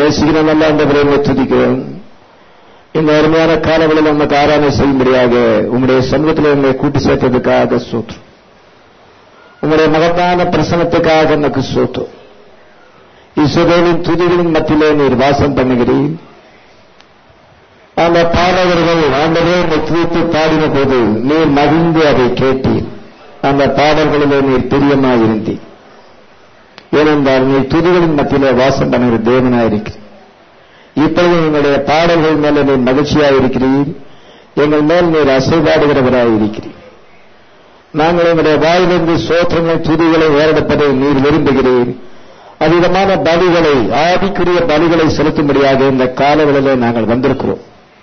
நேசிக்கிற நல்ல அந்த பிரேமை துதிக்கிறோம் இந்த அருமையான காலங்களில் நமக்கு ஆராதனை செய்யும்படியாக உங்களுடைய சமூகத்தில் உங்களை கூட்டி சேர்த்ததுக்காக சோற்று உங்களுடைய மகத்தான பிரசனத்துக்காக நமக்கு சோத்து இசுதேவின் துதிகளின் மத்தியிலே நீர் வாசம் பண்ணுகிறீர் அந்த பாடகர்கள் ஆண்டவே உங்களை துதித்து பாடின போது நீர் மகிழ்ந்து அதை கேட்டீர் அந்த பாடல்களிலே நீர் பிரியமாயிருந்தீர் ஏனென்றால் நீர் துதிகளின் மத்தியிலே வாசம் பண்ணுகிற தேவனாயிருக்கிறீர் இப்பொழுது எங்களுடைய பாடல்கள் மேல நீர் மகிழ்ச்சியாயிருக்கிறீர் எங்கள் மேல் நீர் அசைபாடுகிறவராயிருக்கிறீர் நாங்கள் எங்களுடைய வாயிலிருந்து சோற்றங்கள் துதிகளை ஏறெடுப்பதை நீர் விரும்புகிறீர் அதிகமான பலிகளை ஆதிக்குரிய பலிகளை செலுத்தும்படியாக இந்த காலங்களிலே நாங்கள் வந்திருக்கிறோம்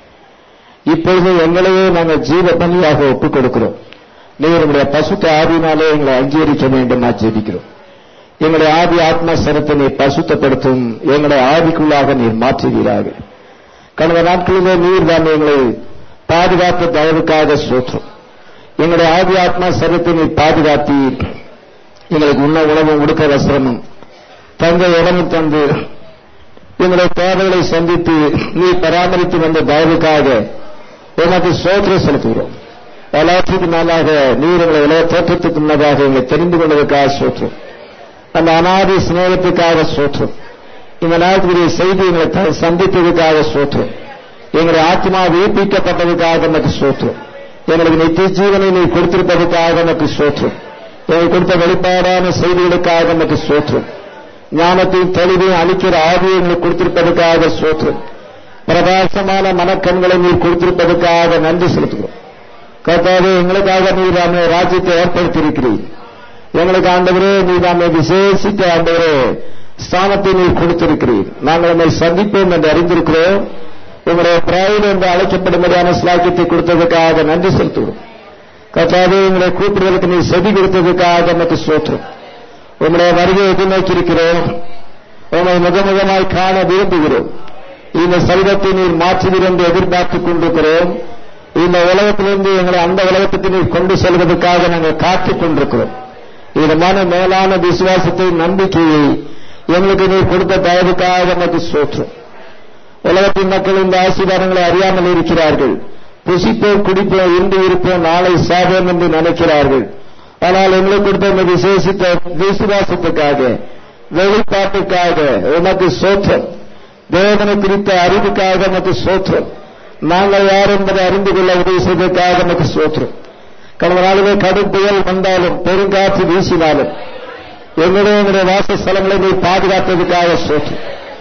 இப்பொழுது எங்களையே நாங்கள் ஜீவ பலியாக ஒப்புக் கொடுக்கிறோம் நீர் உங்களுடைய பசுத்த ஆதினாலே எங்களை அங்கீகரிக்க வேண்டும் நான் ஜெபிக்கிறோம் எங்களுடைய ஆதி ஆத்மா சரத்தை நீர் பசுத்தப்படுத்தும் எங்களை ஆதிக்குள்ளாக நீர் மாற்றுவீராக கடந்த நாட்களிலே நீர் தான் எங்களை பாதுகாப்பு தயவுக்காக சோற்றும் எங்களுடைய ஆதி ஆத்மா சரத்தை நீர் பாதுகாத்தீர் எங்களுக்கு உண்ண உணவும் உடுக்க வஸ்திரமும் தங்க இடமும் தந்து எங்களுடைய தேவைகளை சந்தித்து நீ பராமரித்து வந்த தயவுக்காக உனக்கு சோத்திரம் செலுத்துகிறோம் எல்லாத்துக்கு மேலாக நீர் எங்களை இளைய தோற்றத்துக்கு முன்னதாக எங்களை தெரிந்து கொண்டதற்காக சோற்றும் அந்த அனாதி சிநேகத்துக்காக சோற்றும் இந்த நாட்டுக்குரிய செய்தி எங்களை சந்தித்ததுக்காக சோற்றும் எங்களுடைய ஆத்மா உயிர்ப்பிக்கப்பட்டதுக்காக நமக்கு சோற்றும் எங்களுக்கு நித்திய ஜீவனை நீ கொடுத்திருப்பதற்காக நமக்கு சோற்றும் எங்களுக்கு கொடுத்த வெளிப்பாடான செய்திகளுக்காக நமக்கு சோற்றும் ஞானத்தையும் தெளிவையும் அளிக்கிற ஆவியை எங்களுக்கு கொடுத்திருப்பதற்காக சோற்றும் பிரகாசமான மனக்கண்களை நீர் கொடுத்திருப்பதற்காக நன்றி செலுத்துகிறோம் கர்த்தாவே எங்களுக்காக நீர் நாம ராஜ்யத்தை ஏற்படுத்தியிருக்கிறீர் எங்களுக்கு ஆண்டவரே நீர் நாம விசேஷித்த ஆண்டவரே ஸ்தானத்தை நீர் கொடுத்திருக்கிறீர் நாங்கள் நம்மை சந்திப்போம் என்று அறிந்திருக்கிறோம் உங்களுடைய பிராயில் என்று அழைக்கப்படும்படியான சிலாக்கியத்தை கொடுத்ததுக்காக நன்றி செலுத்துகிறோம் கர்த்தாவே எங்களை கூப்பிடுவதற்கு நீர் செவி கொடுத்ததுக்காக நமக்கு சோற்றும் உங்களுடைய வருகையை எதிர்நோக்கி இருக்கிறோம் உங்களை முகமுகமாய் காண விரும்புகிறோம் இந்த சரீரத்தை நீர் மாற்றுவீர் என்று எதிர்பார்த்துக் கொண்டிருக்கிறோம் இந்த உலகத்திலிருந்து எங்களை அந்த உலகத்துக்கு நீர் கொண்டு செல்வதற்காக நாங்கள் காத்துக் கொண்டிருக்கிறோம் இதமான மேலான விசுவாசத்தை நம்பிக்கையை எங்களுக்கு நீர் கொடுத்த தயவுக்காக நமக்கு சோற்றும் உலகத்தின் மக்கள் இந்த ஆசீர்வாதங்களை அறியாமல் இருக்கிறார்கள் புசிப்போம் குடிப்போம் இன்று இருப்போம் நாளை சாதம் என்று நினைக்கிறார்கள் ஆனால் எங்களுக்கு கொடுத்த இந்த விசேஷித்த விசுவாசத்துக்காக வெளிப்பாட்டுக்காக உனக்கு சோற்றம் தேவனை குறித்த அறிவுக்காக நமக்கு சோற்றம் நாங்கள் யார் என்பதை அறிந்து கொள்ள உதவி செய்வதற்காக நமக்கு சோற்றம் கடந்த நாளிலே கடும் புயல் வந்தாலும் பெருங்காற்று வீசினாலும் எங்களுடைய எங்களுடைய வாசஸ்தலங்களை நீ பாதுகாத்ததுக்காக சோற்றம்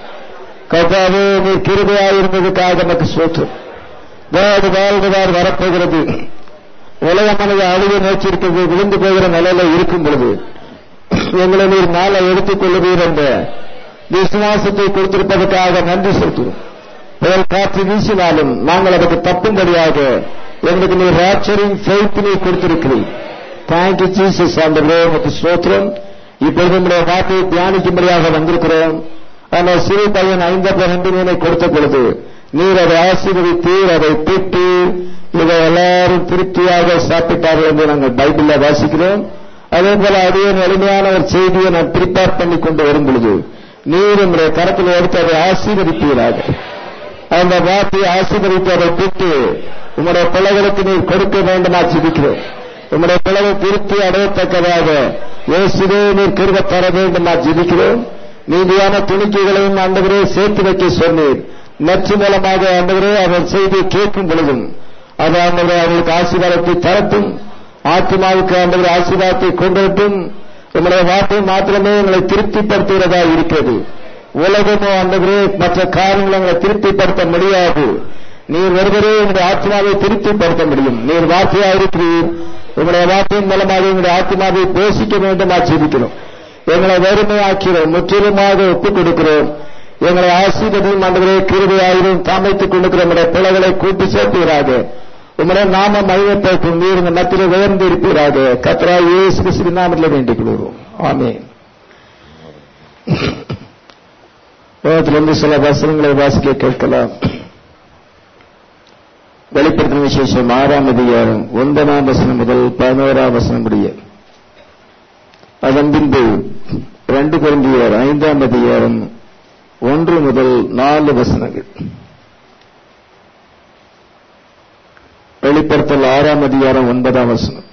கர்த்தாவே நீ கிருபையாயிருந்ததுக்காக நமக்கு சோற்றம் வேறு வாழ்வுதார் வரப்போகிறது உலக மனித அழிவு நோக்கியிருக்கிறது விழுந்து போகிற நிலையில இருக்கும் பொழுது எங்களை நீர் நாளை எடுத்துக் கொள்ளுவீர் என்ற விசுவாசத்தை கொடுத்திருப்பதற்காக நன்றி செலுத்துகிறோம் புயல் காற்று வீசினாலும் நாங்கள் அதற்கு தப்பும்படியாக எங்களுக்கு நீர் ராச்சரின் ஃபெய்த் நீ கொடுத்திருக்கிறீர் தேங்க்யூ ஜீசஸ் அந்த உமக்கு ஸ்தோத்திரம் இப்பொழுது நம்முடைய வார்த்தையை தியானிக்கும்படியாக வந்திருக்கிறோம் ஆனால் சிறு பையன் ஐந்து ரெண்டு மீனை கொடுத்த பொழுது நீர் அதை ஆசீர்வதித்தீர் அதை பிட்டு இதை எல்லாரும் திருப்தியாக சாப்பிட்டார்கள் என்று நாங்கள் பைபிள்ல வாசிக்கிறோம் அதே போல அதே எளிமையான ஒரு செய்தியை நான் ப்ரிப்பேர் பண்ணி கொண்டு வரும் பொழுது நீர் உங்களுடைய கரத்தில் எடுத்து அதை ஆசீர்வதிப்பீராக அந்த வார்த்தையை ஆசீர்வதித்து அதை பிட்டு உங்களுடைய பிள்ளைகளுக்கு நீர் கொடுக்க வேண்டுமா சிரிக்கிறோம் உங்களுடைய பிள்ளைகள் திருப்தி அடையத்தக்கதாக இயேசுவே நீர் கிருப தர வேண்டுமா ஜிபிக்கிறோம் நீதியான துணிக்கைகளையும் ஆண்டவரே சேர்த்து வைக்க சொன்னீர் நெற்று மூலமாக ஆண்டவரே அவர் செய்தி கேட்கும் பொழுதும் அது ஆண்டவரே அவர்களுக்கு ஆசீர்வாதத்தை தரட்டும் ஆத்மாவுக்கு ஆண்டவர் ஆசீர்வாதத்தை கொண்டுவட்டும் உங்களுடைய வார்த்தை மாத்திரமே எங்களை திருப்திப்படுத்துகிறதா இருக்கிறது உலகமோ ஆண்டவரே மற்ற காரியங்களை எங்களை திருப்திப்படுத்த முடியாது நீர் ஒருவரே உங்களுடைய ஆத்மாவை திருப்திப்படுத்த முடியும் நீர் வார்த்தையா இருக்கிறீர் உங்களுடைய வார்த்தையின் மூலமாக எங்களுடைய ஆத்மாவை போஷிக்க வேண்டும் ஆட்சேபிக்கிறோம் எங்களை வெறுமையாக்கிறோம் முற்றிலுமாக ஒப்புக் கொடுக்கிறோம் எங்களை ஆசீர்வதியும் ஆண்டவரே கிருபையாயிரும் தாமைத்துக் கொண்டிருக்கிற நம்முடைய பிள்ளைகளை கூட்டி சேர்ப்பீராக உங்களுடைய நாம மையப்படுத்தும் நீர் இந்த மத்தியில் உயர்ந்து இருப்பீராக கத்ரா இயேசு கிறிஸ்து நாமத்தில் வேண்டிக் கொள்கிறோம் ஆமே உலகத்திலிருந்து சில வசனங்களை வாசிக்க கேட்கலாம் வெளிப்படுத்தின விசேஷம் ஆறாம் அதிகாரம் ஒன்பதாம் வசனம் முதல் பதினோராம் வசனம் முடிய அதன் பின்பு ரெண்டு குழந்தையர் ஐந்தாம் அதிகாரம் ஒன்று முதல் நாலு வசனங்கள் வெளிப்படுத்தல் ஆறாம் அதிகாரம் ஒன்பதாம் வசனம்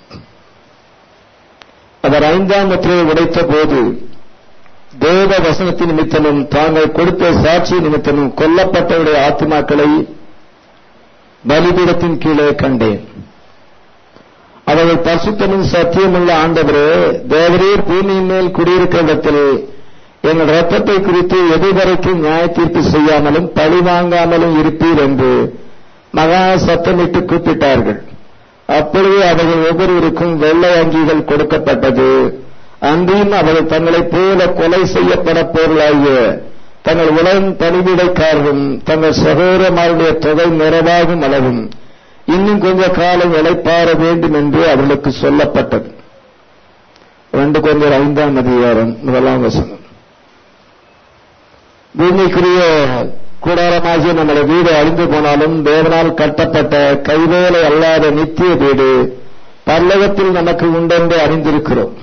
அவர் ஐந்தாம் முத்திரையை உடைத்த போது தேவ வசனத்தின் நிமித்தமும் தாங்கள் கொடுத்த சாட்சி நிமித்தமும் கொல்லப்பட்டவருடைய ஆத்மாக்களை பலிபீடத்தின் கீழே கண்டேன் அவர்கள் பரிசுத்தமும் சத்தியமுள்ள ஆண்டவரே தேவரீர் பூமியின் மேல் குடியிருக்கிற இடத்தில் எங்கள் ரத்தத்தை குறித்து எதுவரைக்கும் நியாய தீர்ப்பு செய்யாமலும் பழி வாங்காமலும் இருப்பீர் என்று மகா சத்தமிட்டு கூப்பிட்டார்கள் அப்பொழுது அவர்கள் ஒவ்வொருவருக்கும் வெள்ளை அங்கிகள் கொடுக்கப்பட்டது அன்றியும் அவர்கள் தங்களைப் போல கொலை செய்யப்பட பொருளாகிய தங்கள் உலகம் பணிவிடைக்காரரும் தங்கள் சகோதரமாருடைய தொகை நிறைவாகும் அளவும் இன்னும் கொஞ்ச காலம் இழைப்பார வேண்டும் என்று அவர்களுக்கு சொல்லப்பட்டது ரெண்டு கொஞ்சம் ஐந்தாம் அதிகாரம் முதலாம் வசனம் பூமிக்குரிய கூடாரமாகிய நம்முடைய வீடு அழிந்து போனாலும் தேவனால் கட்டப்பட்ட கைவேலை அல்லாத நித்திய வீடு பல்லவத்தில் நமக்கு உண்டென்று அறிந்திருக்கிறோம்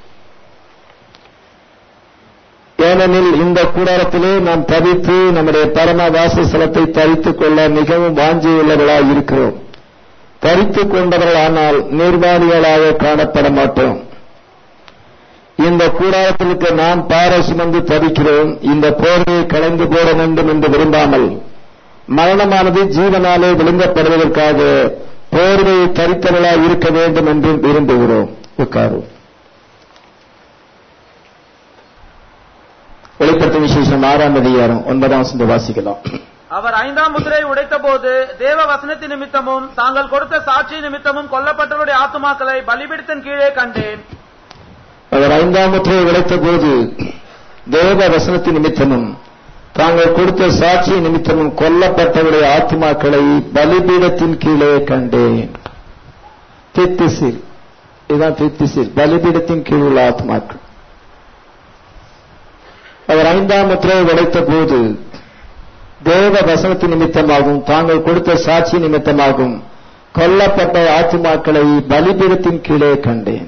ஏனெனில் இந்த கூடாரத்திலே நாம் தவித்து நம்முடைய பரம வாசஸ்தலத்தை தரித்துக் கொள்ள மிகவும் வாஞ்சியுள்ளவர்களாய் இருக்கிறோம் தரித்துக் கொண்டவர்களானால் நிர்வாணிகளாக காணப்பட மாட்டோம் இந்த கூடாரத்திற்கு நாம் பார சுமந்து தவிக்கிறோம் இந்த போர்வையை கலைந்து போட வேண்டும் என்று விரும்பாமல் மரணமானது ஜீவனாலே விழுங்கப்படுவதற்காக போர்வையை தரித்தவர்களாய் இருக்க வேண்டும் என்று விரும்புகிறோம் உட்காரும் வெளிப்படுத்தும் விசேஷம் ஆறாம் அதிகாரம் ஒன்பதாம் வசந்த வாசிக்கலாம் அவர் ஐந்தாம் முத்திரையை உடைத்த போது தேவ வசனத்தின் நிமித்தமும் தாங்கள் கொடுத்த சாட்சி நிமித்தமும் கொல்லப்பட்டவருடைய ஆத்துமாக்களை பலிபீடத்தின் கீழே கண்டேன் அவர் ஐந்தாம் முத்திரையை உடைத்த போது தேவ வசனத்தின் நிமித்தமும் தாங்கள் கொடுத்த சாட்சி நிமித்தமும் கொல்லப்பட்டவருடைய ஆத்மாக்களை பலிபீடத்தின் கீழே கண்டேன் தித்திசில் இதுதான் தித்திசில் பலிபீடத்தின் கீழ் உள்ள ஆத்மாக்கள் அவர் ஐந்தாம் முத்திரையை உடைத்த போது தேவ வசனத்தின் நிமித்தமாகவும் தாங்கள் கொடுத்த சாட்சி நிமித்தமாகவும் கொல்லப்பட்ட ஆத்மாக்களை பலிபீடத்தின் கீழே கண்டேன்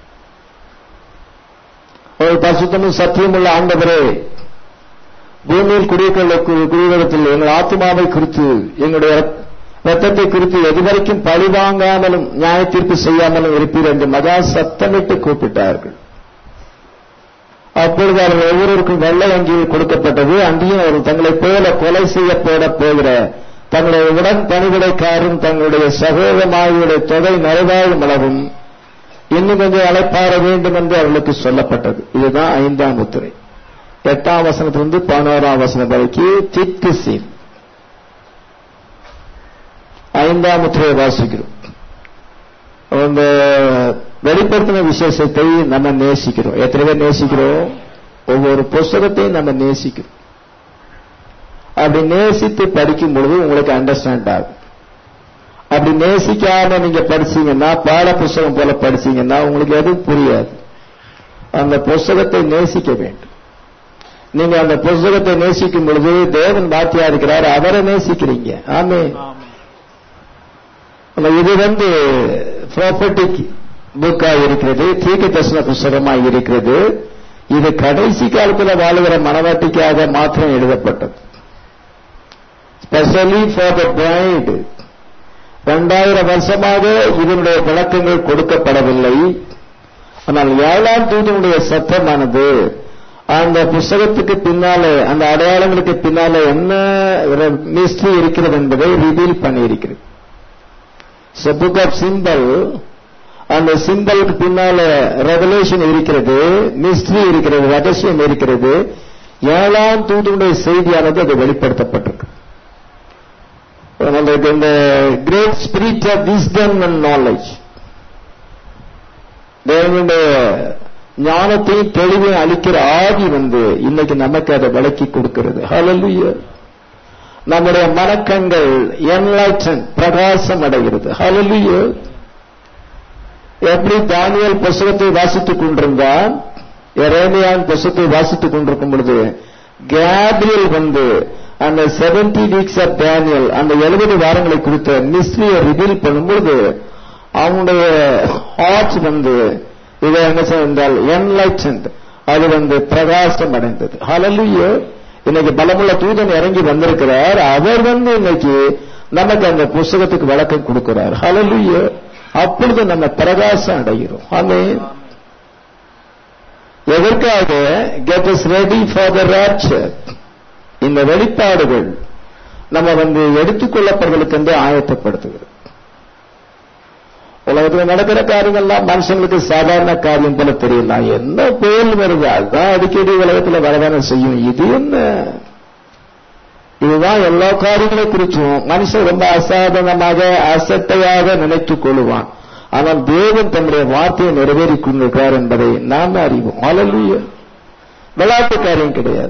ஒரு பசுத்தமும் சத்தியமுள்ள ஆண்டவரே பூமியில் குடியிருக்கிற குடியிருத்தில் எங்கள் ஆத்மாவை குறித்து எங்களுடைய ரத்தத்தை குறித்து எதுவரைக்கும் பழி வாங்காமலும் நியாய தீர்ப்பு செய்யாமலும் இருப்பீர் என்று மகா சத்தமிட்டு கூப்பிட்டார்கள் அப்பொழுது அவர்கள் ஒவ்வொருவருக்கும் வெள்ளை அங்கியில் கொடுக்கப்பட்டது அங்கேயும் அவர்கள் தங்களைப் போல கொலை செய்யப்பட போகிற தங்களுடைய உடன் பணிவிடைக்காரும் தங்களுடைய சகோதரமாகியுடைய தொகை நிறைவாகும் அளவும் இன்னும் கொஞ்சம் அழைப்பார வேண்டும் என்று அவர்களுக்கு சொல்லப்பட்டது இதுதான் ஐந்தாம் முத்திரை எட்டாம் வசனத்திலிருந்து பதினோராம் வசனம் வரைக்கும் திக்கு சீன் ஐந்தாம் முத்திரையை வாசிக்கிறோம் அந்த வெளிப்படுத்தின விசேஷத்தை நம்ம நேசிக்கிறோம் எத்தனை பேர் நேசிக்கிறோம் ஒவ்வொரு புஸ்தகத்தையும் நம்ம நேசிக்கிறோம் அப்படி நேசித்து படிக்கும் பொழுது உங்களுக்கு அண்டர்ஸ்டாண்ட் ஆகும் அப்படி நேசிக்காம நீங்க படிச்சீங்கன்னா பாட புஸ்தகம் போல படிச்சீங்கன்னா உங்களுக்கு எதுவும் புரியாது அந்த புஸ்தகத்தை நேசிக்க வேண்டும் நீங்க அந்த புஸ்தகத்தை நேசிக்கும் பொழுது தேவன் பாத்தியா இருக்கிறார் அவரை நேசிக்கிறீங்க ஆமே இது வந்து ப்ராப்பர்ட்டிக் புக்கா இருக்கிறது தீர்க்க தரிசன புஸ்தகமா இருக்கிறது இது கடைசி காலத்தில் வாழுகிற மனவாட்டிக்காக மாத்திரம் எழுதப்பட்டது ஸ்பெஷலி ஃபார் த பிரைட் இரண்டாயிரம் வருஷமாக இதனுடைய விளக்கங்கள் கொடுக்கப்படவில்லை ஆனால் ஏழாம் தூதனுடைய சத்தமானது அந்த புஸ்தகத்துக்கு பின்னாலே அந்த அடையாளங்களுக்கு பின்னாலே என்ன மிஸ்ட்ரி இருக்கிறது என்பதை ரிவீல் பண்ணியிருக்கிறது புக் ஆஃப் சிம்பல் அந்த சிம்பலுக்கு பின்னால ரெவலேஷன் இருக்கிறது மிஸ்ட்ரி இருக்கிறது ரகசியம் இருக்கிறது ஏழாம் தூதனுடைய செய்தியானது அது வெளிப்படுத்தப்பட்டிருக்கு நம்மளுக்கு இந்த great spirit of wisdom and knowledge தேவனுடைய ஞானத்தையும் தெளிவையும் அளிக்கிற ஆதி வந்து இன்னைக்கு நமக்கு அதை விளக்கி கொடுக்கிறது ஹalleluya நம்முடைய மனக்கண்கள் என்லைட்டன் பிரகாசம் அடைகிறது ஹalleluya எப்படி தானியல் புஸ்தகத்தை வாசித்துக் கொண்டிருந்தான் எரேமியான் புஸ்தகத்தை வாசித்துக் கொண்டிருக்கும் பொழுது கேப்ரியல் வந்து அந்த செவன்டி வீக்ஸ் ஆஃப் டேனியல் அந்த எழுபது வாரங்களை குறித்த மிஸ்ட்ரியை ரிவீல் பண்ணும்போது அவனுடைய ஹார்ட் வந்து இதை என்ன என்றால் என்லைட்டன்ட் அது வந்து பிரகாசம் அடைந்தது ஹalleluya இன்னைக்கு பலமுள்ள தூதன் இறங்கி வந்திருக்கிறார் அவர் வந்து இன்னைக்கு நமக்கு அந்த புஸ்தகத்துக்கு விளக்கம் கொடுக்கிறார் ஹalleluya அப்பொழுது நம்ம பிரகாசம் அடைகிறோம் ஆமென் எதற்காக get is ready for the rapture இந்த வெளிப்பாடுகள் நம்ம வந்து எடுத்துக்கொள்ளப்படுவதற்கு என்று ஆயத்தப்படுத்துகிறது உலகத்தில் நடக்கிற காரியங்கள்லாம் மனுஷங்களுக்கு சாதாரண காரியம் போல தெரியல என்ன புயல் வருது அதுதான் அடிக்கடி உலகத்துல வரதானே செய்யும் இது என்ன இதுதான் எல்லா காரியங்களை குறிச்சும் மனுஷன் ரொம்ப அசாதாரணமாக அசட்டையாக நினைத்துக் கொள்ளுவான் ஆனால் தேவன் தம்முடைய வார்த்தையை நிறைவேறிக் கொண்டிருக்கிறார் என்பதை நாம் அறிவோம் அலலுய விளையாட்டு காரியம் கிடையாது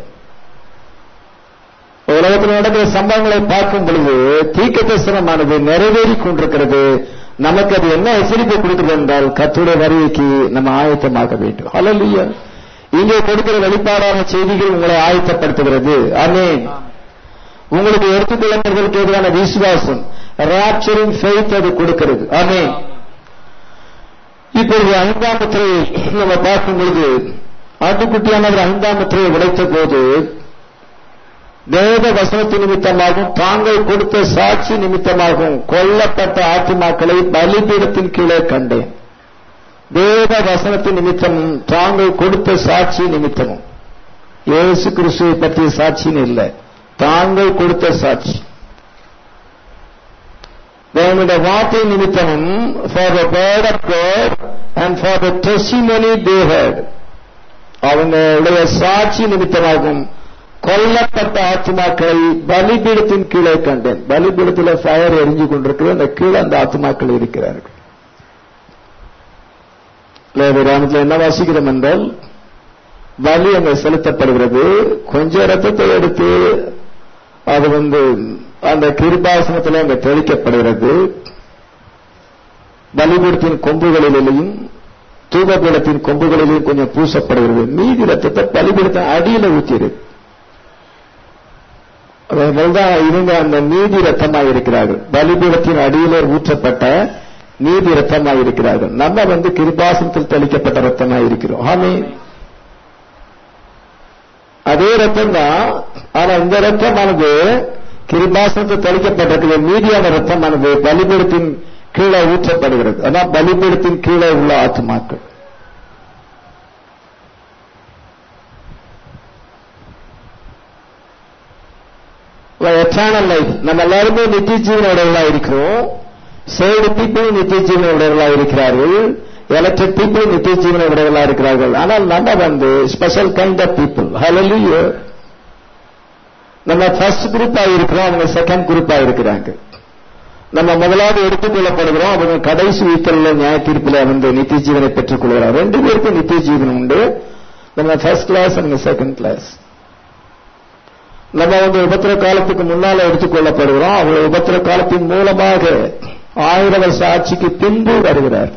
உலகத்தில் நடக்கிற சம்பவங்களை பார்க்கும் பொழுது தீக்க தரிசனமானது நிறைவேறிக் கொண்டிருக்கிறது நமக்கு அது என்ன எச்சரிக்கை கொடுக்கிறது என்றால் கத்துடைய வருகைக்கு நம்ம ஆயத்தமாக வேண்டும் அலலுய இங்கே கொடுக்கிற வெளிப்பாடான செய்திகள் உங்களை ஆயத்தப்படுத்துகிறது ஆமென் உங்களுக்கு எடுத்துக்கொள்ளப்படுவதற்கு எதிரான விசுவாசம் ராப்சரிங் ஃபெய்த் அது கொடுக்கிறது ஆமென் இப்பொழுது ஐந்தாம் முத்திரையை நம்ம பார்க்கும் பொழுது ஆட்டுக்குட்டியானவர் ஐந்தாம் முத்திரையை உடைத்த போது வேத வசனத்து நிமித்தமாகவும் தாங்கள் கொடுத்த சாட்சி நிமித்தமாகவும் கொல்லப்பட்ட ஆத்மாக்களை பலிபீடத்தின் கீழே கண்டேன் வேத வசனத்தின் நிமித்தமும் தாங்கள் கொடுத்த சாட்சி நிமித்தமும் இயேசு கிறிஸ்துவை பற்றிய சாட்சின்னு இல்லை தாங்கள் கொடுத்த சாட்சி தேவனுடைய வார்த்தை நிமித்தமும் for the word of God and for the testimony they had அவங்களுடைய சாட்சி நிமித்தமாகவும் கொல்லப்பட்ட ஆத்மாக்களை பலிபீடத்தின் கீழே கண்டேன் பலிபீடத்தில் ஃபயர் எரிஞ்சு கொண்டிருக்கிறது அந்த கீழே அந்த ஆத்மாக்கள் இருக்கிறார்கள் லேபராமத்தில் என்ன வாசிக்கிறோம் என்றால் பலி அங்கே செலுத்தப்படுகிறது கொஞ்சம் ரத்தத்தை எடுத்து அது வந்து அந்த கிருபாசனத்தில் அங்கே தெளிக்கப்படுகிறது பலிபீடத்தின் கொம்புகளிலேயும் தூபபீடத்தின் கொம்புகளிலேயும் கொஞ்சம் பூசப்படுகிறது மீதி ரத்தத்தை பலிபீடத்தின் அடியில ஊற்றிருக்கு அதனால்தான் இவங்க அந்த நீதி ரத்தமாக இருக்கிறார்கள் பலிபீடத்தின் அடியில ஊற்றப்பட்ட நீதி ரத்தமாக இருக்கிறார்கள் நம்ம வந்து கிருபாசனத்தில் தெளிக்கப்பட்ட ரத்தமாக இருக்கிறோம் ஆமே அதே ரத்தம் தான் ஆனா இந்த ரத்தமானது கிருபாசனத்தில் தெளிக்கப்பட்டிருக்கிற மீதியான ரத்தமானது பலிபீடத்தின் கீழே ஊற்றப்படுகிறது அதான் பலிபீடத்தின் கீழே உள்ள ஆத்மாக்கள் எட்டர்னல் லைஃப் நம்ம எல்லாருமே நித்திய ஜீவனோடவர்களா இருக்கிறோம் சேடு பீப்புள் நித்திய ஜீவனோடவர்களா இருக்கிறார்கள் எலக்ட்ரிக் பீப்புள் நித்திய ஜீவனோடவர்களா இருக்கிறார்கள் ஆனால் நம்ம வந்து special kind of people hallelujah நம்ம ஃபர்ஸ்ட் குரூப்பா இருக்கிறோம் அவங்க செகண்ட் குரூப்பா இருக்கிறாங்க நம்ம முதலாவது எடுத்துக்கொள்ளப்படுகிறோம் அவங்க கடைசி வீட்டில் நியாய தீர்ப்பில் வந்து நித்திய ஜீவனை பெற்றுக் கொள்கிறார் ரெண்டு பேருக்கும் நித்திய ஜீவன் உண்டு நம்ம ஃபர்ஸ்ட் கிளாஸ் அவங்க செகண்ட் கிளாஸ் நம்ம வந்து உபத்திர காலத்துக்கு முன்னால எடுத்துக்கொள்ளப்படுகிறோம் அவர் உபத்திர காலத்தின் மூலமாக ஆயிரம் வருஷ ஆட்சிக்கு பின்பு வருகிறார்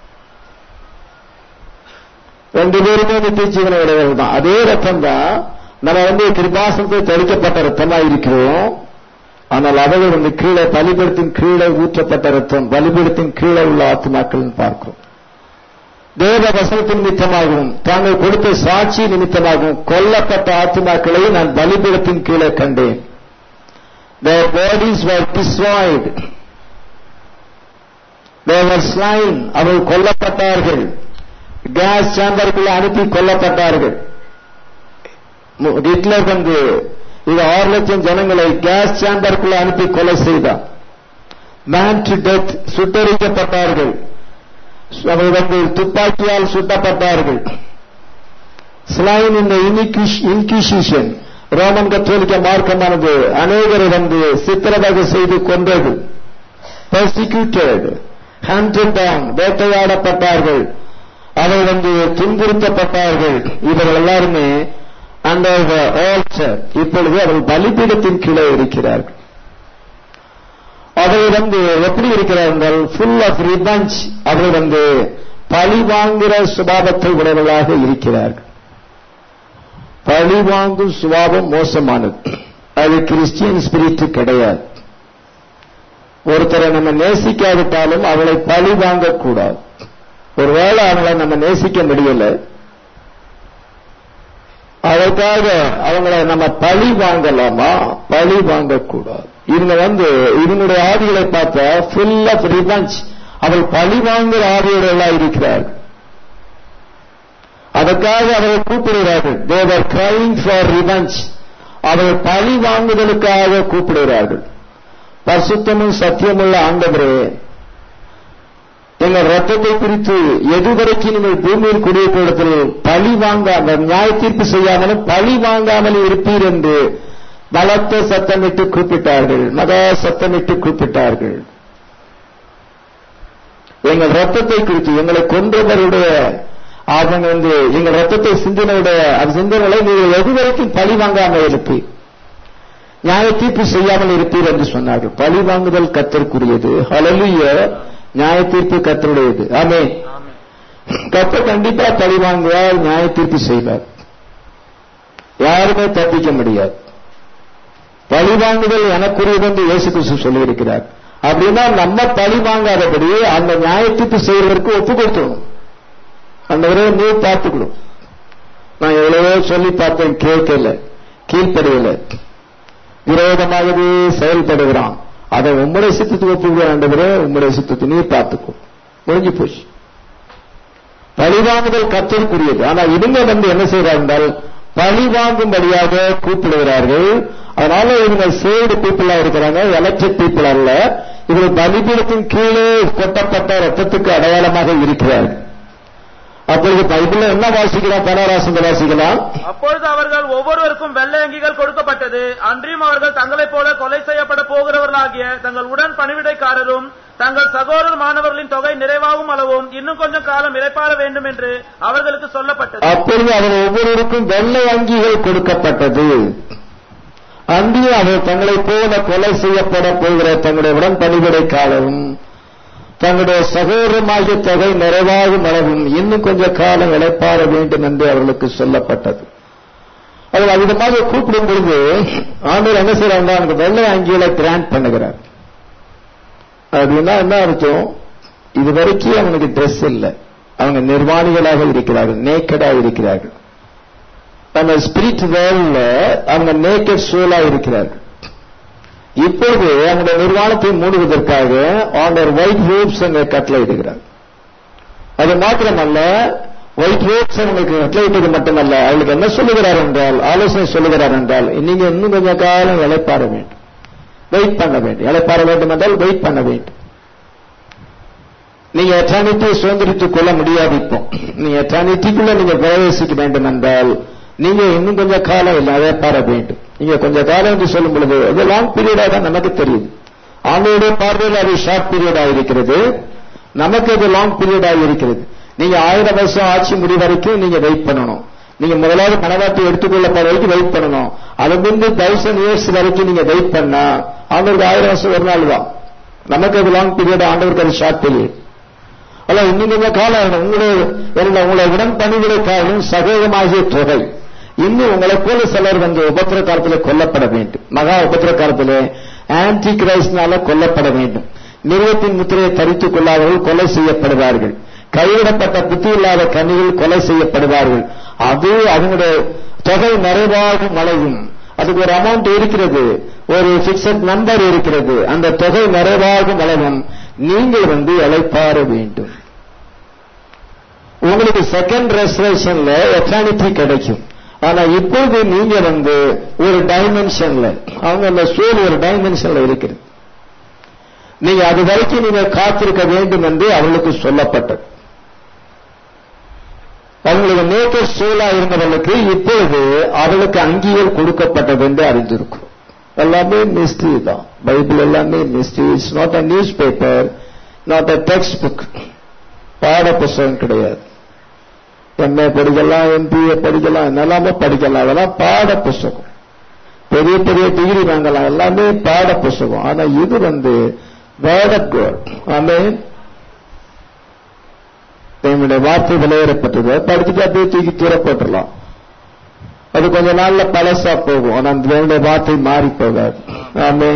ரெண்டு பேருமே நித்திய ஜீவன உடையவர்கள் தான் அதே ரத்தம் தான் நம்ம வந்து கிருபாசனத்தை தெளிக்கப்பட்ட ரத்தமா இருக்கிறோம் ஆனால் அவர்கள் வந்து கீழே பலிபீடத்தின் கீழே ஊற்றப்பட்ட ரத்தம் பலிபீடத்தின் கீழே உள்ள ஆத்மாக்கள் பார்க்கிறோம் தேவ வசனத்தின் நிமித்தமாகவும் தாங்கள் கொடுத்த சாட்சி நிமித்தமாகவும் கொல்லப்பட்ட ஆத்மாக்களை நான் பலிபீடத்தின் கீழே கண்டேன் their bodies were destroyed they were slain அவர்கள் கொல்லப்பட்டார்கள் கேஸ் சேம்பருக்குள்ள அனுப்பி கொல்லப்பட்டார்கள் ஹிட்லர் வந்து இது ஆறு லட்சம் ஜனங்களை கேஸ் சேம்பருக்குள்ள அனுப்பி கொலை செய்தார் மேன் டு டெத் சுட்டரிக்கப்பட்டார்கள் அவர்கள் வந்து துப்பாக்கியால் சுட்டப்பட்டார்கள் ஸ்லைன் இந்த இன்கிசிஷன் ரோமன் கத்தோலிக்க மார்க்கமானது அநேகரை வந்து சித்திரவதை செய்து கொண்டது பெர்சிக்யூட்டட் ஹண்டட் டவுன் வேட்டையாடப்பட்டார்கள் அவர்கள் வந்து துன்புறுத்தப்பட்டார்கள் இவர்கள் எல்லாருமே அந்த ஆல்சர் இப்பொழுது அவர்கள் பலிபீடத்தின் கீழே இருக்கிறார்கள் அவர்கள் வந்து எப்படி இருக்கிறார் என்றால் ஃபுல் ஆஃப் ரிபஞ்ச் அவர்கள் வந்து பழி வாங்குகிற சுபாவத்தை உடையவர்களாக இருக்கிறார்கள் பழி வாங்கும் சுபாவம் மோசமானது அது கிறிஸ்டியன் ஸ்பிரிட் கிடையாது ஒருத்தரை நம்ம நேசிக்காவிட்டாலும் அவளை பழி வாங்கக்கூடாது ஒருவேளை அவளை நம்ம நேசிக்க முடியல அதற்காக அவங்கள நம்ம பழி வாங்கலாமா பழி வாங்கக்கூடாது இவங்க வந்து இவங்களுடைய ஆவிகளை பார்த்தா ஃபுல் ஆஃப் ரிவெஞ்ச் அவள் பழி வாங்குற ஆவியர்களாக இருக்கிறார்கள் அதற்காக அவர்கள் கூப்பிடுகிறார்கள் தேவர் கிரைங் ஃபார் ரிவெஞ்ச் அவர்கள் பழி வாங்குதலுக்காக கூப்பிடுகிறார்கள் பரிசுத்தமும் சத்தியமுள்ள ஆண்டவரே எங்கள் ரத்தத்தை குறித்து எதுவரைக்கும் நீங்கள் பூமியில் குடியிருக்கும் இடத்தில் பழி வாங்க அந்த நியாய தீர்ப்பு செய்யாமலும் பழி வாங்காமல் இருப்பீர் என்று பலத்த சத்தமிட்டு கூப்பிட்டார்கள் மத சத்தமிட்டு கூப்பிட்டார்கள் எங்கள் ரத்தத்தை குறித்து எங்களை கொன்றவருடைய அவங்க வந்து எங்கள் ரத்தத்தை சிந்தனையுடைய அது சிந்தனைகளை நீங்கள் எதுவரைக்கும் பழி வாங்காமல் இருப்பீர் நியாய தீர்ப்பு செய்யாமல் இருப்பீர் என்று சொன்னார்கள் பழி வாங்குதல் கத்தற்குரியது ஹலலுய நியாய தீர்ப்பு கத்தருடையது ஆமே கத்த கண்டிப்பா பழி வாங்குவார் நியாய தீர்ப்பு செய்வார் யாருமே தப்பிக்க முடியாது பழி வாங்குதல் எனக்குரியது என்று இயேசு கிறிஸ்து சொல்லியிருக்கிறார் அப்படின்னா நம்ம பழி வாங்காதபடி அந்த நியாய தீர்ப்பு செய்வதற்கு ஒப்பு கொடுத்தணும் அந்த விரைவு நீ பார்த்துக்கணும் நான் எவ்வளவோ சொல்லி பார்த்தேன் கேட்கல கீழ்ப்படையல விரோதமாகவே செயல்படுகிறான் அதை உம்முடைய சித்தத்துக்கு ஒப்புகிற ஆண்டவரே உம்முடைய சித்தத்தை நீ பார்த்துக்கோ முடிஞ்சு போச்சு பழிவாங்குதல் கத்திற்குரியது ஆனா இவங்க வந்து என்ன செய்யறாங்க என்றால் பழி வாங்கும்படியாக கூப்பிடுகிறார்கள் அதனால இவங்க சேவ்டு பீப்புளா இருக்கிறாங்க எலக்ட்ரிக் பீப்புள் அல்ல இவங்க பலிபீடத்தின் கீழே கொட்டப்பட்ட ரத்தத்துக்கு அடையாளமாக இருக்கிறார்கள் அப்பொழுது பைபிள்ல என்ன வாசிக்கலாம் பணராசங்க வாசிக்கலாம் அப்பொழுது அவர்கள் ஒவ்வொருவருக்கும் வெள்ளை அங்கிகள் கொடுக்கப்பட்டது அன்றியும் அவர்கள் தங்களைப் போல கொலை செய்யப்பட போகிறவர்களாகிய தங்கள் உடன் பணிவிடைக்காரரும் தங்கள் சகோதர மாணவர்களின் தொகை நிறைவாகும் அளவும் இன்னும் கொஞ்சம் காலம் இறைப்பாற வேண்டும் என்று அவர்களுக்கு சொல்லப்பட்டது அப்பொழுது அவர் ஒவ்வொருவருக்கும் வெள்ளை அங்கிகள் கொடுக்கப்பட்டது அன்றியும் அவர் தங்களைப் போல கொலை செய்யப்பட போகிற தங்களுடைய உடன் பணிவிடைக்காரரும் தங்களுடைய சகோதரமாகிய தொகை நிறைவாகும் அளவும் இன்னும் கொஞ்ச காலம் இழைப்பாற வேண்டும் என்று அவர்களுக்கு சொல்லப்பட்டது அவர் அவ்விதமாக கூப்பிடும் பொழுது ஆண்டவர் என்ன செய்யறாங்க அந்த வெள்ளை அங்கிகளை கிராண்ட் பண்ணுகிறார் அப்படின்னா என்ன அர்த்தம் இது வரைக்கும் அவனுக்கு ட்ரெஸ் இல்லை அவங்க நிர்வாணிகளாக இருக்கிறார்கள் நேக்கடாக இருக்கிறார்கள் நம்ம ஸ்பிரிட் வேல்ல அவங்க நேக்கட் சோலா இருக்கிறார்கள் இப்பொழுது அந்த நிர்வாணத்தை மூடுவதற்காக ஆண்டர் ஒயிட் ரோப்ஸ் அங்க கட்டளையிடுகிறார் அது மாத்திரமல்ல ஒயிட் ரோப்ஸ் அவங்களுக்கு கட்டளையிட்டது மட்டுமல்ல அவளுக்கு என்ன சொல்லுகிறார் என்றால் ஆலோசனை சொல்லுகிறார் என்றால் நீங்க இன்னும் கொஞ்ச காலம் இழைப்பாற வேண்டும் வெயிட் பண்ண வேண்டும் இழைப்பாற வேண்டும் என்றால் வெயிட் பண்ண வேண்டும் நீங்க எட்டானிட்டியை சுதந்திரித்துக் கொள்ள முடியாது இப்போ நீங்க எட்டானிட்டிக்குள்ள நீங்க பிரவேசிக்க வேண்டும் என்றால் நீங்க இன்னும் கொஞ்ச காலம் இல்லை பார வேண்டும் நீங்க கொஞ்ச காலம் என்று சொல்லும் பொழுது அது லாங் பீரியடா தான் நமக்கு தெரியுது ஆண்டோடைய பார்வையில் அது ஷார்ட் பீரியடா இருக்கிறது நமக்கு அது லாங் பீரியடா இருக்கிறது நீங்க ஆயிரம் வருஷம் ஆட்சி முடி வரைக்கும் நீங்க வெயிட் பண்ணணும் நீங்க முதலாவது மனவாட்டி எடுத்துக்கொள்ளப்பட வரைக்கும் வெயிட் பண்ணணும் அது முன்பு தௌசண்ட் இயர்ஸ் வரைக்கும் நீங்க வெயிட் பண்ணா ஆண்டவருக்கு ஆயிரம் வருஷம் ஒரு நாள் தான் நமக்கு அது லாங் பீரியட் ஆண்டவருக்கு அது ஷார்ட் பீரியட் அல்ல இன்னும் கொஞ்சம் காலம் உங்களுடைய உங்களை உடன் பணிவிடைக்காரனும் சகோதரமாகிய தொகை இன்னும் உங்களை போல சிலர் வந்து உபத்திர காலத்தில் கொல்லப்பட வேண்டும் மகா உபத்திர காலத்தில் ஆன்டி கிரைஸ்ட்னால கொல்லப்பட வேண்டும் நிறுவத்தின் முத்திரையை தரித்துக் கொள்ளாதவர்கள் கொலை செய்யப்படுவார்கள் கைவிடப்பட்ட புத்தி இல்லாத கனிகள் கொலை செய்யப்படுவார்கள் அது அவங்களுடைய தொகை நிறைவாகும் அலையும் அதுக்கு ஒரு அமௌண்ட் இருக்கிறது ஒரு பிக்சட் நம்பர் இருக்கிறது அந்த தொகை நிறைவாகும் அளவும் நீங்கள் வந்து இழைப்பாற வேண்டும் உங்களுக்கு செகண்ட் ரெசர்வேஷன்ல எட்டானிட்டி கிடைக்கும் ஆனா இப்போது நீங்க வந்து ஒரு டைமென்ஷன்ல அவங்க அந்த சோல் ஒரு டைமென்ஷன்ல இருக்கிறது நீங்க அது வரைக்கும் நீங்க காத்திருக்க வேண்டும் என்று அவளுக்கு சொல்லப்பட்டது அவங்களுக்கு நேக்கர் சோலா இருந்தவர்களுக்கு இப்பொழுது அவளுக்கு அங்கியல் கொடுக்கப்பட்டது என்று அறிந்திருக்கும் எல்லாமே மிஸ்ட்ரி தான் பைபிள் எல்லாமே mystery it's not a newspaper not a textbook பாட புஸ்தகம் கிடையாது எம்ஏ படிக்கலாம் எம்பிஏ படிக்கலாம் எல்லாமே படிக்கலாம் அதெல்லாம் பாட புஸ்தகம் பெரிய பெரிய டிகிரி வாங்கலாம் எல்லாமே பாட புஸ்தகம் ஆனா இது வந்து வேர்ட் ஆஃப் காட் ஆமே என்னுடைய வார்த்தை விளையாடப்பட்டது படிச்சுட்டு அப்படியே தூக்கி தூர போட்டுடலாம் அது கொஞ்ச நாள்ல பழசா போகும் ஆனா அந்த தேவனுடைய வார்த்தை மாறி போகாது ஆமே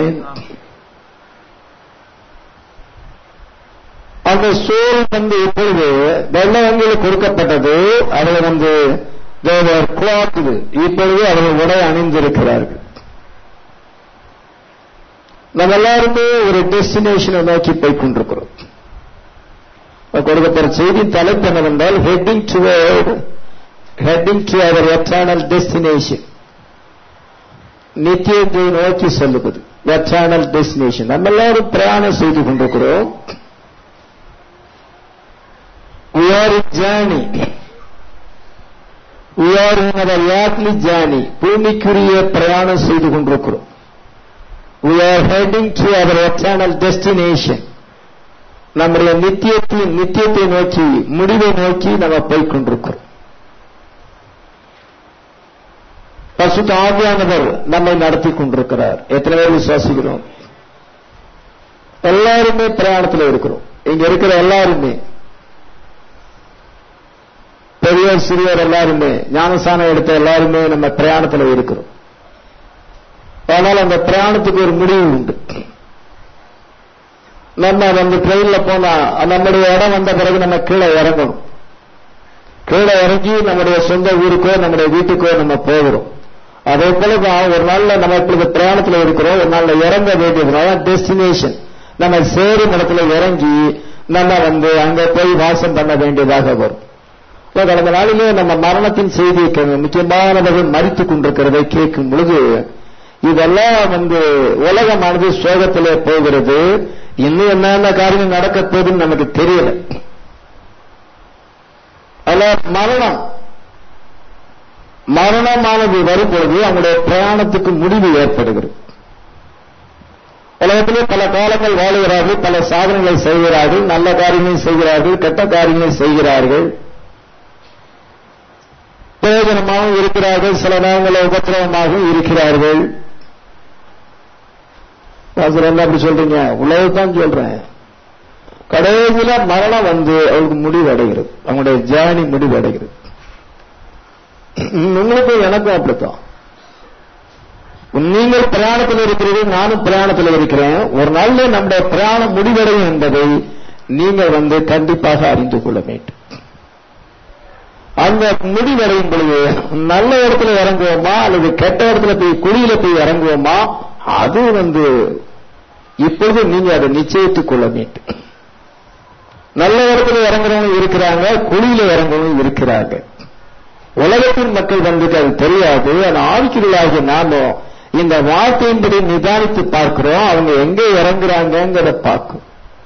அந்த சோல் வந்து இப்பொழுது வெள்ளவங்களுக்கு கொடுக்கப்பட்டது அவளை வந்து they were clothed இப்பொழுது அவர்கள் உடை அணிந்திருக்கிறார்கள் நம்ம எல்லாருமே ஒரு டெஸ்டினேஷனை நோக்கி போய் கொண்டிருக்கிறோம் கொடுக்கப்பட்ட செய்தி தலைப்பு என்னவென்றால் heading to heading to our eternal destination நித்தியத்தை நோக்கி செல்லுவது எட்டர்னல் டெஸ்டினேஷன் நம்ம எல்லாரும் பிரயாணம் செய்து கொண்டிருக்கிறோம் we are in journey we are in our earthly journey பூமிக்குரிய பிரயாணம் செய்து கொண்டிருக்கிறோம் we are heading to our eternal destination நம்முடைய நித்தியத்தின் நித்தியத்தை நோக்கி முடிவை நோக்கி நம்ம போய் கொண்டிருக்கிறோம் பசுத்த ஆவியானவர் நம்மை நடத்தி கொண்டிருக்கிறார் எத்தனை பேர் விசுவாசிக்கிறோம் எல்லாருமே பிரயாணத்தில் இருக்கிறோம் இங்க இருக்கிற எல்லாருமே பெரியவர் சிறியவர் எல்லாருமே ஞானசானம் எடுத்த எல்லாருமே நம்ம பிரயாணத்தில் இருக்கிறோம் ஆனால் அந்த பிரயாணத்துக்கு ஒரு முடிவு உண்டு நம்ம வந்து ட்ரெயின்ல போனா நம்முடைய இடம் வந்த பிறகு நம்ம கீழே இறங்கணும் கீழே இறங்கி நம்முடைய சொந்த ஊருக்கோ நம்முடைய வீட்டுக்கோ நம்ம போகிறோம் அதே போலதான் ஒரு நாள்ல நம்ம இப்பொழுது பிரயாணத்துல இருக்கிறோம் ஒரு நாள்ல இறங்க வேண்டியதுனால டெஸ்டினேஷன் நம்ம சேரும் இடத்துல இறங்கி நம்ம வந்து அங்க போய் வாசம் பண்ண வேண்டியதாக வரும் கடந்த நாளிலே நம்ம மரணத்தின் செய்தியை முக்கியமானவர்கள் மறித்துக் கொண்டிருக்கிறதை கேட்கும் பொழுது இதெல்லாம் வந்து உலகமானது சோகத்திலே போகிறது இன்னும் என்னென்ன காரியம் நடக்க போகுதுன்னு நமக்கு தெரியல அல்ல மரணம் மரணமானது வரும் பொழுது அவங்களுடைய பிரயாணத்துக்கு முடிவு ஏற்படுகிறது உலகத்திலே பல காலங்கள் வாழுகிறார்கள் பல சாதனைகளை செய்கிறார்கள் நல்ல காரியங்களை செய்கிறார்கள் கெட்ட காரியங்களை செய்கிறார்கள் பிரயோஜனமாகவும் இருக்கிறார்கள் சில நேரங்களில் உபத்திரவமாகவும் இருக்கிறார்கள் என்ன அப்படி சொல்றீங்க உலகத்தான் சொல்றேன் கடைசியில மரணம் வந்து அவருக்கு முடிவு அடைகிறது அவங்களுடைய ஜேர்னி முடிவு அடைகிறது உங்களுக்கும் எனக்கும் அப்படித்தான் நீங்கள் பிரயாணத்தில் இருக்கிறீர்கள் நானும் பிரயாணத்தில் இருக்கிறேன் ஒரு நாள்ல நம்முடைய பிரயாணம் முடிவடையும் என்பதை நீங்கள் வந்து கண்டிப்பாக அறிந்து கொள்ள வேண்டும் அந்த முடிவடையும் பொழுது நல்ல இடத்துல இறங்குவோமா அல்லது கெட்ட இடத்துல போய் குழியில போய் இறங்குவோமா அது வந்து இப்பொழுது நீங்க அதை நிச்சயித்துக் கொள்ள வேண்டும் நல்ல இடத்துல இறங்குறவங்க இருக்கிறாங்க குழியில இறங்குறவங்க இருக்கிறாங்க உலகத்தின் மக்கள் வந்துட்டு அது தெரியாது ஆனா ஆவிக்குள்ளாகிய நாம இந்த வார்த்தையின்படி நிதானித்து பார்க்கிறோம் அவங்க எங்க இறங்குறாங்கிறத பார்க்கும்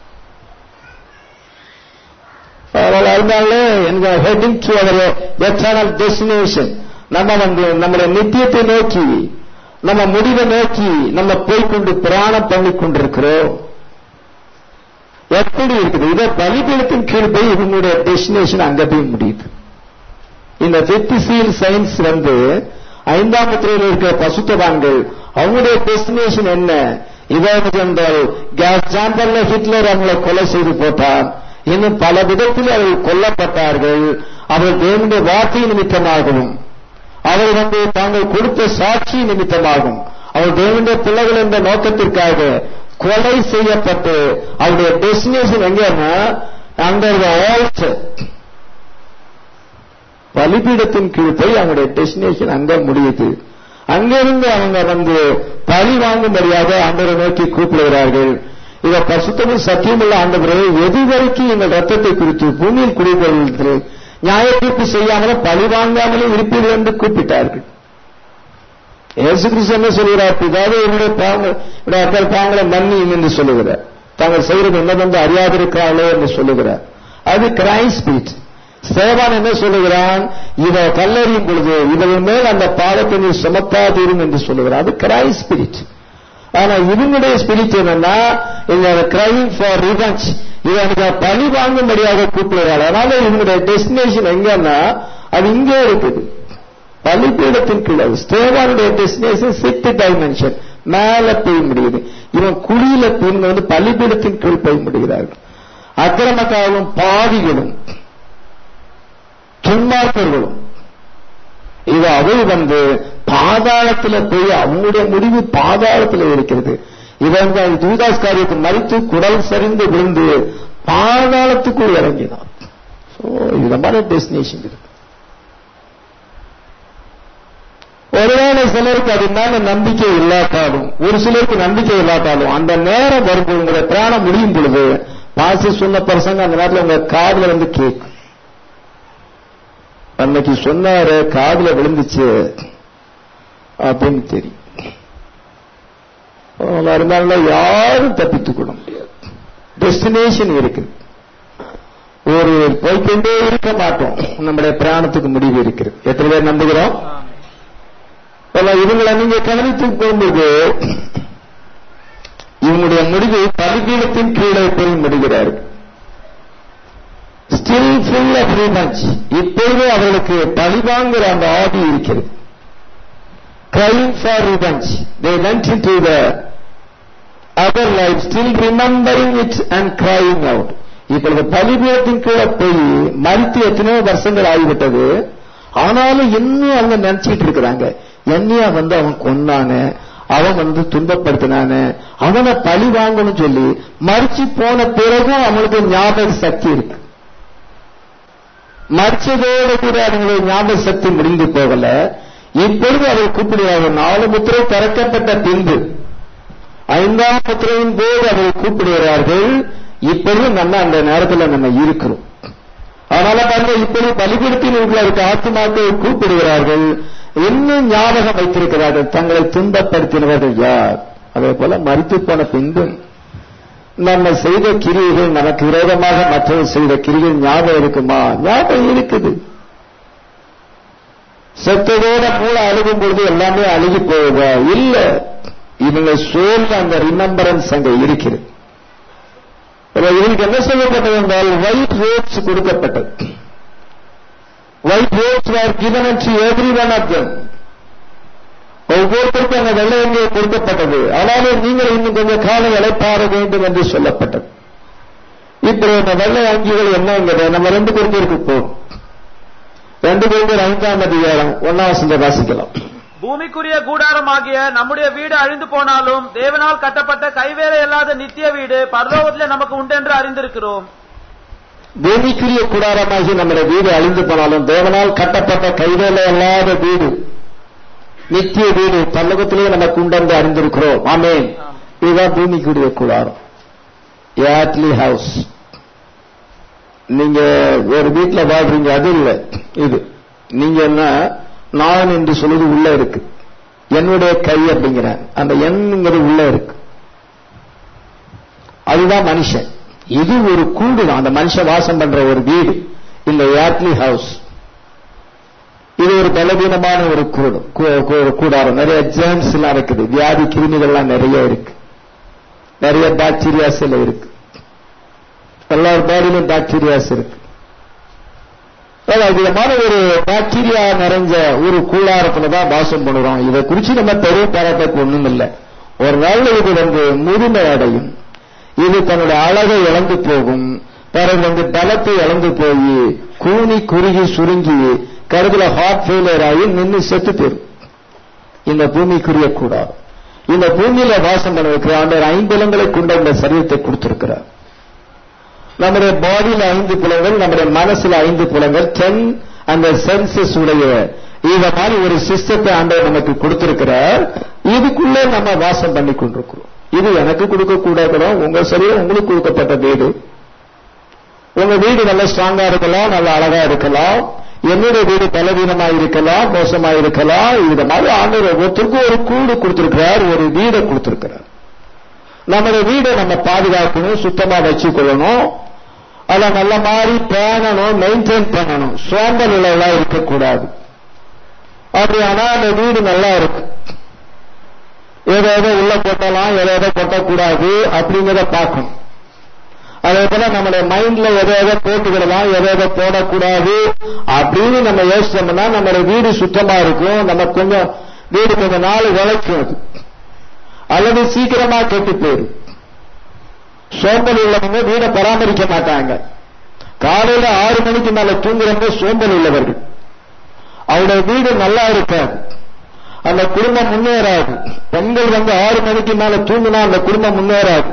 அதனால எங்க heading to our eternal destination நம்ம வந்து நம்முடைய நித்தியத்தை நோக்கி நம்ம முடிவை நோக்கி நம்ம போய்கொண்டு பிராணம் பண்ணி கொண்டிருக்கிறோம் எப்படி இருக்குது இதை பலிபீடத்தின் கீழ் போய் இவங்களுடைய டெஸ்டினேஷன் அங்க போய் முடியுது இந்த பிப்த் சீல் சயின்ஸ் வந்து ஐந்தாம் முத்திரையில் இருக்கிற பசுத்தவான்கள் அவங்களுடைய டெஸ்டினேஷன் என்ன இதாவது என்றால் கேஸ் சாம்பர்ல ஹிட்லர் அவங்களை கொலை செய்து போட்டார் இன்னும் பல விதத்தில் அவர்கள் கொல்லப்பட்டார்கள் அவர்கள் தேவனுடைய வார்த்தை நிமித்தமாகவும் அவர் வந்து தாங்கள் கொடுத்த சாட்சி நிமித்தமாகும் அவர் தேவனுடைய பிள்ளைகள் என்ற நோக்கத்திற்காக கொலை செய்யப்பட்டு அவருடைய டெஸ்டினேஷன் எங்கன்னா அண்டர் த ஆல்ட் பலிபீடத்தின் கீழ் போய் அவங்களுடைய டெஸ்டினேஷன் அங்க முடியுது அங்கிருந்து அவங்க வந்து பழி வாங்கும்படியாக ஆண்டவரை நோக்கி கூப்பிடுகிறார்கள் இத பசுத்தமும் சத்தியமுள்ள ஆண்டவரே எது வரைக்கும் இந்த ரத்தத்தை குறித்து பூமியில் குடிபெறுகிறது நியாய தீர்ப்பு செய்யாமலும் பழி வாங்காமலும் இருப்பீர்கள் என்று கூப்பிட்டார்கள் இயேசு கிறிஸ்து என்ன சொல்கிறார் பிதாவே என்னுடைய பாவங்கள் அக்கல் பாவங்களை மன்னியும் என்று சொல்லுகிறார் தாங்கள் செய்கிறது என்னவென்று அறியாதிருக்கிறார்களே என்று சொல்லுகிறார் அது கிரைம் ஸ்பீச் சேவான் என்ன சொல்லுகிறான் இவ கல்லறியும் பொழுது இவர்கள் மேல் அந்த பாடத்தை நீ சுமத்தாதீரும் என்று சொல்லுகிறார் அது கிரைம் ஸ்பிரிட் ஆனா இவங்களுடைய ஸ்பிரிட் என்னன்னா இந்த கிரைம் ஃபார் ரிவெஞ்ச் இவனுக்கு பழி வாங்கும்படியாக கூப்பிடுறாள் அதனால இவங்களுடைய டெஸ்டினேஷன் எங்கன்னா அது இங்கே இருக்குது பலிபீடத்தின் கீழே ஸ்தேவானுடைய டெஸ்டினேஷன் சிக்ஸ்த் டைமென்ஷன் மேல போய் முடியுது இவன் குழியில போய் வந்து பலிபீடத்தின் கீழ் போய் முடிகிறார்கள் அக்கிரமக்காரர்களும் பாவிகளும் துன்மார்க்கர்களும் இது அவள் வந்து பாதாளத்துல போய் அவங்களுடைய முடிவு பாதாளத்துல இருக்கிறது இவன் தூதாஸ் காரியத்தை மறித்து குடல் சரிந்து விழுந்து பாதாளத்துக்குள் இறங்கினான் இந்த மாதிரி டெஸ்டினேஷன் இருக்கு ஒருவேளை சிலருக்கு அது மேல நம்பிக்கை இல்லாட்டாலும் ஒரு சிலருக்கு நம்பிக்கை இல்லாட்டாலும் அந்த நேரம் வரும்போது உங்களுடைய பிராணம் முடியும் பொழுது பாசி சொன்ன பிரசங்க அந்த நேரத்தில் உங்க காதுல வந்து கேட்கும் அன்னைக்கு சொன்னாரு காதுல விழுந்துச்சு அப்படின்னு தெரியும் இருந்தாலும் யாரும் தப்பித்துக் கொள்ள முடியாது டெஸ்டினேஷன் இருக்கு ஒரு போய்கொண்டே இருக்க மாட்டோம் நம்முடைய பிராணத்துக்கு முடிவு இருக்கிறது எத்தனை பேர் நம்புகிறோம் இவங்களை நீங்க கவனித்து போகும்போது இவங்களுடைய முடிவு பலிபீடத்தின் கீழே போய் முடிகிறார்கள் ஸ்டில் ஃபுல் ஆஃப் ரிவெஞ்ச் இப்பொழுது அவர்களுக்கு பழிவாங்குற அந்த ஆதி இருக்கிறது crying for revenge. They went into the other life, still remembering it and crying out. இப்பொழுது பலிபீடத்தின் கீழே போய் மறித்து எத்தனையோ வருஷங்கள் ஆகிவிட்டது ஆனாலும் இன்னும் அவங்க நினைச்சிட்டு இருக்கிறாங்க என்னையா வந்து அவன் கொன்னான அவன் வந்து துன்பப்படுத்தினான அவனை பழி வாங்கணும் சொல்லி மறிச்சு போன பிறகும் அவனுக்கு ஞாபக சக்தி இருக்கு மறிச்சதோடு கூட அவங்களுடைய ஞாபக சக்தி முடிந்து போகல இப்பொழுது அவர் கூப்பிடுவார்கள் நாலு முத்திரை திறக்கப்பட்ட பின்பு ஐந்தாம் முத்திரையின் போது அவரை கூப்பிடுகிறார்கள் இப்பொழுது நம்ம அந்த நேரத்தில் நம்ம இருக்கிறோம் அதனால பாருங்க இப்பொழுது பலிபீடத்தில் உள்ளவருக்கு ஆத்மாக்களை கூப்பிடுகிறார்கள் இன்னும் ஞாபகம் வைத்திருக்கிறார்கள் தங்களை துன்பப்படுத்தினவர்கள் யார் அதே போல மறித்து போன பின்பும் நம்ம செய்த கிரியைகள் நமக்கு விரோதமாக மற்றவர் செய்த கிரிகள் ஞாபகம் இருக்குமா ஞாபகம் இருக்குது செத்ததோட மூளை அழுகும் பொழுது எல்லாமே அழுகி போகுதா இல்ல இவங்க சோல் அந்த ரிமெம்பரன்ஸ் அங்க இருக்கிறது இவங்களுக்கு என்ன செய்யப்பட்டது என்றால் ஒயிட் ரோட்ஸ் கொடுக்கப்பட்டது white robes are given to every one of them ஒவ்வொருத்தருக்கும் அந்த வெள்ளை எங்கே கொடுக்கப்பட்டது ஆனாலும் நீங்கள் இன்னும் கொஞ்சம் காலம் இழைப்பாற வேண்டும் என்று சொல்லப்பட்டது இப்படி இந்த வெள்ளை அங்கிகள் என்னங்கிறத நம்ம ரெண்டு பேருக்கு போகும் ரெண்டு பேருக்கு ஐந்தாம் அதிகாரம் ஒன்னாம் வசந்த வாசிக்கலாம் பூமிக்குரிய கூடாரமாகிய நம்முடைய வீடு அழிந்து போனாலும் தேவனால் கட்டப்பட்ட கைவேலை இல்லாத நித்திய வீடு பரலோகத்திலே நமக்கு உண்டென்று அறிந்திருக்கிறோம் பூமிக்குரிய கூடாரமாகி நம்முடைய வீடு அழிந்து போனாலும் தேவனால் கட்டப்பட்ட கைவேலை இல்லாத வீடு நித்திய வீடு பல்லகத்திலேயே நமக்கு உண்டென்று அறிந்திருக்கிறோம் ஆமேன் இதுதான் பூமிக்குரிய கூடாரம் ஏட்லி ஹவுஸ் நீங்க ஒரு வீட்டுல வாழ்றீங்க அது இல்ல இது நீங்க என்ன நான் என்று சொல்லுது உள்ள இருக்கு என்னுடைய கை அப்படிங்கிற அந்த எண்ங்கிறது உள்ள இருக்கு அதுதான் மனுஷன் இது ஒரு கூடு தான் அந்த மனுஷன் வாசம் பண்ற ஒரு வீடு இந்த ஏட்லி ஹவுஸ் இது ஒரு பலவீனமான ஒரு கூடு கூ- கூடாரம் நிறைய ஜேர்ம்ஸ் எல்லாம் இருக்குது வியாதி கிருமிகள்லாம் நிறைய இருக்கு நிறைய பாக்டீரியாஸ் எல்லாம் இருக்கு எல்லார் பாடியிலும் பாக்டீரியாஸ் இருக்கு அதாவது விதமான ஒரு பாக்டீரியா நிறைஞ்ச ஒரு கூடாரத்துல தான் வாசம் பண்ணுறோம் இதை குறிச்சு நம்ம பெரிய பாராட்டுக்கு ஒண்ணும் இல்லை ஒரு நாள் இது வந்து முதுமை அடையும் இது தன்னுடைய அழகை இழந்து போகும் பிறகு வந்து பலத்தை இழந்து போய் கூனி குறுகி சுருங்கி கருதுல ஹார்ட் ஃபெயிலியர் ஆகி நின்று செத்து போயிடும் இந்த பூமிக்குரிய கூடாரம் இந்த பூமியில வாசம் பண்ண வைக்கிற ஆண்டவர் ஐம்பலங்களை கொண்ட இந்த சரீரத்தை கொடுத்திருக்கிறார் நம்முடைய பாடியில ஐந்து புலங்கள் நம்முடைய மனசுல ஐந்து புலங்கள் டென் அந்த சென்சஸ் உடைய இத மாதிரி ஒரு சிஸ்டத்தை ஆண்டவர் நமக்கு கொடுத்திருக்கிறார் இதுக்குள்ளே நம்ம வாசம் பண்ணி கொண்டிருக்கிறோம் இது எனக்கு கொடுக்க கூடாது உங்க சரீரம் உங்களுக்கு கொடுக்கப்பட்ட வீடு உங்க வீடு நல்ல ஸ்ட்ராங்கா இருக்கலாம் நல்ல அழகா இருக்கலாம் என்னுடைய வீடு பலவீனமா இருக்கலாம் மோசமா இருக்கலாம் இது மாதிரி ஆண்டவர் ஒவ்வொருத்தருக்கும் ஒரு கூடு கொடுத்திருக்கிறார் ஒரு வீடை கொடுத்திருக்கிறார் நம்முடைய வீடை நம்ம பாதுகாக்கணும் சுத்தமா வச்சுக்கொள்ளணும் அதை நல்ல மாதிரி பேணணும் மெயின்டைன் பண்ணணும் சோம்பல் நிலையெல்லாம் இருக்கக்கூடாது அப்படியானா அந்த வீடு நல்லா இருக்கும் ஏதோ ஏதோ உள்ள கொட்டலாம் ஏதோ ஏதோ கொட்டக்கூடாது அப்படிங்கிறத பார்க்கணும் அதே போல நம்மளுடைய மைண்ட்ல எதை எதை போட்டுக்கிடலாம் எதை எதை போடக்கூடாது அப்படின்னு நம்ம யோசிச்சோம்னா நம்மளுடைய வீடு சுத்தமா இருக்கும் நம்ம கொஞ்சம் வீடு கொஞ்சம் நாள் உழைக்கும் அது அல்லது சீக்கிரமா கெட்டு போயிடும் சோம்பல் உள்ளவங்க வீடை பராமரிக்க மாட்டாங்க காலையில ஆறு மணிக்கு மேல தூங்குறவங்க சோம்பல் உள்ளவர்கள் அவருடைய வீடு நல்லா இருக்காது அந்த குடும்பம் முன்னேறாது பெண்கள் வந்து ஆறு மணிக்கு மேல தூங்கினா அந்த குடும்பம் முன்னேறாது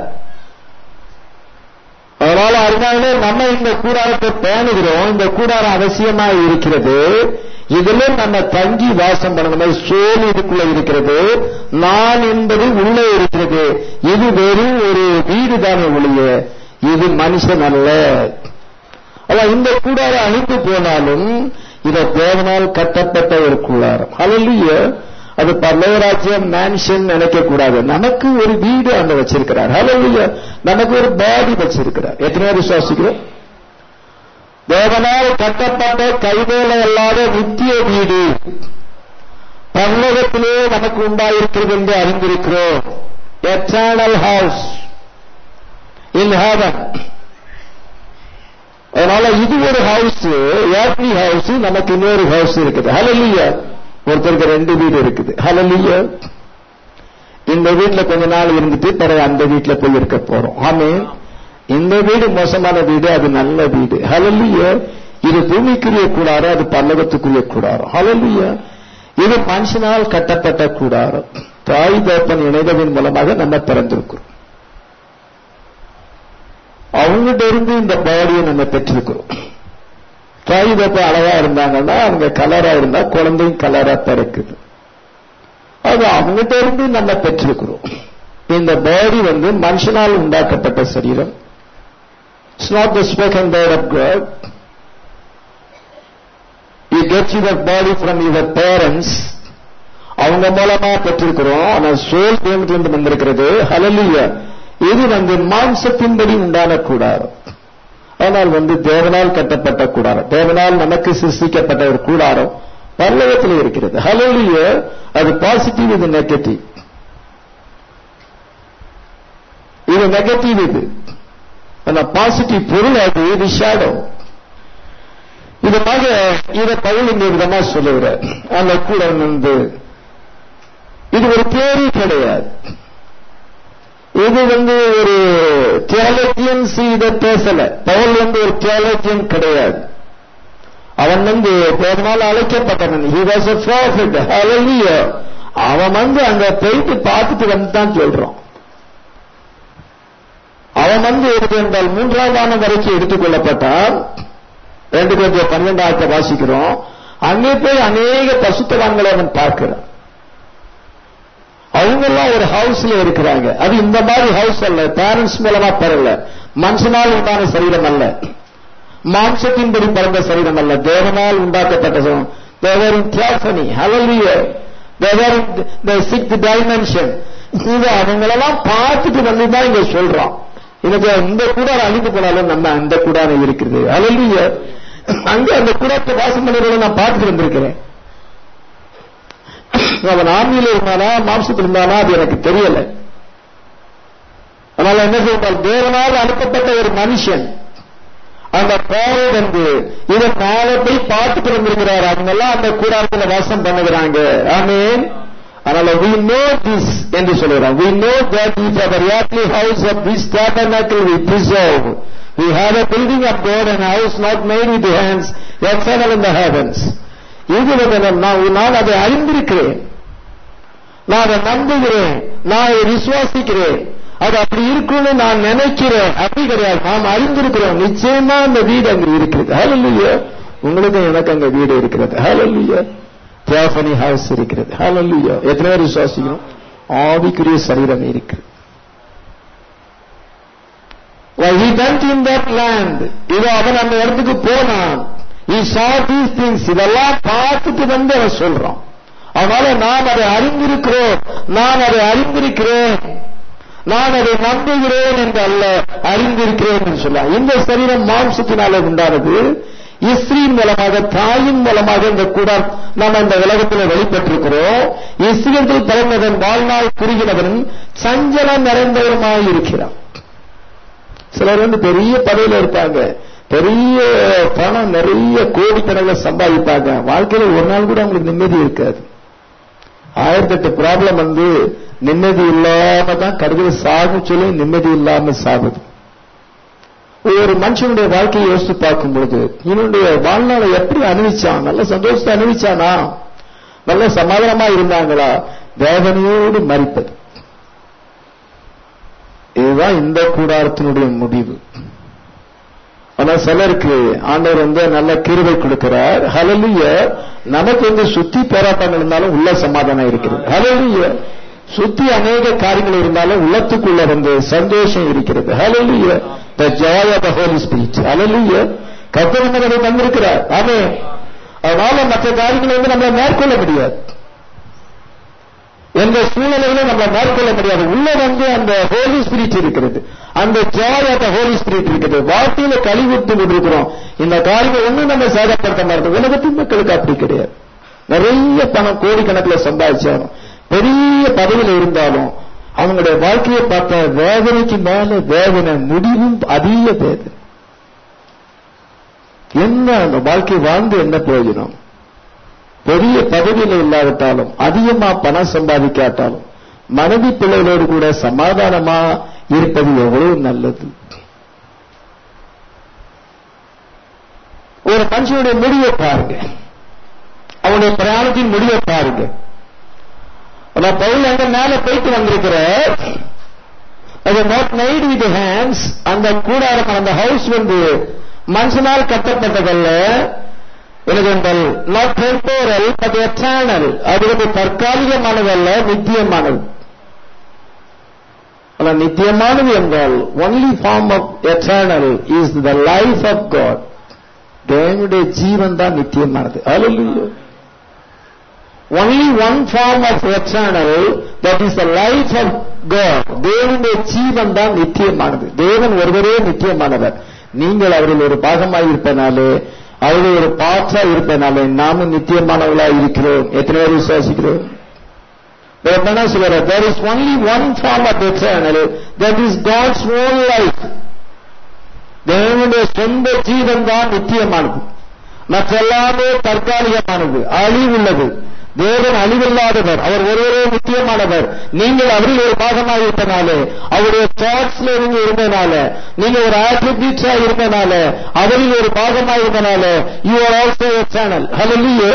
அதனால அதனாலே நம்ம இந்த கூடாரத்தை பேணுகிறோம் இந்த கூடாரம் அவசியமா இருக்கிறது இதுல நம்ம தங்கி வாசம் பண்ணணும் சோல் இதுக்குள்ள இருக்கிறது நான் என்பது உள்ளே இருக்கிறது இது வெறும் ஒரு வீடு தானே ஒழிய இது மனுஷன் அல்ல அதான் இந்த கூடாரம் அழிந்து போனாலும் இதை தேவனால் கட்டப்பட்ட ஒரு கூடாரம் அழலிய அது பல்லவராஜ்யம் மேன்ஷன் நினைக்க கூடாது நமக்கு ஒரு வீடு அங்க வச்சிருக்கிறார் அழலிய நமக்கு ஒரு பாடி வச்சிருக்கிறார் எத்தனை பேர் விசுவாசிக்கிறோம் தேவனால் கட்டப்பட்ட கைவேலை அல்லாத நித்திய வீடு பல்லவத்திலே நமக்கு உண்டாயிருக்கிறது என்று அறிந்திருக்கிறோம் எட்டர்னல் ஹவுஸ் இன் ஹேவன் அதனால இது ஒரு ஹவுஸ் ஏர்லி ஹவுஸ் நமக்கு இன்னொரு ஹவுஸ் இருக்குது ஹலலிய ஒருத்தருக்கு ரெண்டு வீடு இருக்குது ஹலலிய இந்த வீட்டுல கொஞ்ச நாள் இருந்துட்டு பிறகு அந்த வீட்டுல போய் இருக்க போறோம் ஆமே இந்த வீடு மோசமான வீடு அது நல்ல வீடு ஹலலிய இது பூமிக்குரிய கூடாரம் அது பல்லவத்துக்குரிய கூடாரம் ஹலலிய இது மனுஷனால் கட்டப்பட்ட கூடாரம் தாய் தேப்பன் இணைந்ததன் மூலமாக நம்ம பிறந்திருக்கிறோம் அவங்ககிட்ட இருந்து இந்த பாடியை நம்ம பெற்றிருக்கிறோம் தாய் தப்ப அழகா இருந்தாங்கன்னா அவங்க கலரா இருந்தா குழந்தையும் கலரா பிறக்குது அது அவங்ககிட்ட இருந்து நம்ம பெற்றிருக்கிறோம் இந்த பாடி வந்து மனுஷனால் உண்டாக்கப்பட்ட சரீரம் it's not the spoken word of God you get your body from your parents அவங்க மூலமா பெற்றிருக்கிறோம் ஆனா சோல் தேவத்திலிருந்து வந்திருக்கிறது ஹலலிய இது வந்து மாம்சத்தின்படி உண்டான கூடாரம் ஆனால் வந்து தேவனால் கட்டப்பட்ட கூடாரம் தேவனால் நமக்கு சிருஷ்டிக்கப்பட்ட ஒரு கூடாரம் பரலோகத்தில் இருக்கிறது ஹலோலிய அது பாசிட்டிவ் இது நெகட்டிவ் இது நெகட்டிவ் இது ஆனா பாசிட்டிவ் பொருள் அது இது ஷேடோ இதுமாக இதை பவுல் இந்த விதமா சொல்லுகிறார் அந்த கூட வந்து இது ஒரு தேரி கிடையாது இது வந்து ஒரு தியாலஜியன்ஸ் இதை பேசல பவுல் வந்து ஒரு தியாலஜியன் கிடையாது அவன் வந்து தேவனால் அழைக்கப்பட்டவன் he was a prophet hallelujah அவன் வந்து அங்க போயிட்டு பார்த்துட்டு வந்து தான் சொல்றான் அவன் வந்து எடுத்து என்றால் மூன்றாவது வரைக்கும் எடுத்துக்கொள்ளப்பட்டான் ரெண்டு கொஞ்சம் பன்னெண்டாயிரத்தை வாசிக்கிறோம் அங்கே போய் அநேக பசுத்தவான்களை அவன் பார்க்கிறான் அவங்கெல்லாம் ஒரு ஹவுஸ்ல இருக்கிறாங்க அது இந்த மாதிரி ஹவுஸ் அல்ல பேரண்ட்ஸ் மூலமா பெறல மனுஷனால் உண்டான சரீரம் அல்ல மாம்சத்தின்படி பிறந்த சரீரம் அல்ல தேவனால் உண்டாக்கப்பட்ட சரீரம் தேவரின் தியாசனி ஹலலிய தேவரின் த சிக்த் டைமென்ஷன் இது அவங்களெல்லாம் பார்த்துட்டு வந்து தான் இங்க சொல்றான் எனக்கு இந்த கூடார அழிந்து போனாலும் நம்ம அந்த கூடாரம் இருக்குது அழலிய அங்க அந்த கூடத்தை வாசம் பண்ணுறத நான் பார்த்துட்டு வந்திருக்கிறேன் அவன் ஆன்மீல இருந்தானா மாம்சத்தில் இருந்தானா அது எனக்கு தெரியல அதனால என்ன சொல்றால் தேவனால் அனுப்பப்பட்ட ஒரு மனுஷன் அந்த பாவை வந்து இதன் நாளத்தை பார்த்துட்டு வந்திருக்கிறார் அவங்கெல்லாம் அந்த கூடாரத்தில் வாசம் பண்ணுகிறாங்க ஆமீன் அதனால we know this என்று சொல்கிறான் we know that if our earthly house of this tabernacle we preserve we have a building of God and a house not made with hands eternal in the heavens இது வந்து நான் நான் அதை அறிந்திருக்கிறேன் நான் அதை நம்புகிறேன் நான் அதை விசுவாசிக்கிறேன் அது அப்படி இருக்கும்னு நான் நினைக்கிறேன் அப்படி கிடையாது நாம் அறிந்திருக்கிறோம் நிச்சயமா அந்த வீடு அங்க இருக்கிறது ஹலல்லையா உங்களுக்கு எனக்கு அங்க வீடு இருக்கிறது ஹலல்லையா தியாபனி ஹவுஸ் இருக்கிறது ஹலல்லையா எத்தனை பேர் விசுவாசிக்கணும் ஆவிக்குரிய சரீரம் இருக்கு he went in that land இதோ அவன் அந்த இடத்துக்கு போனான் he saw these things இதெல்லாம் பார்த்துட்டு வந்து அவன் சொல்றான் அதனால நாம் அதை அறிந்திருக்கிறோம் நான் அதை அறிந்திருக்கிறேன் நான் அதை நம்புகிறேன் என்று அல்ல அறிந்திருக்கிறேன் என்று சொல்லலாம் இந்த சரீரம் மாம்சத்தினாலே உண்டானது இஸ்ரீன் மூலமாக தாயின் மூலமாக இந்த கூட நாம் இந்த உலகத்தில் வெளிப்பட்டிருக்கிறோம் இஸ்ரீயத்தில் பிறந்தவன் வாழ்நாள் குறுகினவன் சஞ்சலம் நிறைந்தவருமாய் இருக்கிறான் சிலர் வந்து பெரிய பதவியில இருப்பாங்க பெரிய பணம் நிறைய கோடிக்கணக்கில் சம்பாதிப்பாங்க வாழ்க்கையில ஒரு நாள் கூட அவங்களுக்கு நிம்மதி இருக்காது ஆயிரத்தெட்டு ப்ராப்ளம் வந்து நிம்மதி இல்லாம தான் கடைசியில் சாகும் சொல்லி நிம்மதி இல்லாம சாகுது ஒரு மனுஷனுடைய வாழ்க்கையை யோசித்து பார்க்கும் பொழுது இவனுடைய வாழ்நாளை எப்படி அனுபவிச்சான் நல்ல சந்தோஷத்தை அனுபவிச்சானா நல்ல சமாதானமா இருந்தாங்களா வேதனையோடு மறிப்பது இதுதான் இந்த கூடாரத்தினுடைய முடிவு ஆனா சிலருக்கு ஆண்டவர் வந்து நல்ல கிருவை கொடுக்கிறார் ஹலலிய நமக்கு வந்து சுத்தி போராட்டங்கள் இருந்தாலும் உள்ள சமாதானம் இருக்கிறது ஹலலிய சுத்தி அநேக காரியங்கள் இருந்தாலும் உள்ளத்துக்குள்ள வந்து சந்தோஷம் இருக்கிறது hallelujah the joy of the Holy Spirit hallelujah கத்தர் அதை தந்திருக்கிறார் ஆமே அதனால மற்ற காரியங்களை வந்து நம்மளை மேற்கொள்ள முடியாது எந்த சூழ்நிலையிலும் நம்ம மேற்கொள்ள முடியாது உள்ள வந்து அந்த ஹோலி ஸ்பிரிட் இருக்கிறது அந்த ஜாய் ஆஃப் ஹோலி ஸ்பிரிட் இருக்குது வாழ்க்கையில கழிவுட்டு கொண்டிருக்கிறோம் இந்த காரியங்கள் ஒண்ணும் நம்ம சேதப்படுத்த மாட்டோம் உலகத்தின் மக்களுக்கு அப்படி கிடையாது நிறைய பணம் கோடிக்கணக்கில் சம்பாதிச்சாலும் பெரிய பதவியில் இருந்தாலும் அவங்களுடைய வாழ்க்கையை பார்த்த வேதனைக்கு மேல வேதனை முடிவும் அதிக வேதனை என்ன அந்த வாழ்க்கை வாழ்ந்து என்ன பிரயோஜனம் பெரிய பதவியில் இல்லாவிட்டாலும் அதிகமா பணம் சம்பாதிக்காட்டாலும் மனைவி பிள்ளைகளோடு கூட சமாதானமா இருப்பது எவ்வளவு நல்லது ஒரு மனுஷனுடைய முடிவை பாருங்க அவனுடைய பிரயாணத்தின் முடிவை பாருங்க நான் பவுல் அங்க மேல போயிட்டு வந்திருக்கிற அது நாட் மைட் வித் ஹேண்ட்ஸ் அந்த கூடாரம் அந்த ஹவுஸ் வந்து மனுஷனால் கட்டப்பட்டதல்ல எனதென்றால் நாட் டெம்போரல் பட் எட்டர்னல் அது வந்து தற்காலிகமானதல்ல நித்தியமானது ஆனால் நித்தியமானது என்றால் only form of eternal is the life of God தேவனுடைய ஜீவன் தான் நித்தியமானது அல்ல only one form of eternal that is the life of God தேவனுடைய ஜீவன் தான் நித்தியமானது தேவன் ஒருவரே நித்தியமானவர் நீங்கள் அவரில் ஒரு பாகமாய் இருப்பனாலே அவர்கள் ஒரு பாற்றா இருப்பனாலே நாமும் நித்தியமானவர்களா இருக்கிறோம் எத்தனை பேர் விசுவாசிக்கிறோம் என்ன சொல்ற there is only one form of eternal that is God's own life தேவனுடைய சொந்த ஜீவன் தான் நித்தியமானது மற்றெல்லாமே தற்காலிகமானது அழிவுள்ளது தேவன் அழிவில்லாதவர் அவர் ஒருவரே முக்கியமானவர் நீங்கள் அவரில் ஒரு பாகமாக இருப்பனாலே அவருடைய தாட்ஸ்ல நீங்க இருந்தனால நீங்க ஒரு ஆட்ரிபியூட்ஸா இருந்தனால அவரில் ஒரு பாகமாக இருந்தனால you are also channel hello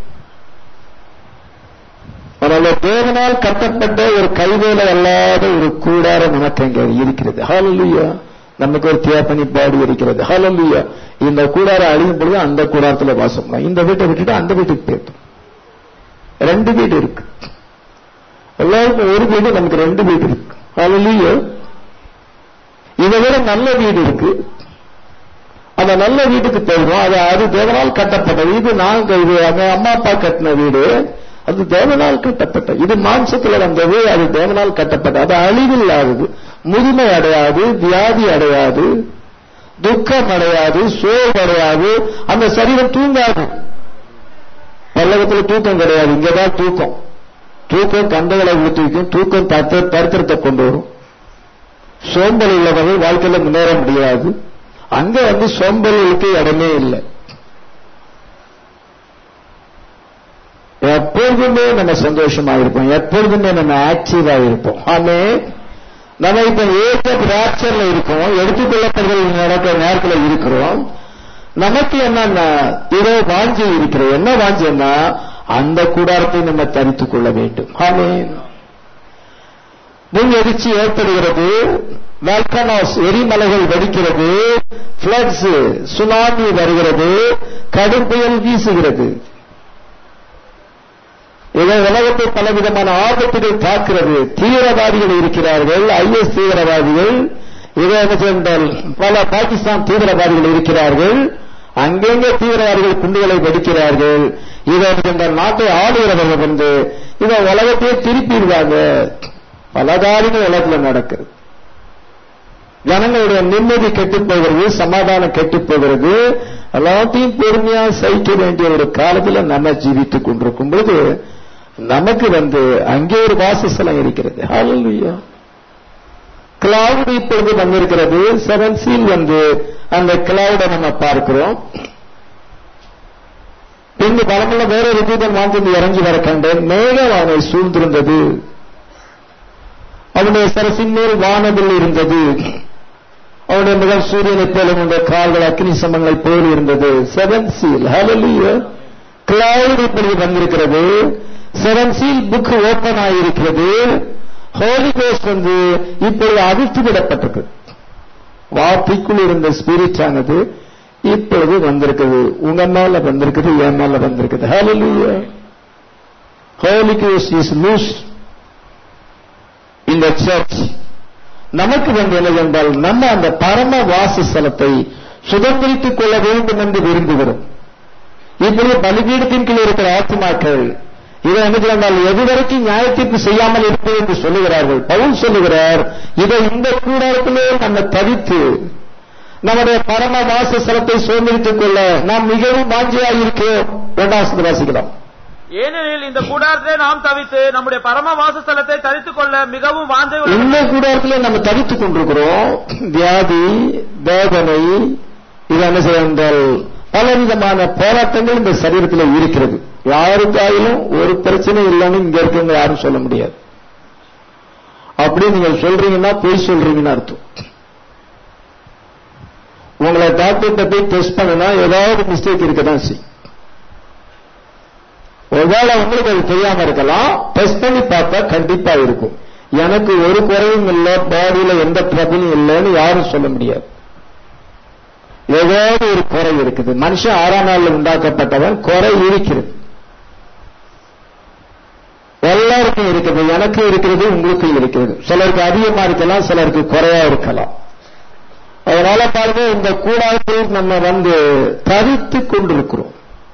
அதனால தேவனால் கட்டப்பட்ட ஒரு கைவேலை அல்லாத ஒரு கூடாரம் நமக்கு அங்கே இருக்கிறது ஹalleluya நமக்கு ஒரு தியாபனி பாடி இருக்கிறது ஹalleluya இந்த கூடாரம் அழியும் பொழுது அந்த கூடாரத்துல வாசம் பண்ணலாம் இந்த வீட்டை விட்டுட்டு அந்த வீட்டுக்கு போயிட்டோம் ரெண்டு வீடு இருக்கு எல்லாருக்கும் ஒரு வீடு நமக்கு ரெண்டு வீடு இருக்கு ஹalleluya இதை விட நல்ல வீடு இருக்கு அந்த நல்ல வீட்டுக்கு போயிடும் அது அது தேவனால் கட்டப்பட்டது இது நாங்க இது எங்க அம்மா அப்பா கட்டின வீடு அது தேவனால் கட்டப்பட்ட இது மாம்சத்தில் வந்தது அது தேவனால் கட்டப்பட்ட அது அழிவில்லாதது முதுமை அடையாது வியாதி அடையாது துக்கம் அடையாது சோர்வு அடையாது அந்த சரீரம் தூங்காது பல்லவத்தில் தூக்கம் கிடையாது இங்கதான் தூக்கம் தூக்கம் கண்டைகளை ஊற்றி வைக்கும் தூக்கம் தத்த தரித்திரத்தை கொண்டு வரும் சோம்பல் உள்ளவர்கள் வாழ்க்கையில முன்னேற முடியாது அங்க வந்து சோம்பல்களுக்கு இடமே இல்லை எப்பொழுதுமே நம்ம சந்தோஷமா இருப்போம் எப்பொழுதுமே நம்ம ஆக்டிவா இருப்போம் ஆமே நம்ம இப்ப ஏற்ற ராப்சர்ல இருக்கோம் எடுத்துக்கொள்ளப்படுதல் நடக்கிற நேரத்தில் இருக்கிறோம் நமக்கு என்னன்னா இதோ வாஞ்சி இருக்கிறோம் என்ன வாஞ்சின்னா அந்த கூடாரத்தை நம்ம தரித்துக் கொள்ள வேண்டும் ஆமே முன் எரிச்சி ஏற்படுகிறது வேல்கனாஸ் எரிமலைகள் வெடிக்கிறது பிளட்ஸ் சுனாமி வருகிறது கடும் புயல் வீசுகிறது இதை உலகத்தை பலவிதமான ஆபத்துகள் தாக்குறது தீவிரவாதிகள் இருக்கிறார்கள் ஐஎஸ் தீவிரவாதிகள் இதை என்ன சென்றால் பல பாகிஸ்தான் தீவிரவாதிகள் இருக்கிறார்கள் அங்கெங்கே தீவிரவாதிகள் குண்டுகளை வெடிக்கிறார்கள் இதை சென்றால் நாட்டை ஆளுகிறவர்கள் வந்து இதை உலகத்தையே திருப்பிடுவாங்க பல காரியங்கள் உலகத்தில் நடக்கிறது ஜனங்களுடைய நிம்மதி கெட்டு போகிறது சமாதானம் கெட்டு போகிறது எல்லாத்தையும் பொறுமையா சகிக்க வேண்டிய ஒரு காலத்துல நம்ம ஜீவித்துக் கொண்டிருக்கும் பொழுது நமக்கு வந்து அங்கே ஒரு வாசஸ்தலம் இருக்கிறது ஹalleluya கிளவுட் இப்பொழுது வந்திருக்கிறது செவன் சீல் வந்து அந்த கிளவுட நம்ம பார்க்கிறோம் பின்பு பலமுள்ள வேறொரு தூதன் வாங்கி இறங்கி வர கண்டேன் மேகம் அவனை சூழ்ந்திருந்தது அவனுடைய சரசின் மேல் வானவில் இருந்தது அவனுடைய முகம் சூரியனைப் போல அவனுடைய கால்கள் அக்னி சமங்களை போல் இருந்தது செவன் சீல் ஹalleluya கிளவுட் இப்பொழுது வந்திருக்கிறது செவன் சீல் புக் ஓபன் ஆகியிருக்கிறது ஹோலி கோஸ்ட் வந்து இப்பொழுது அவிழ்த்து விடப்பட்டது வார்த்தைக்குள் இருந்த ஸ்பிரிட் ஆனது இப்பொழுது வந்திருக்குது உங்க மேல வந்திருக்குது என் மேல வந்திருக்குது ஹalleluya holy ghost is loose in the church நமக்கு வந்து என்னவென்றால் நம்ம அந்த பரம வாசஸ்தலத்தை சுதந்திரித்துக் கொள்ள வேண்டும் என்று விரும்புகிறோம் இப்பொழுது பலிபீடத்தின் கீழ் இருக்கிற ஆத்மாக்கள் இதை என்ன சொன்னால் எதுவரைக்கும் நியாயத்தீர்ப்பு செய்யாமல் இருப்பது என்று சொல்லுகிறார்கள் பவுல் சொல்லுகிறார் இதை இந்த கூடாரத்திலே நம்ம தவித்து நம்முடைய பரம வாசஸ்தலத்தை சுதந்திரித்துக் கொள்ள நாம் மிகவும் வாஞ்சியாக இருக்கிறோம் இரண்டாவது வாசிக்கலாம் ஏனெனில் இந்த கூடாரத்தை நாம் தவித்து நம்முடைய பரம வாசஸ்தலத்தை தரித்துக் கொள்ள மிகவும் வாஞ்சை உள்ள- இந்த கூடாரத்திலே நம்ம தவித்துக் கொண்டிருக்கிறோம் வியாதி வேதனை இது என்ன செய்ய என்றால் பலவிதமான போராட்டங்கள் இந்த சரீரத்தில் இருக்கிறது யாருக்காயிலும் ஒரு பிரச்சனை இல்லைன்னு இங்க இருக்கவங்க யாரும் சொல்ல முடியாது அப்படி நீங்க சொல்றீங்கன்னா பொய் சொல்றீங்கன்னு அர்த்தம் உங்களை டாக்டர்கிட்ட போய் டெஸ்ட் பண்ணனா ஏதாவது மிஸ்டேக் இருக்கதான் செய்யும் ஒருவேளை உங்களுக்கு அது தெரியாம இருக்கலாம் டெஸ்ட் பண்ணி பார்த்தா கண்டிப்பா இருக்கும் எனக்கு ஒரு குறையும் இல்லை பாடியில எந்த ட்ரபிளும் இல்லைன்னு யாரும் சொல்ல முடியாது ஏதாவது ஒரு குறை இருக்குது மனுஷன் ஆறாம் நாள்ல உண்டாக்கப்பட்டவன் குறை இருக்கிறது எல்லாருக்கும் இருக்குது எனக்கு இருக்கிறது உங்களுக்கு இருக்கிறது சிலருக்கு அதிகமா இருக்கலாம் சிலருக்கு குறையா இருக்கலாம் அதனால பாருங்க இந்த கூடாரத்தில் நம்ம வந்து தவித்துக் கொண்டிருக்கிறோம்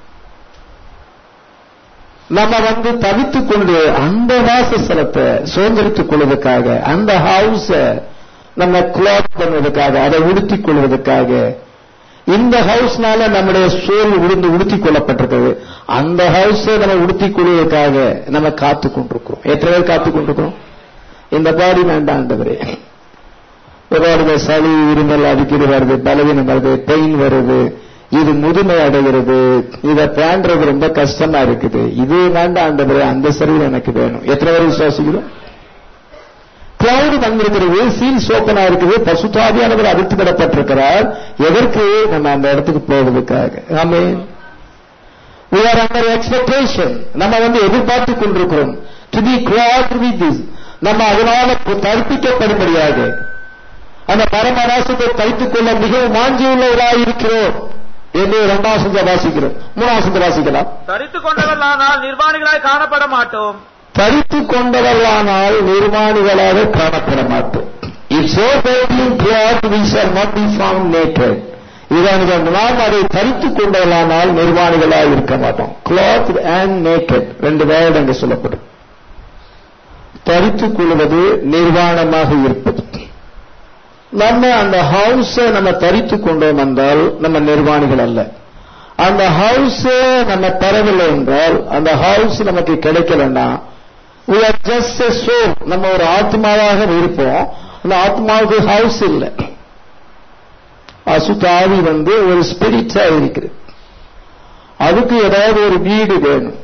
நம்ம வந்து தவித்துக் கொண்டு அந்த வாசஸ்தலத்தை சுதந்திரித்துக் கொள்வதற்காக அந்த ஹவுஸ நம்ம குளோத் பண்ணுவதற்காக அதை உடுத்திக் கொள்வதற்காக இந்த ஹவுஸ்னால நம்முடைய சோல் உடுந்து உடுத்திக் கொள்ளப்பட்டிருக்கிறது அந்த ஹவுஸை நம்ம உடுத்திக் கொள்வதற்காக நம்ம காத்துக் கொண்டிருக்கிறோம் எத்தனை பேர் காத்துக் கொண்டிருக்கிறோம் இந்த பாடி வேண்டாண்டவரே ஒரு சளி இருமல் அடிக்கடி வருது பலவீனம் வருது பெயின் வருது இது முதுமை அடைகிறது இதை பேண்றது ரொம்ப கஷ்டமா இருக்குது இது வேண்டாம் ஆண்டவரே அந்த சரீரம் எனக்கு வேணும் எத்தனை பேர் விசுவாசிக்கிறோம் கிளவுடு வந்திருக்கிறது சீல் சோப்பனா இருக்குது பசுதாபியானவர் அவிழ்த்து விடப்பட்டிருக்கிறார் எதற்கு நம்ம அந்த இடத்துக்கு போவதற்காக ஆமே we are under expectation நம்ம வந்து எதிர்பார்த்துக் கொண்டிருக்கிறோம் to be clothed with this நம்ம அதனால தரிப்பிக்கப்படும்படியாக அந்த பரமராசத்தை தைத்துக் கொள்ள மிகவும் வாஞ்சியுள்ளவர்களாக இருக்கிறோம் என்று இரண்டாம் சந்த வாசிக்கிறோம் மூணாம் சந்த வாசிக்கலாம் தரித்துக் கொண்டவர்களானால் நிர்வாணிகளாய் காணப்பட மாட்டோம் தரித்துக் கொண்டவர்களானால் நிர்மாணிகளாக காணப்பட மாட்டோம் இப் so badly clothed we shall not be found naked இதன் நாம் அதை தரித்துக் கொண்டவர்களானால் நிர்வாணிகளாக இருக்க மாட்டோம் clothed and naked ரெண்டு வேர்டு அங்கே சொல்லப்படும் தரித்துக் கொள்வது நிர்வாணமாக இருப்பது நம்ம அந்த ஹவுஸ நம்ம தரித்துக் கொண்டோம் என்றால் நம்ம நிர்வாணிகள் அல்ல அந்த ஹவுஸ் நம்ம பெறவில்லை என்றால் அந்த ஹவுஸ் நமக்கு கிடைக்கலன்னா we are just a soul நம்ம ஒரு ஆத்மாவாக இருப்போம் அந்த ஆத்மாவுக்கு ஹவுஸ் இல்லை அசுத்தாவி வந்து ஒரு ஸ்பிரிட்டா இருக்குது அதுக்கு ஏதாவது ஒரு வீடு வேணும்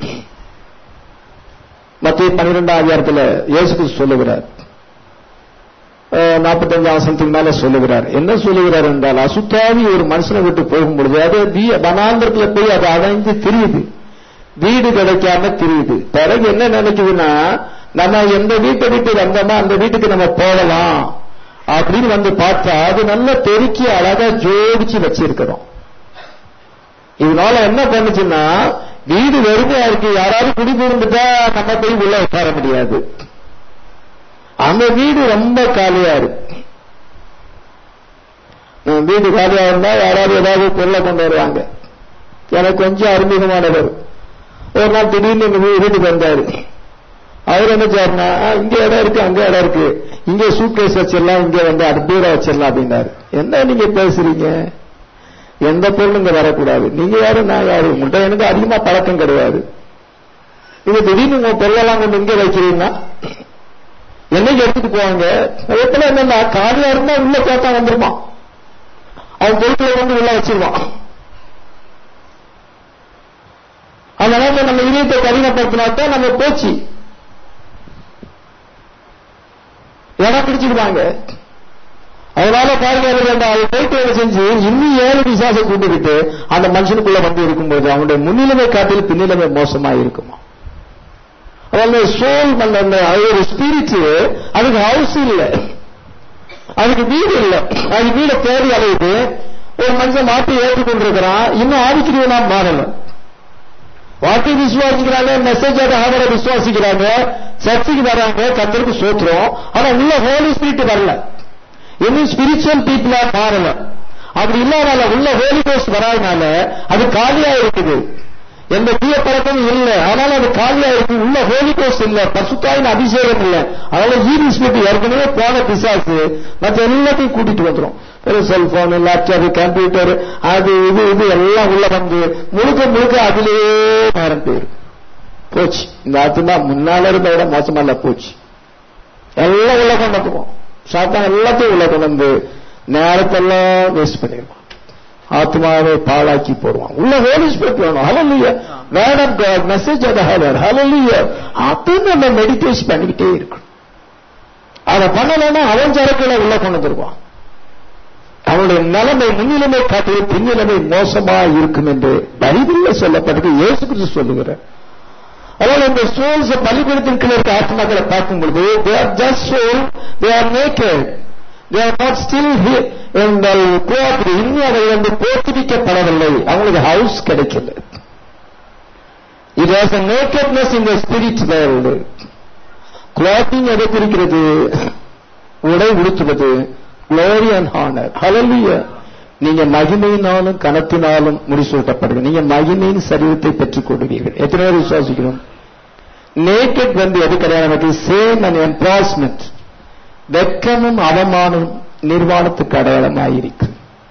மத்திய பன்னிரெண்டாம் அதிகாரத்தில் இயேசு கிறிஸ்து சொல்லுகிறார் நாற்பத்தஞ்சு ஆசனத்துக்கு மேல சொல்லுகிறார் என்ன சொல்லுகிறார் என்றால் அசுத்தாவி ஒரு மனுஷனை விட்டு போகும் பொழுது அது வீ- வனாந்திரத்துல போய் அது அடைந்து திரியுது வீடு கிடைக்காம திரியுது பிறகு என்ன நினைக்குதுன்னா நம்ம எந்த வீட்டை விட்டு வந்தோமோ அந்த வீட்டுக்கு நம்ம போகலாம் அப்படின்னு வந்து பார்த்தா அது நல்லா பெருக்கி அழகா ஜோடிச்சு வச்சிருக்கிறோம் இதனால என்ன பண்ணுச்சுன்னா வீடு வெறுமையா இருக்கு யாராவது குடிபுகுந்துட்டா நம்ம போய் உள்ள உட்கார முடியாது அந்த வீடு ரொம்ப காலியா இருக்கு உம், வீடு காலியா இருந்தா யாராவது ஏதாவது பொருளை கொண்டு வருவாங்க எனக்கு கொஞ்சம் அறிமுகமானவர் ஒரு நாள் திடீர்னு எங்க வீ- வீட்டுக்கு வந்தாரு அவர் என்ன செய்யறாருன்னா இங்க இடம் இருக்கு அங்க இடம் இருக்கு இங்க சூட்கேஸ் வச்சிடலாம் இங்க வந்து அது பீரோ வச்சிடலாம் அப்படின்னாரு என்ன நீங்க பேசுறீங்க எந்த பொருளும் இங்க வரக்கூடாது நீங்க யாரு நான் யாரு உங்கள்கிட்ட எனக்கு அதிகமா பழக்கம் கிடையாது நீங்க திடீர்னு உங்க பொருளெல்லாம் கொண்டு இங்க வைக்கிறீங்கன்னா என்னைக்கு எடுத்துட்டு போவாங்க எத்தனை என்னன்னா காலியா இருந்தா உள்ள கேட்டா வந்துருமா அவன் பொருட்களை வந்து உள்ள வச்சிருவான் அதனால நம்ம இதயத்தை கடினப்படுத்தினாத்தான் நம்ம போச்சு இடம் பிடிச்சுக்கிட்டாங்க அதனால பாருங்க என்ன வேண்டாம் அதை போயிட்டு என்ன செஞ்சு இன்னும் ஏழு விசாசை கூட்டுக்கிட்டு அந்த மனுஷனுக்குள்ள வந்து இருக்கும்போது அவனுடைய முன்னிலைமை காட்டில் பின்னிலைமை மோசமா இருக்குமா அந்த சோல் அந்த ஒரு ஸ்பிரிட் அதுக்கு ஹவுஸ் இல்ல அதுக்கு வீடு இல்ல அது வீட தேடி அலையுது ஒரு மனுஷன் மாட்டி ஏற்றி கொண்டிருக்கிறான் இன்னும் ஆதிக்கிறவனா மாறல வார்த்தை விசுவாசிக்கிறாங்க மெசேஜ் ஆதரவை விசுவாசிக்கிறாங்க சர்ச்சுக்கு வராங்க கத்தருக்கு சோத்துறோம் ஆனா உள்ள ஹோலி ஸ்பிரிட் வரல இன்னும் ஸ்பிரிச்சுவல் பீப்புளா மாறல அப்படி இல்லாதனால உள்ள ஹோலி கோஸ்ட் வராதனால அது காலியா இருக்குது எந்த தீய பழக்கமும் இல்ல அதனால அது காலியா இருக்கு உள்ள ஹோலி கோஸ்ட் இல்ல பசுத்தாயின் அபிஷேகம் இல்ல அதனால ஈவி ஸ்பிரிட் ஏற்கனவே போன பிசாசு மற்ற எல்லாத்தையும் கூட்டிட்டு வந்துரும் ஒரு செல்போன் லேப்டாப் கம்ப்யூட்டர் அது இது இது எல்லாம் உள்ள வந்து முழுக்க முழுக்க அதிலேயே நேரம் போயிரும் போச்சு இந்த ஆத்மா முன்னால இருந்த விட மோசமா இல்ல போச்சு எல்லாம் உள்ள கொண்டு வந்துருவோம் சாத்தான் எல்லாத்தையும் உள்ள கொண்டு வந்து நேரத்தெல்லாம் வேஸ்ட் பண்ணிடுவான் ஆத்மாவை பாழாக்கி போடுவான் உள்ள ஹோலி ஸ்பிரிட் வேணும் hallelujah word of God message of hour hallelujah அப்ப நம்ம மெடிடேஷன் பண்ணிக்கிட்டே இருக்கணும் அதை பண்ணலைன்னா அவன் சரக்குல உள்ள கொண்டு வந்துருவான் அவனுடைய நிலைமை முன்னிலைமை காட்டிய பின்னிலைமை மோசமா இருக்கும் என்று பைபிள்ல சொல்லப்பட்டது இயேசு கிறிஸ்து சொல்லுகிறார் அதனால இந்த சோல்ஸ் பலிபீடத்தின் கீழே இருக்க ஆத்மாக்களை பார்க்கும் பொழுது they are just soul they are naked they are not still இந்த குவாத்திரி இன்னும் அதை வந்து போத்திரிக்கப்படவில்லை அவங்களுக்கு ஹவுஸ் கிடைக்கல it has a nakedness in the spirit world clothing எதை குறிக்கிறது உடை உடுத்துவது glory and honor hallelujah நீங்க மகிமையினாலும் கனத்தினாலும் முடிசூட்டப்படுங்க நீங்க மகிமையின் சரீரத்தை பெற்றுக் கொள்வீர்கள் எத்தனை பேர் விசுவாசிக்கிறோம் நேக்கட் வந்து எது கிடையாது நமக்கு சேம் அண்ட் எம்ப்ளாஸ்மெண்ட் வெக்கமும் அவமானம் நிர்வாணத்துக்கு அடையாளமாயிருக்கு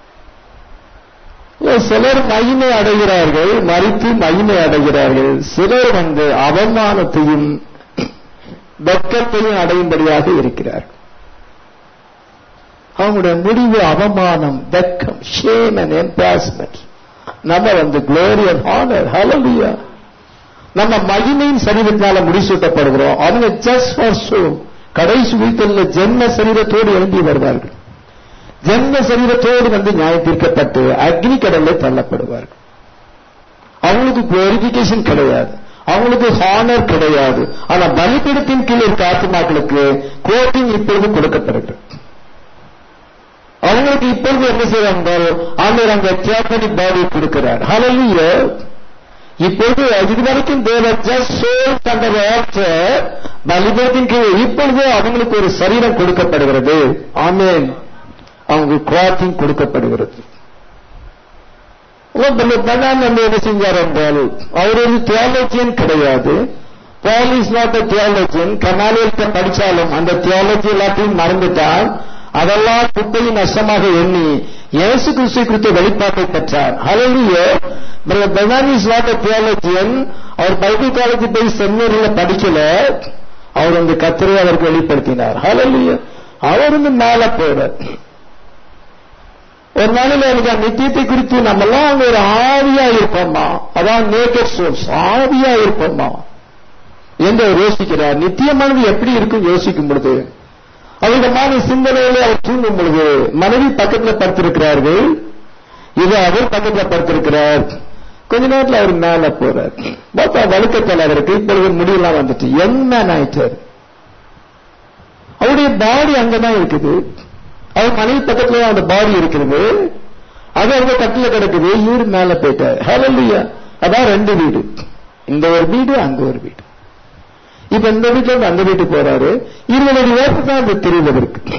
சிலர் மகிமை அடைகிறார்கள் மறித்து மகிமை அடைகிறார்கள் சிலர் வந்து அவமானத்தையும் வெக்கத்தையும் அடையும்படியாக இருக்கிறார்கள் அவங்களுடைய முடிவு அவமானம் வெக்கம் ஷேம் அண்ட் எம்பாஸ்மெண்ட் நம்ம வந்து குளோரி அண்ட் ஹானர் ஹலலியா நம்ம மகிமையின் சரீரத்தினால முடிசூட்டப்படுகிறோம் அவங்க ஜஸ்ட் ஃபார் ஷோ கடைசி வீட்டில் ஜென்ம சரீரத்தோடு எழும்பி வருவார்கள் ஜென்ம சரீரத்தோடு வந்து நியாயம் தீர்க்கப்பட்டு அக்னி கடல்ல தள்ளப்படுவார்கள் அவங்களுக்கு குளோரிபிகேஷன் கிடையாது அவங்களுக்கு ஹானர் கிடையாது ஆனா பலிபீடத்தின் கீழ் இருக்க ஆத்மாக்களுக்கு கோட்டிங் இப்பொழுது கொடுக்கப்படுகிறது அவங்களுக்கு இப்பொழுது என்ன செய்யறாங்க ஆண்டவர் அங்க தியாகனி பாடி கொடுக்கிறார் ஹலலிய இப்பொழுது இதுவரைக்கும் they're just soul under altar பலிபீடத்தின் கீழ் இப்பொழுது அவங்களுக்கு ஒரு சரீரம் கொடுக்கப்படுகிறது ஆமேன் அவங்க குவாத்திங் கொடுக்கப்படுகிறது பகவான் நம்ம என்ன செஞ்சார் என்றால் அவர் ஒரு தியாலஜியன் கிடையாது Paul is not a theologian கமாலியத்தை படிச்சாலும் அந்த தியாலஜி எல்லாத்தையும் மறந்துட்டால் அதெல்லாம் குப்பையின் நஷ்டமாக எண்ணி இயேசு கிறிஸ்து குறித்த வெளிப்பாட்டை பெற்றார் ஹலலிய பெனான் இஸ் நாட் அ தியாலஜியன் அவர் பைபிள் காலேஜ் போய் செமினரியில் படிக்கல அவர் வந்து கத்திரை அவருக்கு வெளிப்படுத்தினார் ஹலலிய அவர் வந்து மேல போறார் ஒரு நாளில் எனக்கு நித்தியத்தை குறித்து நம்ம எல்லாம் அங்க ஒரு ஆவியா இருப்போமா அதான் நேக்கட் சோர்ஸ் ஆவியா இருப்போமா என்று அவர் யோசிக்கிறார் நித்தியமானது எப்படி இருக்கும் யோசிக்கும் பொழுது அவ்விதமான சிந்தனையிலே அவர் தூங்கும் பொழுது மனைவி பக்கத்தில் படுத்திருக்கிறார்கள் இது அவர் பக்கத்தில் படுத்திருக்கிறார் கொஞ்ச நேரத்தில் அவர் மேல போறார் பார்த்தா வழுக்கத்தல் அவருக்கு இப்பொழுது முடியெல்லாம் வந்துட்டு யங் மேன் ஆயிட்டார் அவருடைய பாடி அங்கதான் இருக்குது அவர் மனைவி பக்கத்துல அந்த பாடி இருக்கிறது அது அங்க கட்டில கிடக்குது இவரு மேல போயிட்டார் ஹலல்லியா அதான் ரெண்டு வீடு இந்த ஒரு வீடு அங்க ஒரு வீடு இப்ப இந்த வீட்டுல இருந்து அந்த வீட்டுக்கு போறாரு இருபது ஓட்டு தான் அந்த தெரியுது இருக்கு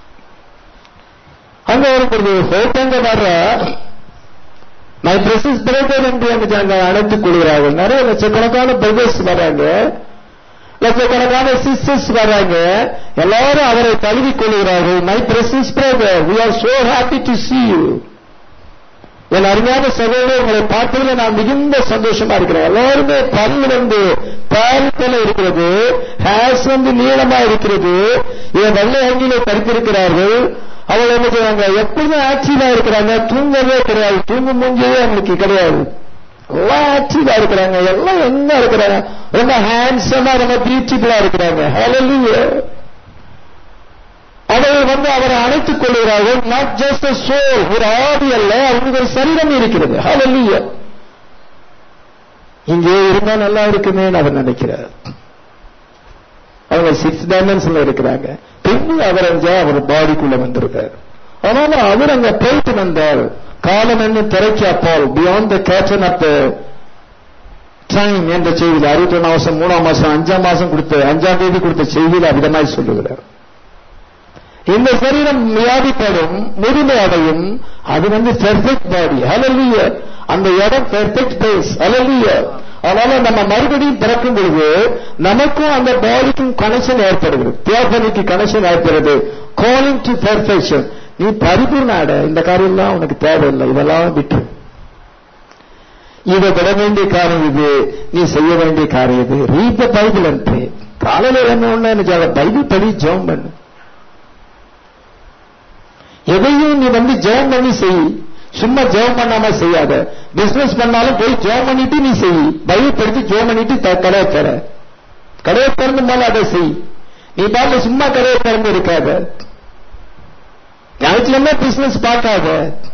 அங்க ஒரு ஹோட்டங்க வர்ற மை பிரசஸ் பிரதர் என்று எனக்கு அங்க அழைத்துக் கொள்கிறார்கள் நிறைய லட்சக்கணக்கான பிரதர்ஸ் வராங்க லட்சக்கணக்கான சிஸ்டர்ஸ் வராங்க எல்லாரும் அவரை தழுவிக் கொள்கிறார்கள் my precious brother we are so happy to see you என் அருமையான சகோதரர் உங்களை பார்த்ததில் நான் மிகுந்த சந்தோஷமா இருக்கிறேன் எல்லாருமே பல் வந்து பாலத்தில் இருக்கிறது ஹேர்ஸ் வந்து நீளமா இருக்கிறது என் வெள்ளை அங்கில பறித்திருக்கிறார்கள் அவள் என்ன செய்வாங்க எப்பொழுதும் ஆக்டிவா இருக்கிறாங்க தூங்கவே கிடையாது தூங்கும் மூஞ்சவே அவங்களுக்கு கிடையாது எல்லாம் ஆக்டிவா இருக்கிறாங்க எல்லாம் எங்க இருக்கிறாங்க ரொம்ப ஹேண்ட்ஸமா ரொம்ப பியூட்டிஃபுல்லா இருக்கிறாங்க ஹalleluya அவர்கள் வந்து அவரை அணைத்துக் கொள்கிறார்கள் நாட் ஜஸ்ட் சோல் ஒரு ஆவி அல்ல அவங்களுக்கு ஒரு சரீரம் இருக்கிறது ஹalleluya இங்கே இருந்தா நல்லா இருக்குமேன்னு அவர் நினைக்கிறார் அவங்க சிக்ஸ் டைமென்ஷன்ல இருக்கிறாங்க பின்னு அவர் அங்க அவர் பாடிக்குள்ள வந்திருக்கார் அதனால அவர் அங்க போயிட்டு வந்தார் காலம் என்ன திரைக்கு அப்பால் பியாண்ட் த கேட்டன் ஆஃப் டைம் என்ற செய்தியில் அறுபத்தி ஒண்ணாம் மாசம் மூணாம் மாசம் அஞ்சாம் மாசம் கொடுத்த அஞ்சாம் தேதி கொடுத்த செய்தியில் அவ்விதமாய் சொல்லுகிறார் இந்த சரீரம் வியாதிப்படும் முதுமை அடையும் அது வந்து பெர்ஃபெக்ட் பாடி அலல்லிய அந்த இடம் பெர்ஃபெக்ட் பிளேஸ் அலல்லிய அதனால நம்ம மறுபடியும் பிறக்கும் பொழுது நமக்கும் அந்த பாடிக்கும் கனெக்ஷன் ஏற்படுகிறது தியோபனிக்கு கனெக்ஷன் ஏற்படுறது காலிங் டு பெர்ஃபெக்ஷன் நீ பரிபூர்ண அட இந்த காரியம்லாம் உனக்கு தேவையில்லை இதெல்லாம் விட்டு இதை விட வேண்டிய காரியம் இது நீ செய்ய வேண்டிய காரியம் இது ரீட் த பைபிள் என்று காலையில என்ன ஒண்ணு எனக்கு பைபிள் படி ஜெபம் பண்ணு எதையும் நீ வந்து ஜெபம் பண்ணி செய் சும்மா ஜெபம் பண்ணாம செய்யாத பிசினஸ் பண்ணாலும் போய் ஜெபம் பண்ணிட்டு நீ செய் பைபிள் படித்து ஜெபம் பண்ணிட்டு கடையை தர கடையை திறந்து மேல அதை செய் நீ பாட்டு சும்மா கடையை திறந்து இருக்காத ஞாயிற்றுக்கிழமை பிசினஸ் பார்க்காத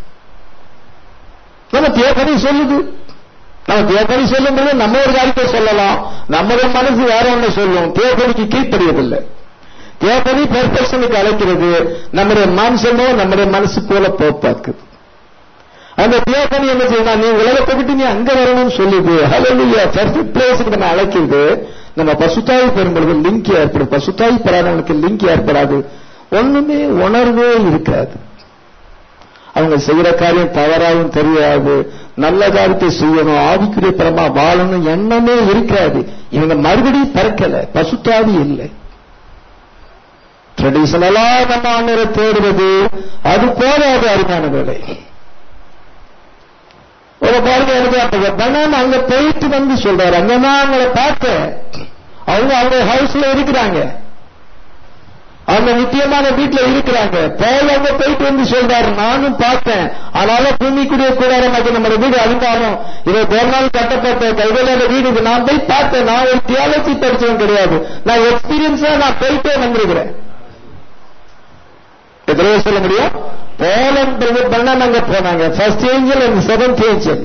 நம்ம தேப்படி சொல்லுது நம்ம தேப்படி சொல்லும்போது நம்ம ஒரு காரியத்தை சொல்லலாம் நம்முடைய மனசு வேற ஒண்ணு சொல்லும் தேப்படிக்கு கீழ்ப்படியதில்லை தேப்படி பெர்ஃபெக்ஷனுக்கு அழைக்கிறது நம்முடைய மனுஷனோ நம்முடைய மனசு போல போப்பாக்குது அந்த தேப்படி என்ன செய்யணும் நீ உலகத்தை விட்டு நீ அங்க வரணும்னு சொல்லுது ஹலோலியா பெர்ஃபெக்ட் பிளேஸுக்கு நம்ம அழைக்கிறது நம்ம பசுத்தாய் பெறும்பொழுது லிங்க் ஏற்படும் பசுத்தாய் பெறாதவனுக்கு லிங்க் ஏற்படாது ஒண்ணுமே உணர்வே இருக்காது அவங்க செய்யற காரியம் தவறாகவும் தெரியாது நல்ல காரியத்தை செய்யணும் ஆவிக்குரிய பரமா வாழணும் எண்ணமே இருக்காது இவங்க மறுபடியும் பிறக்கல பசுத்தாவி இல்லை ட்ரெடிஷனலா நம்ம ஆண்டரை தேடுவது அது போதாது அருமையான வேலை ஒரு பாருங்க எனக்கு பனான் அங்க போயிட்டு வந்து சொல்றாரு அங்க நான் அவங்கள பார்த்தேன் அவங்க அவங்க ஹவுஸ்ல இருக்கிறாங்க அவங்க நித்தியமான வீட்டுல இருக்கிறாங்க போய் அங்க போயிட்டு வந்து சொல்றாரு நானும் பார்த்தேன் அதனால பூமிக்குரிய கூடாரமாக்கி நம்ம வீடு அழிந்தாலும் இதை ஒரு நாள் கட்டப்பட்ட கைவேல வீடு இது நான் போய் பார்த்தேன் நான் ஒரு தியாலஜி படிச்சவன் கிடையாது நான் எக்ஸ்பீரியன்ஸா நான் போயிட்டே வந்திருக்கிறேன் எத்தனை சொல்ல முடியும் போலன்றது பண்ண நாங்க போனாங்க first angel and seventh angel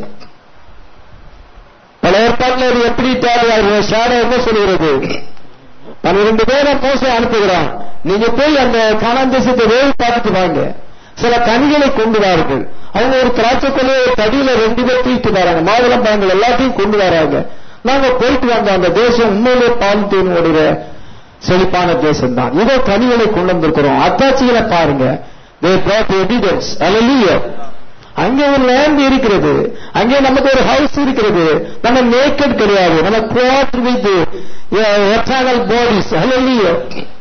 பல ஏற்பாடுல இது எப்படி தேவை ஷாடோ என்ன சொல்கிறது பன்னிரண்டு பேரை மோச அனுப்புகிறான் நீங்க போய் அந்த காணாம் தேசத்தை வேறு பார்த்துட்டு வாங்க சில கனிகளை கொண்டு வார்கள் அவங்க ஒரு திராட்சை கொலையை ஒரு தடியில ரெண்டு பேர் தூக்கிட்டு வராங்க மாதுளம் பழங்கள் எல்லாத்தையும் கொண்டு வராங்க நாங்க போயிட்டு வந்த அந்த தேசம் உண்மையிலே பால் தேனுடைய செழிப்பான தேசம் தான் இதோ கனிகளை கொண்டு வந்திருக்கிறோம் அத்தாட்சிகளை பாருங்க they brought evidence hallelujah அங்கே ஒரு லேண்ட் இருக்கிறது அங்கே நமக்கு ஒரு ஹவுஸ் இருக்கிறது நம்ம நேக்கட் கிடையாது நம்ம clothed with eternal bodies hallelujah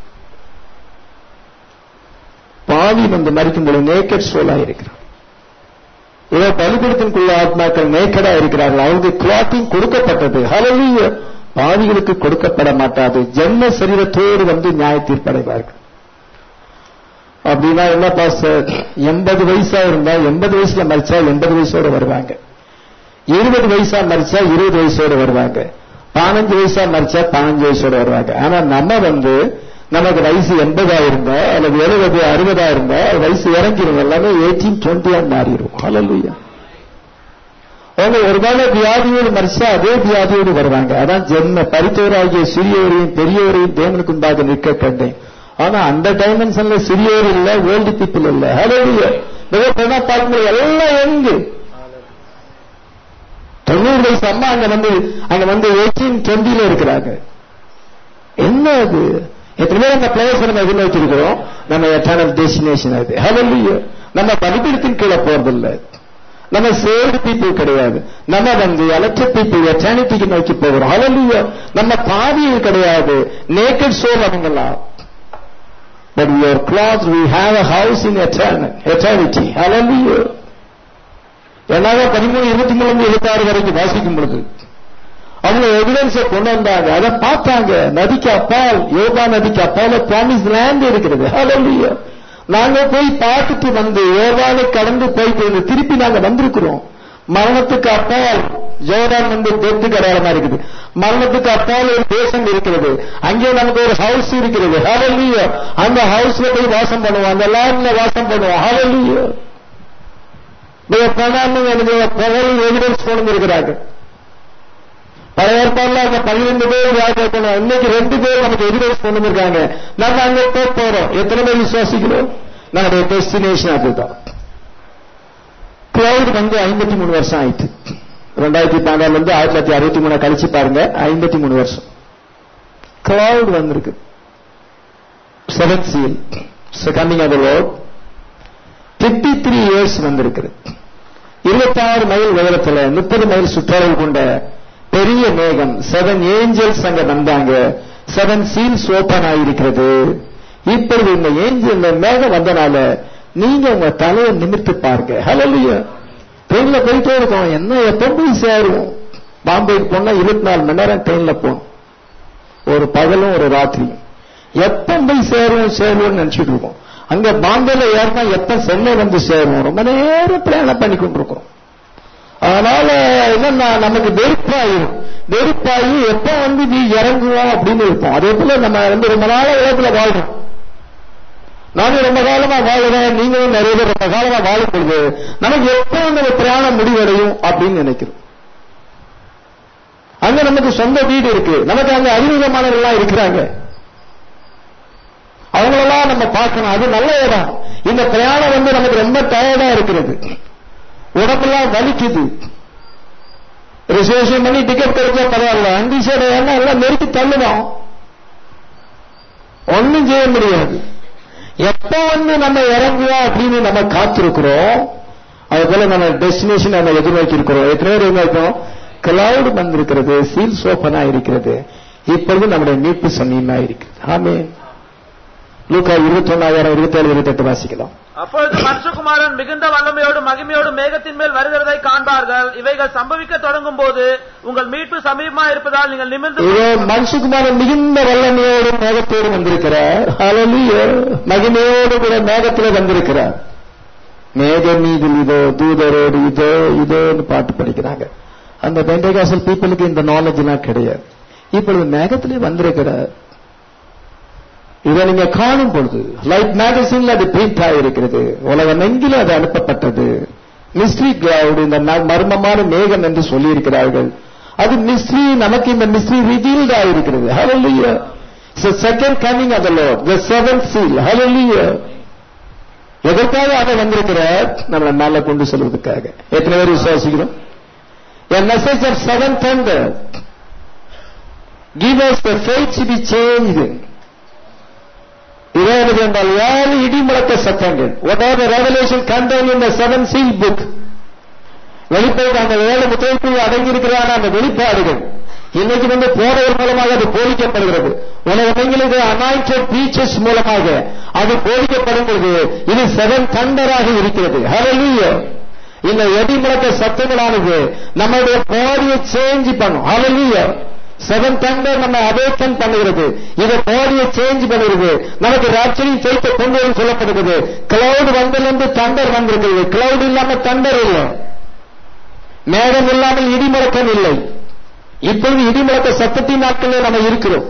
பாவி வந்து மறிக்கும் பொழுது நேக்கட் சோலா இருக்கிறார் இதோ பலிபீடத்திற்குள்ள ஆத்மாக்கள் நேக்கடா இருக்கிறார்கள் அவங்களுக்கு கிளாத்திங் கொடுக்கப்பட்டது ஹலலிய பாவிகளுக்கு கொடுக்கப்பட மாட்டாது ஜென்ம சரீரத்தோடு வந்து நியாய தீர்ப்படைவார்கள் அப்படின்னா என்ன பாஸ்டர் எண்பது வயசா இருந்தா எண்பது வயசுல மறிச்சா எண்பது வயசோட வருவாங்க இருபது வயசா மறிச்சா இருபது வயசோட வருவாங்க பதினஞ்சு வயசா மறிச்சா பதினஞ்சு வயசோட வருவாங்க ஆனா நம்ம வந்து நமக்கு வயசு எண்பதா இருந்தா அல்லது எழுபது அறுபதா இருந்தா வயசு இறங்கிடும் எல்லாமே எயிட்டீன் டுவெண்ட்டியா மாறிடும் ஹalleluya அவங்க ஒருவேளை வியாதியோடு மறிச்சா அதே வியாதியோடு வருவாங்க அதான் ஜென்ம பரித்தோராகிய சிறியோரையும் பெரியோரையும் தேவனுக்கு உண்டாக நிற்க கண்டேன் ஆனா அந்த டைமென்ஷன்ல சிறியோர் இல்ல ஓல்டு பீப்புள் இல்ல ஹalleluya பெண்ணா பார்க்கும்போது எல்லாம் எங்கு தொண்ணூறு வயசு அம்மா அங்க வந்து அங்க வந்து எயிட்டீன் டுவெண்ட்டில இருக்கிறாங்க என்ன அது எத்தனை பேர் அந்த பிளேஸ் நம்ம எதுல வச்சிருக்கிறோம் நம்ம எட்டர்னல் டெஸ்டினேஷன் அது ஹalleluya நம்ம படிப்பிடத்தின் கீழே போறதில்லை நம்ம சேவ்டு பீப்புள் கிடையாது நம்ம வந்து எலக்ட்ரிக் பீப்புள் எட்டர்னிட்டிக்கு நோக்கி போகிறோம் ஹalleluya நம்ம பாவியில் கிடையாது நேக்கட் சோல் அவங்கலாம் But we are clothed, we have a house in eternal, eternity. Hallelujah. என்னாக பதிமூணு இருபத்தி மூணு இருபத்தாறு வரைக்கும் வாசிக்கும் பொழுது அவங்க எவிடன்ஸை கொண்டு வந்தாங்க அதை பார்த்தாங்க நதிக்கு அப்பால் யோகா நதிக்கு அப்பால ப்ராமிஸ் லேண்ட் இருக்கிறது Hallelujah. நாங்க போய் பார்த்துட்டு வந்து யோகாவை கடந்து போயிட்டு வந்து திருப்பி நாங்க வந்திருக்கிறோம் மரணத்துக்கு அப்பால் ஜோர்டான் வந்து தெற்கு அடையாளமா இருக்குது மரணத்துக்கு அப்பால் ஒரு தேசம் இருக்கிறது அங்கே நமக்கு ஒரு ஹவுஸ் இருக்கிறது ஹalleluya அந்த ஹவுஸ்ல போய் வாசம் பண்ணுவோம் அந்த லேண்ட்ல வாசம் பண்ணுவோம் ஹalleluya நீங்க பண்ணாம எனக்கு புகழ் எவிடன்ஸ் கொண்டு இருக்கிறார்கள் பழைய ஏற்பாடுல அங்க பன்னிரெண்டு பேர் வியாபாரம் இன்னைக்கு ரெண்டு பேர் நமக்கு எதிர்ப்பு கொண்டு வந்திருக்காங்க நம்ம அங்க போக போறோம் எத்தனை பேர் விசுவாசிக்கிறோம் நம்முடைய டெஸ்டினேஷன் அதுதான் கிளவுட் வந்து ஐம்பத்தி மூணு வருஷம் ஆயிட்டு ரெண்டாயிரத்தி பன்னெண்டுல இருந்து ஆயிரத்தி தொள்ளாயிரத்தி அறுபத்தி மூணு கழிச்சு பாருங்க ஐம்பத்தி மூணு வருஷம் கிளவுட் வந்திருக்கு seven seal coming of road fifty three years வந்திருக்குது இருபத்தாறு மைல் உயரத்துல முப்பது மைல் சுற்றளவு கொண்ட பெரிய மேகம் செவன் ஏஞ்சல்ஸ் அங்க வந்தாங்க செவன் சீல்ஸ் ஓபன் ஆகியிருக்கிறது இப்பொழுது இந்த ஏஞ்சல் இந்த மேகம் வந்தனால நீங்க உங்க தலையை நிமிர்த்து பாருங்க ஹலோலியா ட்ரெயின்ல போயிட்டே இருக்கோம் என்ன எப்ப போய் சேருவோம் பாம்பேக்கு போனா இருபத்தி நாலு மணி நேரம் ட்ரெயின்ல போகணும் ஒரு பகலும் ஒரு ராத்திரியும் எப்ப போய் சேருவோம் சேருவோம்னு நினைச்சிட்டு இருக்கோம் அங்க பாம்பேல ஏறினா எப்ப சென்னை வந்து சேருவோம் ரொம்ப நேரம் பிரயாணம் பண்ணி கொண்டிருக்கிறோம் அதனால என்னன்னா நமக்கு வெறுப்பாயிரும் வெறுப்பாகி எப்ப வந்து நீ இறங்குவோம் அப்படின்னு இருப்போம் அதே போல நம்ம வந்து ரொம்ப நாள உலகத்துல வாழ்றோம் நானும் ரொம்ப காலமா வாழுறேன் நீங்களும் நிறைய பேர் ரொம்ப காலமா வாழும் பொழுது நமக்கு எப்ப அந்த பிரயாணம் முடிவடையும் அப்படின்னு நினைக்கிறோம் அங்க நமக்கு சொந்த வீடு இருக்கு நமக்கு அங்க அறிமுகமானவர்கள்லாம் இருக்கிறாங்க அவங்களெல்லாம் நம்ம பார்க்கணும் அது நல்ல இடம் இந்த பிரயாணம் வந்து நமக்கு ரொம்ப டயர்டா இருக்கிறது உடம்பெல்லாம் வலிக்குது ரிசர்வேஷன் பண்ணி டிக்கெட் கிடைச்சா பரவாயில்ல அண்டி சைடு எல்லாம் எல்லாம் நெருக்கி தள்ளுவோம் ஒன்னும் செய்ய முடியாது எப்ப வந்து நம்ம இறங்குவோம் அப்படின்னு நம்ம காத்திருக்கிறோம் அது போல நம்ம டெஸ்டினேஷன் நம்ம எதிர்நோக்கி இருக்கிறோம் எத்தனை பேர் எதிர்நோக்கோம் கிளவுட் வந்திருக்கிறது சீல்ஸ் ஓப்பனா இருக்கிறது இப்பொழுது நம்முடைய மீட்பு சமயமா இருக்கிறது ஆமே லூக்கா இருபத்தி ஒன்னாயிரம் இருபத்தி ஏழு இருபத்தி எட்டு வாசிக்கலாம் அப்பொழுது மனுஷகுமாரன் மிகுந்த வல்லமையோடு மகிமையோடு மேகத்தின் மேல் வருகிறதை காண்பார்கள் இவைகள் சம்பவிக்க தொடங்கும் போது உங்கள் மீட்பு சமீபமா இருப்பதால் நீங்கள் நிமிர்ந்து இதோ மனுஷகுமாரன் மிகுந்த வல்லமையோடு மேகத்தோடு வந்திருக்கிறார் ஹalleluya மகிமையோடு கூட மேகத்தில் வந்திருக்கிறார் மேக மீதில் இதோ தூதரோடு இதோ இதோன்னு பாட்டு படிக்கிறாங்க அந்த பெண்டகாசல் பீப்புளுக்கு இந்த நாலேஜ் எல்லாம் கிடையாது இப்பொழுது மேகத்திலே வந்திருக்கிறார் இதை நீங்க காணும் பொழுது லைட் மேகசின்ல அது பிரிண்ட் ஆகிருக்கிறது உலகம் எங்கிலும் அது அனுப்பப்பட்டது மிஸ்ட்ரி கிளவுட் இந்த ம- மர்மமான மேகம் என்று சொல்லியிருக்கிறார்கள் அது மிஸ்ட்ரி நமக்கு இந்த மிஸ்ட்ரி ரிவீல்ட் ஆகிருக்கிறது hallelujah it's a second coming of the lord the seventh seal hallelujah எதற்காக அதை வந்திருக்கிறார் நம்மளை மேல கொண்டு செல்வதற்காக எத்தனை பேர் விசுவாசிக்கிறோம் a message of seven thunder give us the faith to be changed இருபது என்றால் ஏழு இடி முழக்க சத்தங்கள் whatever revelation contained in the seven seal book வெளிப்பாடு அந்த ஏழு முத்தைக்குள் அடங்கியிருக்கிறான அந்த வெளிப்பாடுகள் இன்னைக்கு வந்து போறவர் மூலமாக அது போதிக்கப்படுகிறது உலகமெங்கிலும் அனாயிண்டட் பீச்சஸ் மூலமாக அது போதிக்கப்படும் பொழுது இது செவன் தண்டராக இருக்கிறது ஹalleluya இந்த எடி முழக்க சத்தங்களானது நம்முடைய பாடியை சேஞ்ச் பண்ணும் ஹalleluya செவன் தண்டர் நம்ம அவேக்கன் பண்ணுகிறது இதை பாடியை சேஞ்ச் பண்ணுகிறது நமக்கு ராட்சரியும் சேர்த்து கொண்டு வரும் சொல்லப்படுகிறது கிளவுட் வந்திலிருந்து தண்டர் வந்திருக்கிறது கிளவுட் இல்லாம தண்டர் இல்லை மேகம் இல்லாமல் இடிமுழக்கம் இல்லை இப்பொழுது இடிமுழக்க சத்தத்தின் நாட்களில் நம்ம இருக்கிறோம்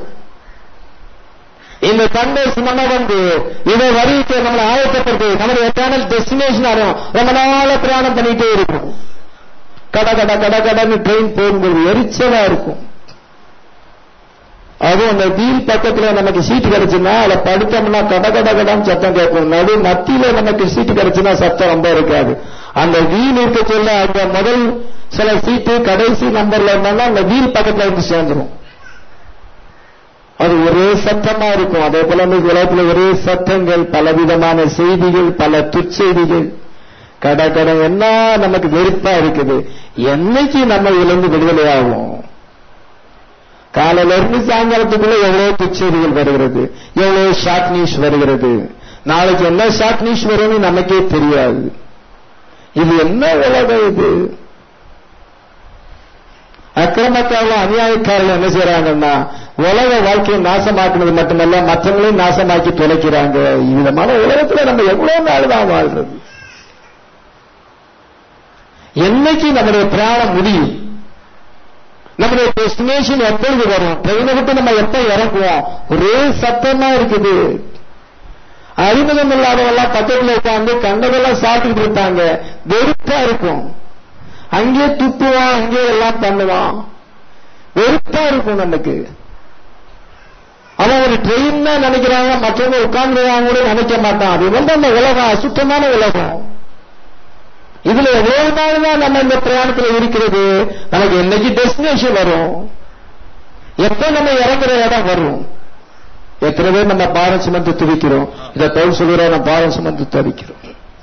இந்த தண்டர் நம்ம வந்து இதை வரிக்கு நம்மளை ஆயத்தப்படுத்து நம்மளுடைய எட்டர்னல் டெஸ்டினேஷன் ஆகும் ரொம்ப நாள பிரயாணம் பண்ணிட்டே இருக்கும் கட கட கட கடன்னு ட்ரெயின் போகும்போது எரிச்சலா இருக்கும் அதுவும் அந்த வீல் பக்கத்துல நமக்கு சீட்டு கிடைச்சுன்னா அதுல படுத்தோம்னா கட கட கடான்னு சத்தம் கேட்கும் நடு மத்தியில நமக்கு சீட்டு கிடைச்சுன்னா சத்தம் ரொம்ப இருக்காது அந்த வீல் இருக்க சொல்ல அந்த முதல் சில சீட்டு கடைசி நம்பர்ல இருந்தாலும் அந்த வீல் பக்கத்துல வந்து சேர்ந்துரும் அது ஒரே சத்தமா இருக்கும் அதே போல இந்த உலகத்துல ஒரே சத்தங்கள் பலவிதமான செய்திகள் பல துச்செய்திகள் கட கட என்ன நமக்கு வெறுப்பா இருக்குது என்னைக்கு நம்ம இழந்து விடுதலை ஆகும் காலையில இருந்து சாயங்காலத்துக்குள்ள எவ்வளவு துச்செய்திகள் வருகிறது எவ்வளவு ஷார்ட் நியூஸ் வருகிறது நாளைக்கு என்ன ஷார்ட் நியூஸ் வரும்னு நமக்கே தெரியாது இது என்ன உலகம் இது அக்கிரமக்காரர்கள் அநியாயக்காரர்கள் என்ன செய்யறாங்கன்னா உலக வாழ்க்கையை நாசமாக்குனது மட்டுமல்ல மற்றவங்களையும் நாசமாக்கி தொலைக்கிறாங்க விதமான உலகத்துல நம்ம எவ்வளவு நாள் தான் வாழ்றது என்னைக்கு நம்முடைய பிராணம் முடியும் நம்முடைய டெஸ்டினேஷன் எப்பொழுது வரும் ட்ரெயினை விட்டு நம்ம எப்ப இறங்குவோம் ஒரே சத்தமா இருக்குது அறிமுகம் இல்லாதவெல்லாம் பக்கத்துல உட்காந்து கண்டதெல்லாம் சாப்பிட்டு இருப்பாங்க வெறுப்பா இருக்கும் அங்கே துப்புவான் அங்கே எல்லாம் பண்ணுவான் வெறுப்பா இருக்கும் நமக்கு அவன் ஒரு ட்ரெயின் தான் நினைக்கிறாங்க மற்றவங்க உட்கார்ந்துருக்காங்க கூட நினைக்க மாட்டான் அது வந்து அந்த உலகம் அசுத்தமான உலகம் இதுல எவ்வளவு நாள் தான் நம்ம இந்த பிரயாணத்துல இருக்கிறது நமக்கு என்னைக்கு டெஸ்டினேஷன் வரும் எப்ப நம்ம இறங்குற இடம் வரும் எத்தனை பேர் நம்ம பாரம் சுமந்து துடிக்கிறோம் இதை பவுல் சொல்கிறோம் நம்ம பாரம் சுமந்து துடிக்கிறோம்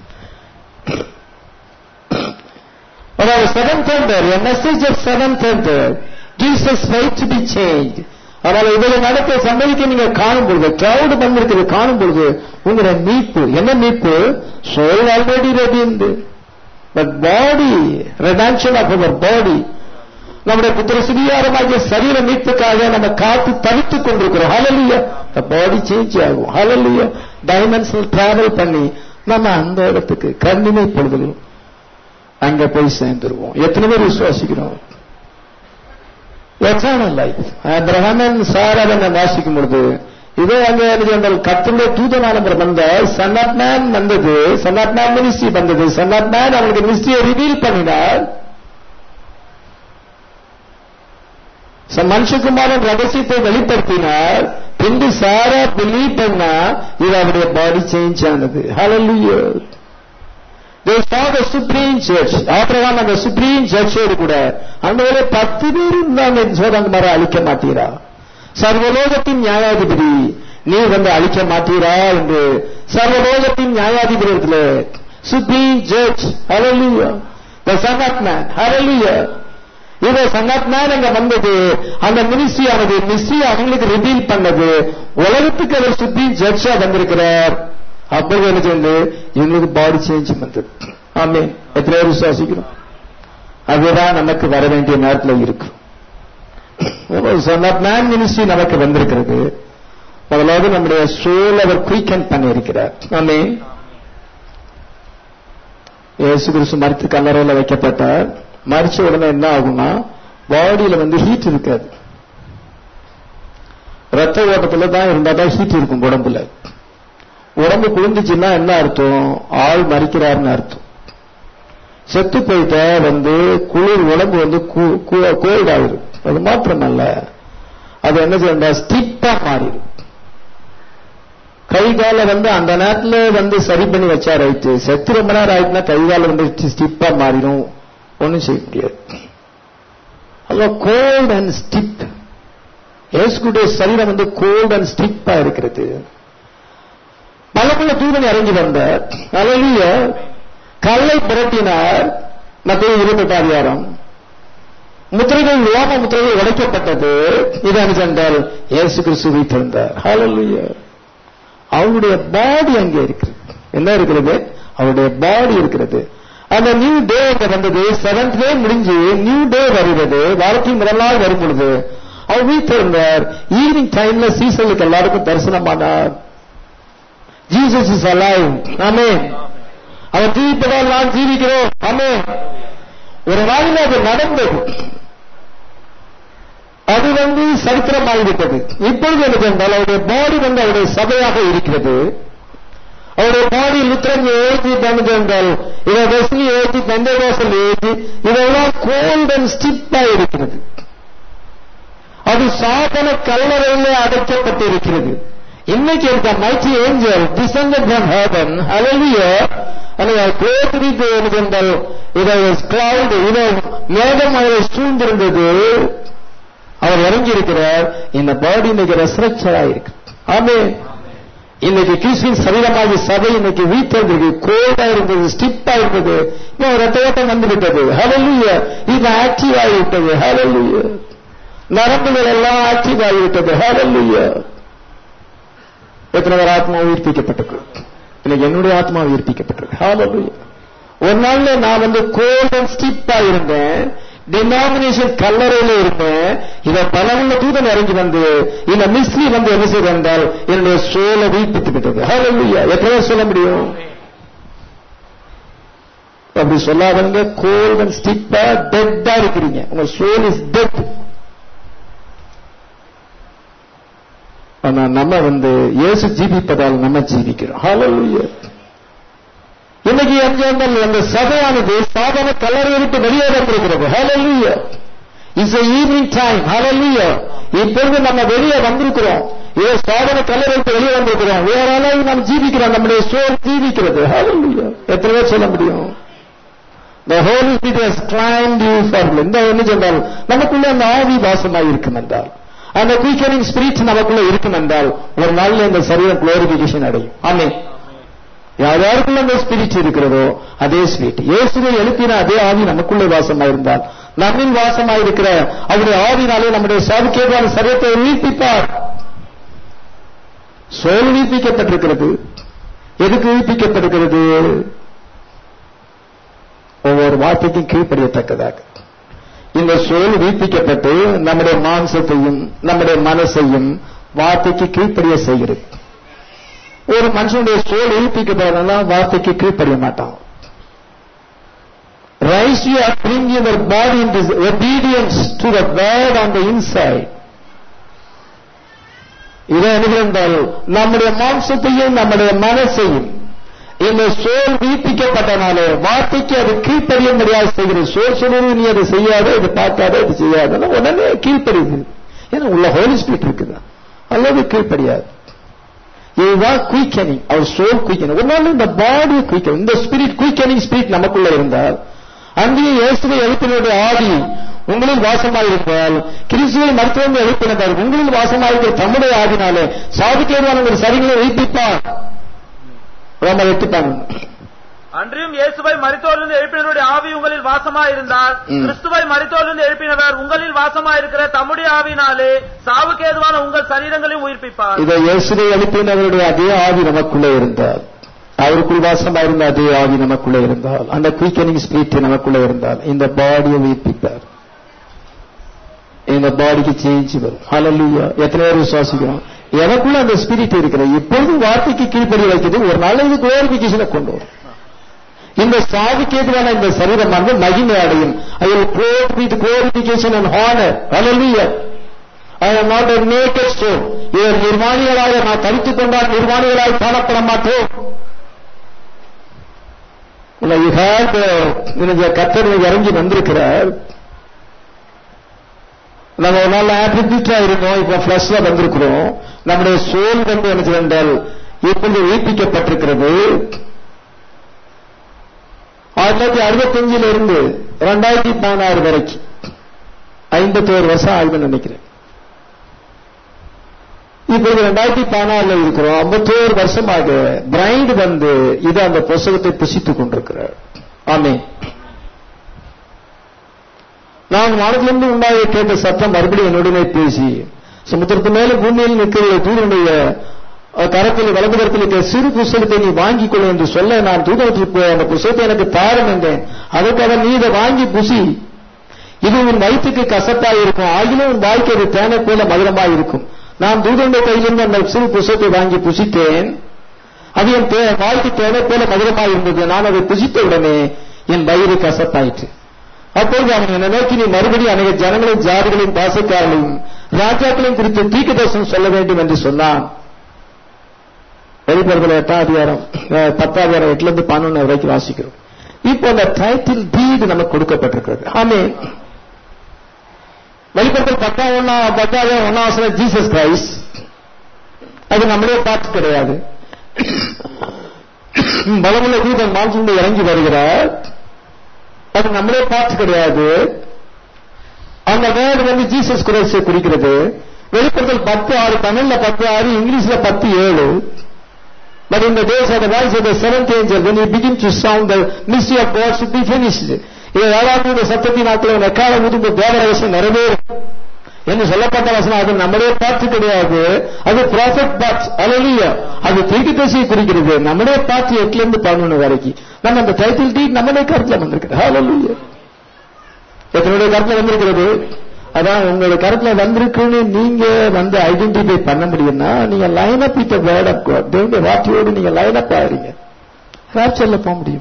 அதாவது seven thunder a message of seven thunder gives us faith to be changed ஆனால் இதில் நடக்க சம்பவிக்க நீங்க காணும் பொழுது கிரௌடு வந்திருக்கிறது காணும் பொழுது உங்களோட மீட்பு என்ன மீட்பு சோல் ஆல்ரெடி ரெடி இருந்து but body redemption of our body நம்முடைய புத்திர சுதிகாரமாகிய சரீர மீட்புக்காக நம்ம காத்து தவித்துக் கொண்டிருக்கிறோம் ஹலலிய பாடி சேஞ்ச் ஆகும் ஹலலிய டைமென்ஷனல் டிராவல் பண்ணி நம்ம அந்த இடத்துக்கு கண்ணிமை பொழுதுகள் அங்க போய் சேர்ந்துருவோம் எத்தனை பேர் விசுவாசிக்கிறோம் எத்தனை லைஃப் பிரகமன் சாராதனை வாசிக்கும் பொழுது இதோ அங்க என்ன கத்துடைய தூதனானவர் வந்த சன் ஆஃப் மேன் வந்தது சன் ஆஃப் மேன் மினிஸ்ட்ரி வந்தது சன் ஆஃப் மேன் அவனுக்கு மினிஸ்ட்ரியை ரிவீல் பண்ணினார் மனுஷகுமாரன் ரகசியத்தை வெளிப்படுத்தினார் பின்பு சாரா பிலீவ் பண்ணா இது அவருடைய பாடி சேஞ்ச் ஆனது hallelujah they saw the supreme church Abraham அந்த சுப்ரீம் சர்ச்சோடு கூட அந்த வேலை பத்து பேர் இருந்தாங்க சோதங்க மரம் அழிக்க மாட்டீரா சர்வலோகத்தின் நியாயாதிபதி நீ வந்து அழிக்க மாட்டீரா என்று சர்வலோகத்தின் நியாயாதிபதியத்தில் supreme judge hallelujah the son of man hallelujah இதை சங்கத்னான் அங்க வந்தது அந்த மினிஸ்ட்ரி ஆனது மினிஸ்ட்ரி அவங்களுக்கு ரிவீல் பண்ணது உலகத்துக்கு அவர் சுத்தி ஜட்ஜா வந்திருக்கிறார் அப்படி என்ன சொல்லு இவங்களுக்கு பாடி சேஞ்ச் வந்தது ஆமே எத்தனை பேர் விசுவாசிக்கிறோம் அதுதான் நமக்கு வர வேண்டிய நேரத்தில் இருக்கு மேன் மினிஸ்ட்ரி நமக்கு வந்திருக்கிறது முதலாவது நம்முடைய சோல் அவர் குயிக்கன் பண்ணியிருக்கிறார் ஆமே இயேசு கிறிஸ்து மருத்து கல்லறையில் வைக்கப்பட்டார் மறிச்ச உடனே என்ன ஆகும்னா பாடியில வந்து ஹீட் இருக்காது ரத்த ஓட்டத்துல தான் இருந்தா தான் ஹீட் இருக்கும் உடம்புல உடம்பு குளிந்துச்சுன்னா என்ன அர்த்தம் ஆள் மறிக்கிறாருன்னு அர்த்தம் செத்து போயிட்டா வந்து குளிர் உடம்பு வந்து கோல்ட் ஆயிரும் அது மாத்திரமல்ல அது என்ன செய்யண்டா ஸ்டிப்பா மாறிடும் கை கால வந்து அந்த நேரத்துல வந்து சரி பண்ணி வச்சா ரைட்டு செத்து ரொம்ப நேரம் ஆயிட்டுனா கை கால வந்து ஸ்டிப்பா மாறிடும் ஒன்றும் செய்ய முடியாது அதான் கோல்ட் அண்ட் ஸ்டிப் ஏசுக்குடைய சரீரம் வந்து கோல்ட் அண்ட் ஸ்டிப்பா இருக்கிறது பலமுள்ள தூதன் இறங்கி வந்தார் அழகிய கல்லை புரட்டினார் மத்திய இருபத்தி அதிகாரம் முத்திரைகள் லோக முத்திரைகள் உடைக்கப்பட்டது இது அனுசென்றால் இயேசு கிறிஸ்து வைத்திருந்தார் ஹalleluya அவருடைய பாடி அங்கே இருக்கிறது என்ன இருக்கிறது அவருடைய பாடி இருக்கிறது அந்த நியூ டே அங்க வந்தது செவன்த் டே முடிஞ்சு நியூ டே வருகிறது வாரத்தின் முதல் நாள் வரும் பொழுது அவர் வீட்டிருந்தார் ஈவினிங் டைம்ல சீசனுக்கு எல்லாருக்கும் தரிசனமானார் ஜீசஸ் இஸ் அலைவ் ஆமே அவர் ஜீவிப்பதால் நான் ஜீவிக்கிறோம் ஆமே ஒரு நாளில் அது நடந்தது அது வந்து சரித்திரமாகிவிட்டது இப்பொழுது எனக்கு என்றால் அவருடைய பாடி வந்து அவருடைய சபையாக இருக்கிறது அவருடைய பாடி லுத்திரன் ஏஜி தந்தது என்றால் இதை வெஸ்லி ஏஜி பெந்தகோசல் ஏஜி இதெல்லாம் கோல்ட் அண்ட் ஸ்டிப்பா இருக்கிறது அது சாதன கல்லறையிலே அடைக்கப்பட்டிருக்கிறது இன்னைக்கு இருக்க mighty angel descended from heaven hallelujah அல்லது கோத்திரித்து என்றால் இதை கிளவுட் இதை மேகம் அவரை சூழ்ந்திருந்தது அவர் இறங்கி இருக்கிறார் இந்த பாடி இன்னைக்கு ரெசரக்சரா இருக்கு ஆமே இன்னைக்கு கிறிஸ்டின் சரீரமாகி சபை இன்னைக்கு வீட்டிருந்தது கோல்டா இருந்தது ஸ்டிப்பா இருந்தது இப்போ ரத்த ஓட்டம் வந்து விட்டது ஹலலுய இது ஆக்டிவ் ஆகிவிட்டது ஹலலுய நரம்புகள் எல்லாம் ஆக்டிவ் ஆகிவிட்டது ஹலலுய எத்தனை பேர் ஆத்மா உயிர்ப்பிக்கப்பட்டது இன்னைக்கு என்னுடைய ஆத்மா உயிர்ப்பிக்கப்பட்டது ஹalleluya ஒரு நாள்ல நான் வந்து கோல்ட் அண்ட் ஸ்டிப்பா இருந்தேன் டினாமினேஷன் கல்லறையில இருந்தேன் இத பலவுள்ள தூதன் இறங்கி வந்து இந்த மிஸ்ரி வந்து என்ன செய்து என்றால் என்னுடைய சோலை உயிர்ப்பித்து விட்டது ஹalleluya எத்தனை பேர் சொல்ல முடியும் அப்படி சொல்லாதவங்க கோல்ட் அண்ட் ஸ்டிப்பா டெட்டா இருக்கிறீங்க உங்க சோல் இஸ் டெட் ஆனா நம்ம வந்து இயேசு ஜீவிப்பதால் நம்ம ஜீவிக்கிறோம் ஹalleluya இன்னைக்கு எங்கள் அந்த சபையானது சாதன கல்லறை விட்டு வெளியே வந்திருக்கிறது hallelujah is evening time hallelujah இப்பொழுது நம்ம வெளியே வந்திருக்கிறோம் ஏதோ சாதன கல்லை வைத்து வெளியே வந்திருக்கிறோம் வேற அளவு நாம் ஜீவிக்கிறோம் நம்முடைய சோல் ஜீவிக்கிறது ஹalleluya எத்தனை பேர் சொல்ல முடியும் The Holy Spirit has climbed you for இந்த என்ன சொன்னால் நமக்குள்ள அந்த ஆவி வாசமாய் இருக்கும் என்றால் அந்த குயிக்கனிங் ஸ்பிரிட் நமக்குள்ள இருக்கும் என்றால் ஒரு நாள்ல இந்த சரீரம் குளோரிபிகேஷன் அடையும் ஆமே யார் யாருக்குள்ள அந்த ஸ்பிரிட் இருக்கிறதோ அதே ஸ்பிரிட் இயேசுவை எழுப்பின அதே ஆவி நமக்குள்ளே வாசமாயிருந்தால் நம்மில் வாசமாயிருக்கிற அவருடைய ஆவினாலே நம்முடைய சாவுக்கேதான சரீரத்தை உயிர்ப்பிப்பார் சோல் உயிர்ப்பிக்கப்பட்டிருக்கிறது எதுக்கு உயிர்ப்பிக்கப்பட்டிருக்கிறது ஒவ்வொரு வார்த்தைக்கும் கீழ்ப்படியத்தக்கதாக இந்த சோல் உயிர்ப்பிக்கப்பட்டு நம்முடைய மாம்சத்தையும் நம்முடைய மனசையும் வார்த்தைக்கு கீழ்ப்படிய செய்கிறது ஒரு மனுஷனுடைய சோல் உயிர்ப்பிக்கப்படனா வார்த்தைக்கு கீழ்ப்படிய மாட்டான் rise you are bring your body in obedience to the word on the inside இதை என்றால் நம்முடைய மாம்சத்தையும் நம்முடைய மனசையும் இந்த சோல் வீழ்த்திக்கப்பட்டனாலே வார்த்தைக்கு அது கீழ்ப்படிய முடியாது செய்கிறது சோல் சொல்லுறது நீ அதை செய்யாத இது பார்க்காத இது செய்யாத உடனே கீழ்ப்படியுது ஏன்னா உள்ள ஹோலி ஸ்பிரிட் இருக்குது அல்லது கீழ்ப்படியாது இதுதான் குயிக்கனிங் அவர் சோல் குயிக்கனிங் ஒரு நாள் இந்த பாடி குயிக்கனிங் இந்த ஸ்பிரிட் குயிக்கனிங் ஸ்பிரிட் நமக்குள்ள இருந்தால் அங்கேயே இயேசுவை எழுப்பினுடைய ஆதி உங்களில் வாசமாயிருந்தால் கிறிஸ்துவை மருத்துவம் எழுப்பினதால் உங்களில் வாசமாயிருக்கிற தம்முடைய ஆதினாலே சாதிக்கேதுவான ஒரு சரிகளை வைப்பிப்பார் ரோமர் எட்டு பன்னெண்டு அன்றியும் இயேசுவை மரித்தோரிலிருந்து எழுப்பினருடைய ஆவி உங்களில் வாசமாயிருந்தால் ம். கிறிஸ்துவை மரித்தோரிலிருந்து எழுப்பினவர் உங்களில் வாசமாயிருக்கிற தம்முடைய ஆவினாலே சாவுக்கேதுவான உங்கள் சரீரங்களையும் உயிர்ப்பிப்பார் இதை இயேசுவை எழுப்பினவருடைய அதே ஆவி நமக்குள்ளே இருந்தால் அவருக்குள் வாசமாயிருந்த அதே ஆவி நமக்குள்ளே இருந்தால் அந்த குயிக்கனிங் ஸ்பிரிட் நமக்குள்ளே இருந்தால் இந்த பாடியை உயிர்ப்பிப்பார் இந்த பாடிக்கு சேஞ்ச் வரும் ஹalleluya எத்தனை பேர் விசுவாசிக்கிறோம் எனக்குள்ள அந்த ஸ்பிரிட் இருக்கிறது இப்பொழுது வார்த்தைக்கு கீழ்ப்படி வைக்கிறது ஒரு நாள் இது குளோரிபிகேஷனை கொண்டு வரும் இந்த சாவுக்கு எதிரான இந்த சரீரமானது மகிமை அடையும் ஐ will clothe with glorification and honor hallelujah I am not a naked stone இவர் நிர்வாணிகளாக நான் தரித்துக் கொண்டால் நிர்வாணிகளாய் காணப்பட மாட்டோம் இல்ல you have the கத்தர் இறங்கி வந்திருக்கிறார் நம்ம ஒரு நாள் ஆட்டிடியூட்டா இருந்தோம் இப்ப ஃபிளஷ்ல வந்திருக்கிறோம் நம்முடைய சோல் வந்து என்ன செய்தால் இப்பொழுது உயிர்ப்பிக்கப்பட்டிருக்கிறது ஆயிரத்தி தொள்ளாயிரத்தி அறுபத்தஞ்சில இருந்து ரெண்டாயிரத்தி பதினாறு வரைக்கும் ஐம்பத்தோரு வருஷம் ஆகுதுன்னு நினைக்கிறேன் இப்பொழுது ரெண்டாயிரத்தி பதினாறுல இருக்கிறோம் ஐம்பத்தோரு வருஷமாக பிரைண்ட் வந்து இது அந்த புஸ்தகத்தை புசித்துக் கொண்டிருக்கிறார் ஆமே நான் வானத்திலிருந்து உண்டாக கேட்ட சத்தம் மறுபடியும் என்னுடனே பேசி சமுத்திரத்து மேல பூமியில் நிற்கிற தூதனுடைய அஹ், கரத்தில் வலது கரத்தில் இருக்கிற சிறு புஸ்தகத்தை நீ வாங்கிக் கொள் என்று சொல்ல நான் தூதனத்தில் போய் அந்த புஸ்தகத்தை எனக்கு தாரம் என்றேன் அதற்காக நீ இதை வாங்கி புசி இது உன் வயிற்றுக்கு கசப்பாய் இருக்கும் ஆகிலும் உன் வாய்க்கு அது தேனை போல மதுரமாய் இருக்கும் நான் தூதனுடைய கையிலிருந்து அந்த சிறு புஸ்தகத்தை வாங்கி புசித்தேன் அது என் தே- வாய்க்கு தேனை போல மதுரமாய் இருந்தது நான் அதை புசித்த உடனே என் வயிறு கசப்பாயிற்று அப்பொழுது அவன் என்னை நோக்கி நீ மறுபடியும் அநேக ஜனங்களின் ஜாதிகளின் பாசக்காரர்களையும் ராஜாக்களையும் குறித்து தீர்க்கதரிசனம் சொல்ல வேண்டும் என்று சொன்னான் வெளிப்படுத்தல எட்டாம் அதிகாரம் அஹ், பத்தாம் அதிகாரம் எட்டுல இருந்து பன்னெண்டு வரைக்கும் வாசிக்கிறோம் இப்போ அந்த டைட்டில் டீடு நமக்கு கொடுக்கப்பட்டிருக்கிறது ஆமே வெளிப்படுத்தல் பத்தாம் ஒன்னா பத்தாவது ஒன்னாம் ஜீசஸ் கிரைஸ்ட் அது நம்மளே பார்த்து கிடையாது பலமுள்ள தூதன் மான்சூன் இறங்கி வருகிறார் அது நம்மளே பார்த்து கிடையாது அந்த வேர்டு வந்து ஜீசஸ் கிரைஸ்டை குறிக்கிறது வெளிப்படுத்தல் பத்து ஆறு தமிழ்ல பத்து ஆறு இங்கிலீஷ்ல பத்து ஏழு But in the days of the rise of the seventh angel, when you begin to sound, the mystery of God should be finished. இது ஏழாவது சத்தத்தின் நாட்களில் எக்கால முதுகு தேவ ரகசியம் நிறைவேறும் என்று சொல்லப்பட்ட வசனம் அது நம்மளே பார்த்து கிடையாது அது ப்ராஃபிட் பாக்ஸ் அலையில அது தீர்க்க தரிசியை குறிக்கிறது நம்மளே பார்த்து எட்டுல இருந்து பதினொன்று வரைக்கும் நம்ம அந்த டைட்டில் டீட் நம்மளே கருத்துல வந்திருக்கிறது ஹalleluya எத்தனுடைய கருத்துல வந்திருக்கிறது அதான் உங்களோட கருத்துல வந்திருக்குன்னு நீங்க வந்து ஐடென்டிஃபை பண்ண முடியும்னா நீங்க line up with word of God தேவனுடைய வார்த்தையோடு நீங்க லைன் அப் ஆகிறீங்க ராப்சர்ல போக முடியும்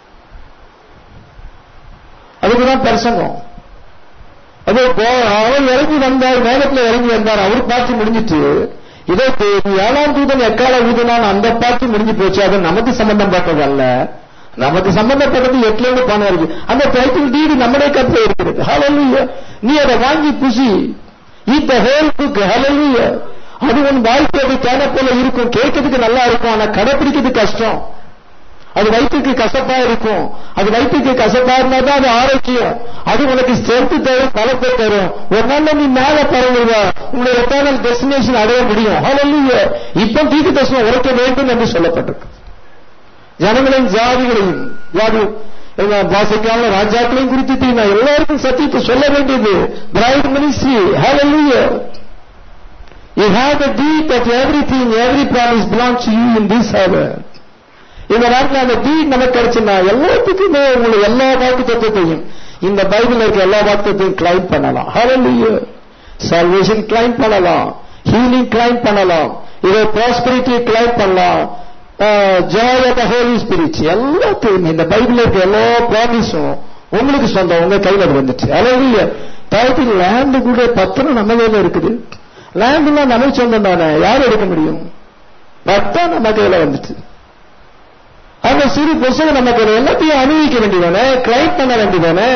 அதுக்குதான் பிரசங்கம் அது போ- அவர் இறங்கி வந்தார் மேகத்துல இறங்கி வந்தார் அவர் பார்த்து முடிஞ்சிட்டு இதோ இப்ப ஏழாம் தூதன் எக்கால ஊதினான் அந்த பார்த்து முடிஞ்சு போச்சு அது நமக்கு சம்பந்தம் பார்த்தது அல்ல நமக்கு சம்பந்தப்பட்டது எட்டுல இருந்து பணம் இருக்கு அந்த டைட்டில் டீடு நம்முடைய கருத்துல இருக்கிறது ஹalleluya நீ அதை வாங்கி புசி இந்த ஹோல் புக் ஹalleluya அது உன் வாழ்க்கையை தேன போல இருக்கும் கேட்கறதுக்கு நல்லா இருக்கும் ஆனா கடைப்பிடிக்கிறது கஷ்டம் அது வயிற்றுக்கு கசப்பா இருக்கும் அது வயிற்றுக்கு கசப்பா இருந்தா தான் அது ஆரோக்கியம் அது உனக்கு ஸ்ட்ரென்த் தரும் பலத்தை தரும் ஒரு நாள்ல நீ மேல பரவுவ உங்களுடைய எத்தனால் டெஸ்டினேஷன் அடைய முடியும் ஹalleluya இப்போ தீர்க்க தரிசனம் உரைக்க வேண்டும் என்று சொல்லப்பட்டிருக்கு ஜனங்களையும் ஜாதிகளையும் ஜாதி வாசிக்காம ராஜாக்களையும் குறித்து நான் எல்லாருக்கும் சத்தியத்தை சொல்ல வேண்டியது bride ministry hallelujah You have the deed that everything, every promise belongs to you in this hour. இந்த நாட்டில் அந்த டீட் நமக்கு கிடைச்சுன்னா எல்லாத்துக்குமே உங்களுக்கு எல்லா வாக்கு தத்துவத்தையும் இந்த பைபிள் இருக்க எல்லா வாக்குத்தையும் கிளைம் பண்ணலாம் ஹalleluya salvation கிளைம் பண்ணலாம் ஹீலிங் கிளைம் பண்ணலாம் இதோ ப்ராஸ்பரிட்டி கிளைம் பண்ணலாம் joy of the Holy Spirit எல்லாத்தையும் இந்த பைபிள் இருக்க எல்லா ப்ராமிஸும் உங்களுக்கு சொந்தம் உங்க கையில அது வந்துச்சு ஹalleluya டைட்டில் லேண்டு கூட பத்திரம் நம்ம கையில இருக்குது லேண்ட்லாம் நமக்கு சொந்தம் தானே யார் எடுக்க முடியும் பட்டம் நம்ம கையில வந்துச்சு அந்த சிறு புஸ்தகம் நம்ம கையில எல்லாத்தையும் அனுபவிக்க வேண்டியதானே கிளைம் பண்ண வேண்டியதானே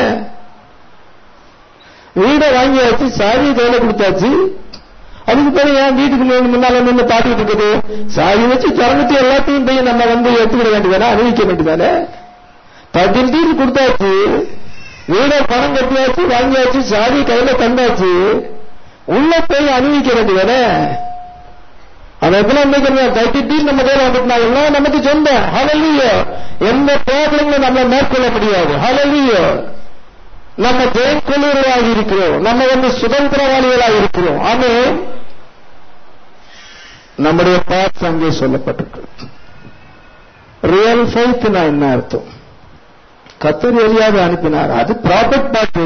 வீடை வாங்கியாச்சு சாவி கையில கொடுத்தாச்சு அதுக்கு பிறகு ஏன் வீட்டுக்கு முன்னாடி முன்னால நின்று பாத்துக்கிட்டு இருக்குது சாவி வச்சு திறந்துட்டு எல்லாத்தையும் போய் நம்ம வந்து எடுத்துக்கிட வேண்டியதானே அனுபவிக்க வேண்டியதானே பதில் டீல் கொடுத்தாச்சு வீடை பணம் கட்டியாச்சு வாங்கியாச்சு சாவி கையில தந்தாச்சு உள்ள போய் அனுபவிக்க வேண்டியதானே அது எப்பெல்லாம் நினைக்கிறேன் தைட்டி நம்ம கையில வந்துட்டா எல்லாம் நமக்கு சொந்தம் ஹலலியோ எந்த ப்ராப்ளங்களும் நம்ம மேற்கொள்ள முடியாது ஹலலியோ நம்ம ஜெயக்கொள்ளுவர்களாக இருக்கிறோம் நம்ம வந்து சுதந்திரவாளிகளாக இருக்கிறோம் ஆமே நம்முடைய பார்ட்ஸ் அங்கே சொல்லப்பட்டிருக்கு ரியல் ஃபைத் நான் என்ன அர்த்தம் கத்தர் எரியாவது அனுப்பினார் அது ப்ராபர்ட் பாட்டு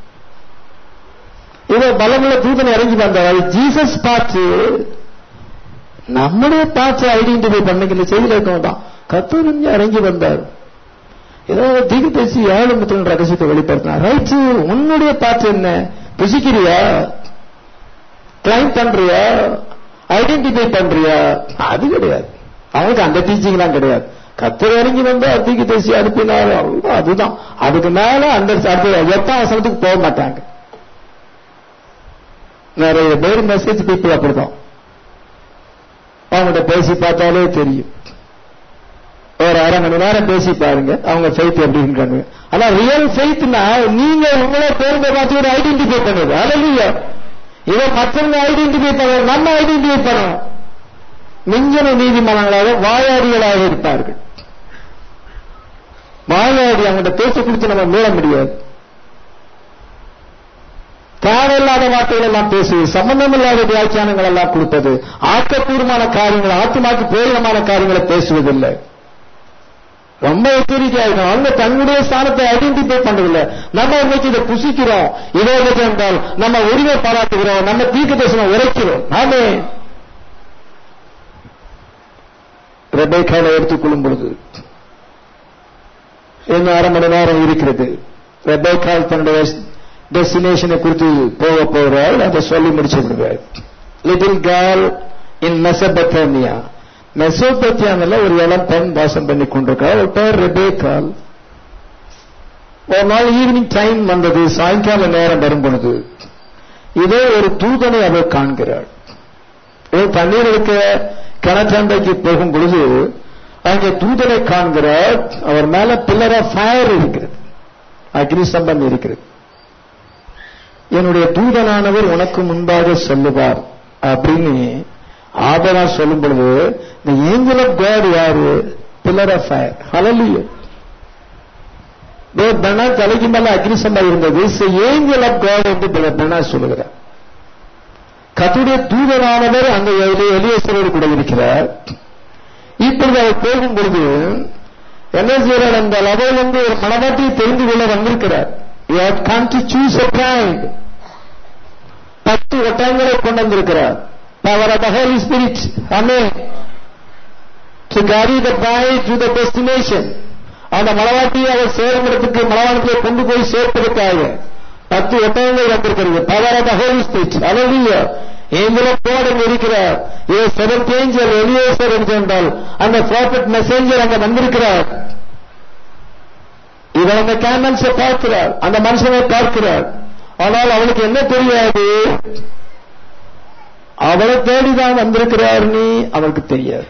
இதோ பலமுள்ள தூதன் இறங்கி வந்தார் ஜீசஸ் பார்த்து நம்முடைய பார்ட்ஸ் ஐடென்டிஃபை பண்ணிக்கிற செய்தியில் இருக்கவங்க தான் கத்தர் இறங்கி வந்தார் ஏதோ தீர்க்க பேசி ஏழு முத்திரன் ரகசியத்தை வெளிப்படுத்தினார் ரைட்டு உன்னுடைய பார்ட்ஸ் என்ன புசிக்கிறியா கிளைம் பண்றியா ஐடென்டிஃபை பண்றியா அது கிடையாது அவனுக்கு அந்த டீச்சிங் எல்லாம் கிடையாது கத்தர் இறங்கி வந்து தீர்க்க பேசி அனுப்பினார் அதுதான் அதுக்கு மேல அந்த எட்டாம் வசனத்துக்கு போக மாட்டாங்க நிறைய பேர் மெசேஜ் பீப்புள் அப்படிதான் அவங்கள்ட்ட பேசி பார்த்தாலே தெரியும் ஒரு அரை மணி நேரம் பேசி பாருங்க அவங்க ஃபெய்த் எப்படி இருக்காங்க ஆனா ரியல் ஃபெய்த்னா நீங்க உங்களே பேருங்க பார்த்து ஒரு ஐடென்டிஃபை பண்ணுது அழகிய இதை மற்றவங்க ஐடென்டிஃபை பண்ண நம்ம ஐடென்டிஃபை பண்ணணும் மிஞ்சன நீதிமன்றங்களாக வாயாடிகளாக இருப்பார்கள் வாயாடி அவங்கள்ட்ட பேச கொடுத்து நம்ம மீள முடியாது தேவையில்லாத வார்த்தைகள் எல்லாம் பேசுவது சம்பந்தமில்லாத வியாக்கியானங்கள் எல்லாம் கொடுப்பது ஆக்கப்பூர்வமான காரியங்கள் ஆத்மாக்கு பிரயோஜனமான காரியங்களை பேசுவதில்லை ரொம்ப எச்சரிக்கையா இருக்கும் அவங்க தன்னுடைய ஸ்தானத்தை ஐடென்டிஃபை பண்றதில்லை நம்ம இன்னைக்கு இதை புசிக்கிறோம் இதோ என்றால் நம்ம உரிமை பாராட்டுகிறோம் நம்ம தீர்க்க தரிசனம் உரைக்கிறோம் நாமே ரெபேக்கால எடுத்துக்கொள்ளும் பொழுது இன்னும் அரை மணி நேரம் இருக்கிறது ரெபேக்கால் தன்னுடைய டெஸ்டினேஷனை குறித்து போக போகிறாள் அதை சொல்லி முடிச்சு விடுவார் லிட்டில் கேர்ள் இன் மெசபத்தோமியா மெசோபத்தியானில் ஒரு இளம் பெண் வாசம் பண்ணி கொண்டிருக்காள் ஒரு பேர் ரெபேக்கால் ஒரு நாள் ஈவினிங் டைம் வந்தது சாயங்கால நேரம் வரும் பொழுது இதே ஒரு தூதனை அவர் காண்கிறாள் தண்ணீர் எடுக்க கிணற்றண்டைக்கு போகும் பொழுது அங்கே தூதனை காண்கிறார் அவர் மேல பில்லர் ஆஃப் ஃபயர் இருக்கிறது அக்னி சம்பந்தம் இருக்கிறது என்னுடைய தூதனானவர் உனக்கு முன்பாக சொல்லுவார் அப்படின்னு ஆதரா சொல்லும் பொழுது இந்த ஏஞ்சல் ஆஃப் காட் யாரு பில்லர் ஆஃப் ஃபயர் ஹலலியோ பெனா தலைக்கு மேல அக்னிசம்பா இருந்தது ஏஞ்சல் ஆஃப் காட் என்று பெனா சொல்லுகிறார் கத்துடைய தூதனானவர் அங்க எலியேசரோடு கூட இருக்கிறார் இப்பொழுது அவர் போகும் பொழுது என்ன செய்யறார் என்றால் அவர் வந்து ஒரு மனவாட்டியை தெரிந்து கொள்ள வந்திருக்கிறார் you have come to choose a bride பத்து ஒட்டங்களை கொண்டு வந்திருக்கிறார் power of the Holy Spirit அமே to carry the bride to the destination அந்த மலவாட்டியை அவர் சேரும் இடத்துக்கு மலவாளத்தை கொண்டு போய் சேர்ப்பதற்காக பத்து ஒட்டகங்கள் வந்திருக்கிறது power of the Holy Spirit அழகிய ஏஞ்சல போடம் இருக்கிறார் ஏ செவன்த் ஏஞ்சல் எலியேசர் என்று என்றால் அந்த ப்ராஃபிட் மெசேஞ்சர் அங்க வந்திருக்கிறார் இவன் அந்த கேமல்ஸை பார்க்கிறார் அந்த மனுஷனை பார்க்கிறார் ஆனால் அவளுக்கு என்ன தெரியாது அவளை தேடிதான் வந்திருக்கிறார் நீ அவளுக்கு தெரியாது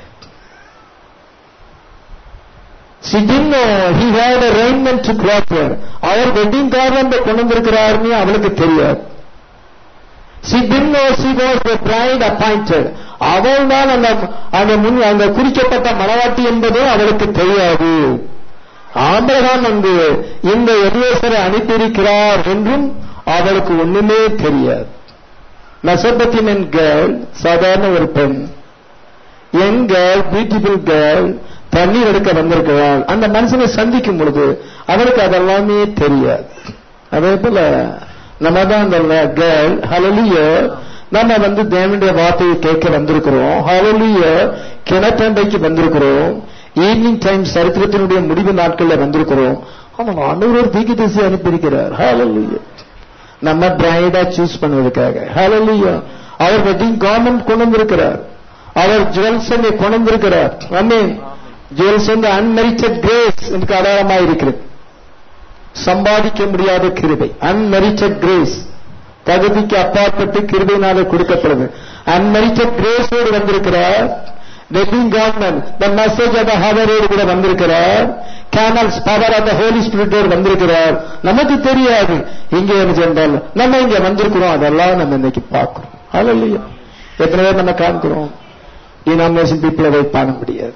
She didn't know he had a raiment to cloth her. அவர் வெட்டிங் கார்லண்ட கொண்டு வந்திருக்கிறாருன்னு அவளுக்கு தெரியாது She didn't know she was the bride appointed. அவள் தான் அந்த அந்த முன் அந்த குறிக்கப்பட்ட மனவாட்டி என்பதும் அவளுக்கு தெரியாது ஆபிரகாம் வந்து இந்த எலியேசரை அனுப்பியிருக்கிறார் என்றும் அவளுக்கு ஒண்ணுமே தெரியாது மெசபத்தின் கேர்ள் சாதாரண ஒரு பெண் யங் கேர்ள் பியூட்டிஃபுல் கேர்ள் தண்ணீர் எடுக்க வந்திருக்கிறாள் அந்த மனுஷனை சந்திக்கும் பொழுது அவளுக்கு அதெல்லாமே தெரியாது அதே போல நம்ம தான் அந்த கேர்ள் ஹலலிய நம்ம வந்து தேவனுடைய வார்த்தையை கேட்க வந்திருக்கிறோம் ஹலலிய கிணத்தண்டைக்கு வந்திருக்கிறோம் ஈவினிங் டைம் சரித்திரத்தினுடைய முடிவு நாட்கள்ல வந்திருக்கிறோம் ஆமா ஆண்டவர் ஒரு தீக்கு திசை அனுப்பியிருக்கிறார் ஹalleluya நம்ம பிரைடா சூஸ் பண்ணுவதற்காக ஹalleluya அவர் வெட்டிங் கவர்மெண்ட் கொண்டு வந்திருக்கிறார் அவர் ஜுவல்ஸ் கொண்டு வந்திருக்கிறார் ஆமென் ஜுவல்ஸ் வந்து அன்மெரிட்டட் கிரேஸ் எனக்கு அடையாளமாக இருக்கிறது சம்பாதிக்க முடியாத கிருபை அன்மெரிட்டட் கிரேஸ் தகுதிக்கு அப்பாற்பட்டு கிருபையினால கொடுக்கப்படுது அன்மெரிட்டட் கிரேஸோடு வந்திருக்கிறார் wedding garment the message of ஹவரோடு கூட வந்திருக்கிறார் camels power of the Holy ஸ்பிரிட்டோடு வந்திருக்கிறார் நமக்கு தெரியாது இங்கே என்ன சென்றால் நம்ம இங்க வந்திருக்கிறோம் அதெல்லாம் நம்ம இன்னைக்கு பார்க்கிறோம் அல்ல எத்தனை பேர் நம்ம காண்கிறோம் டினாமினேஷன் பீப்புளை போய் பார்க்க முடியாது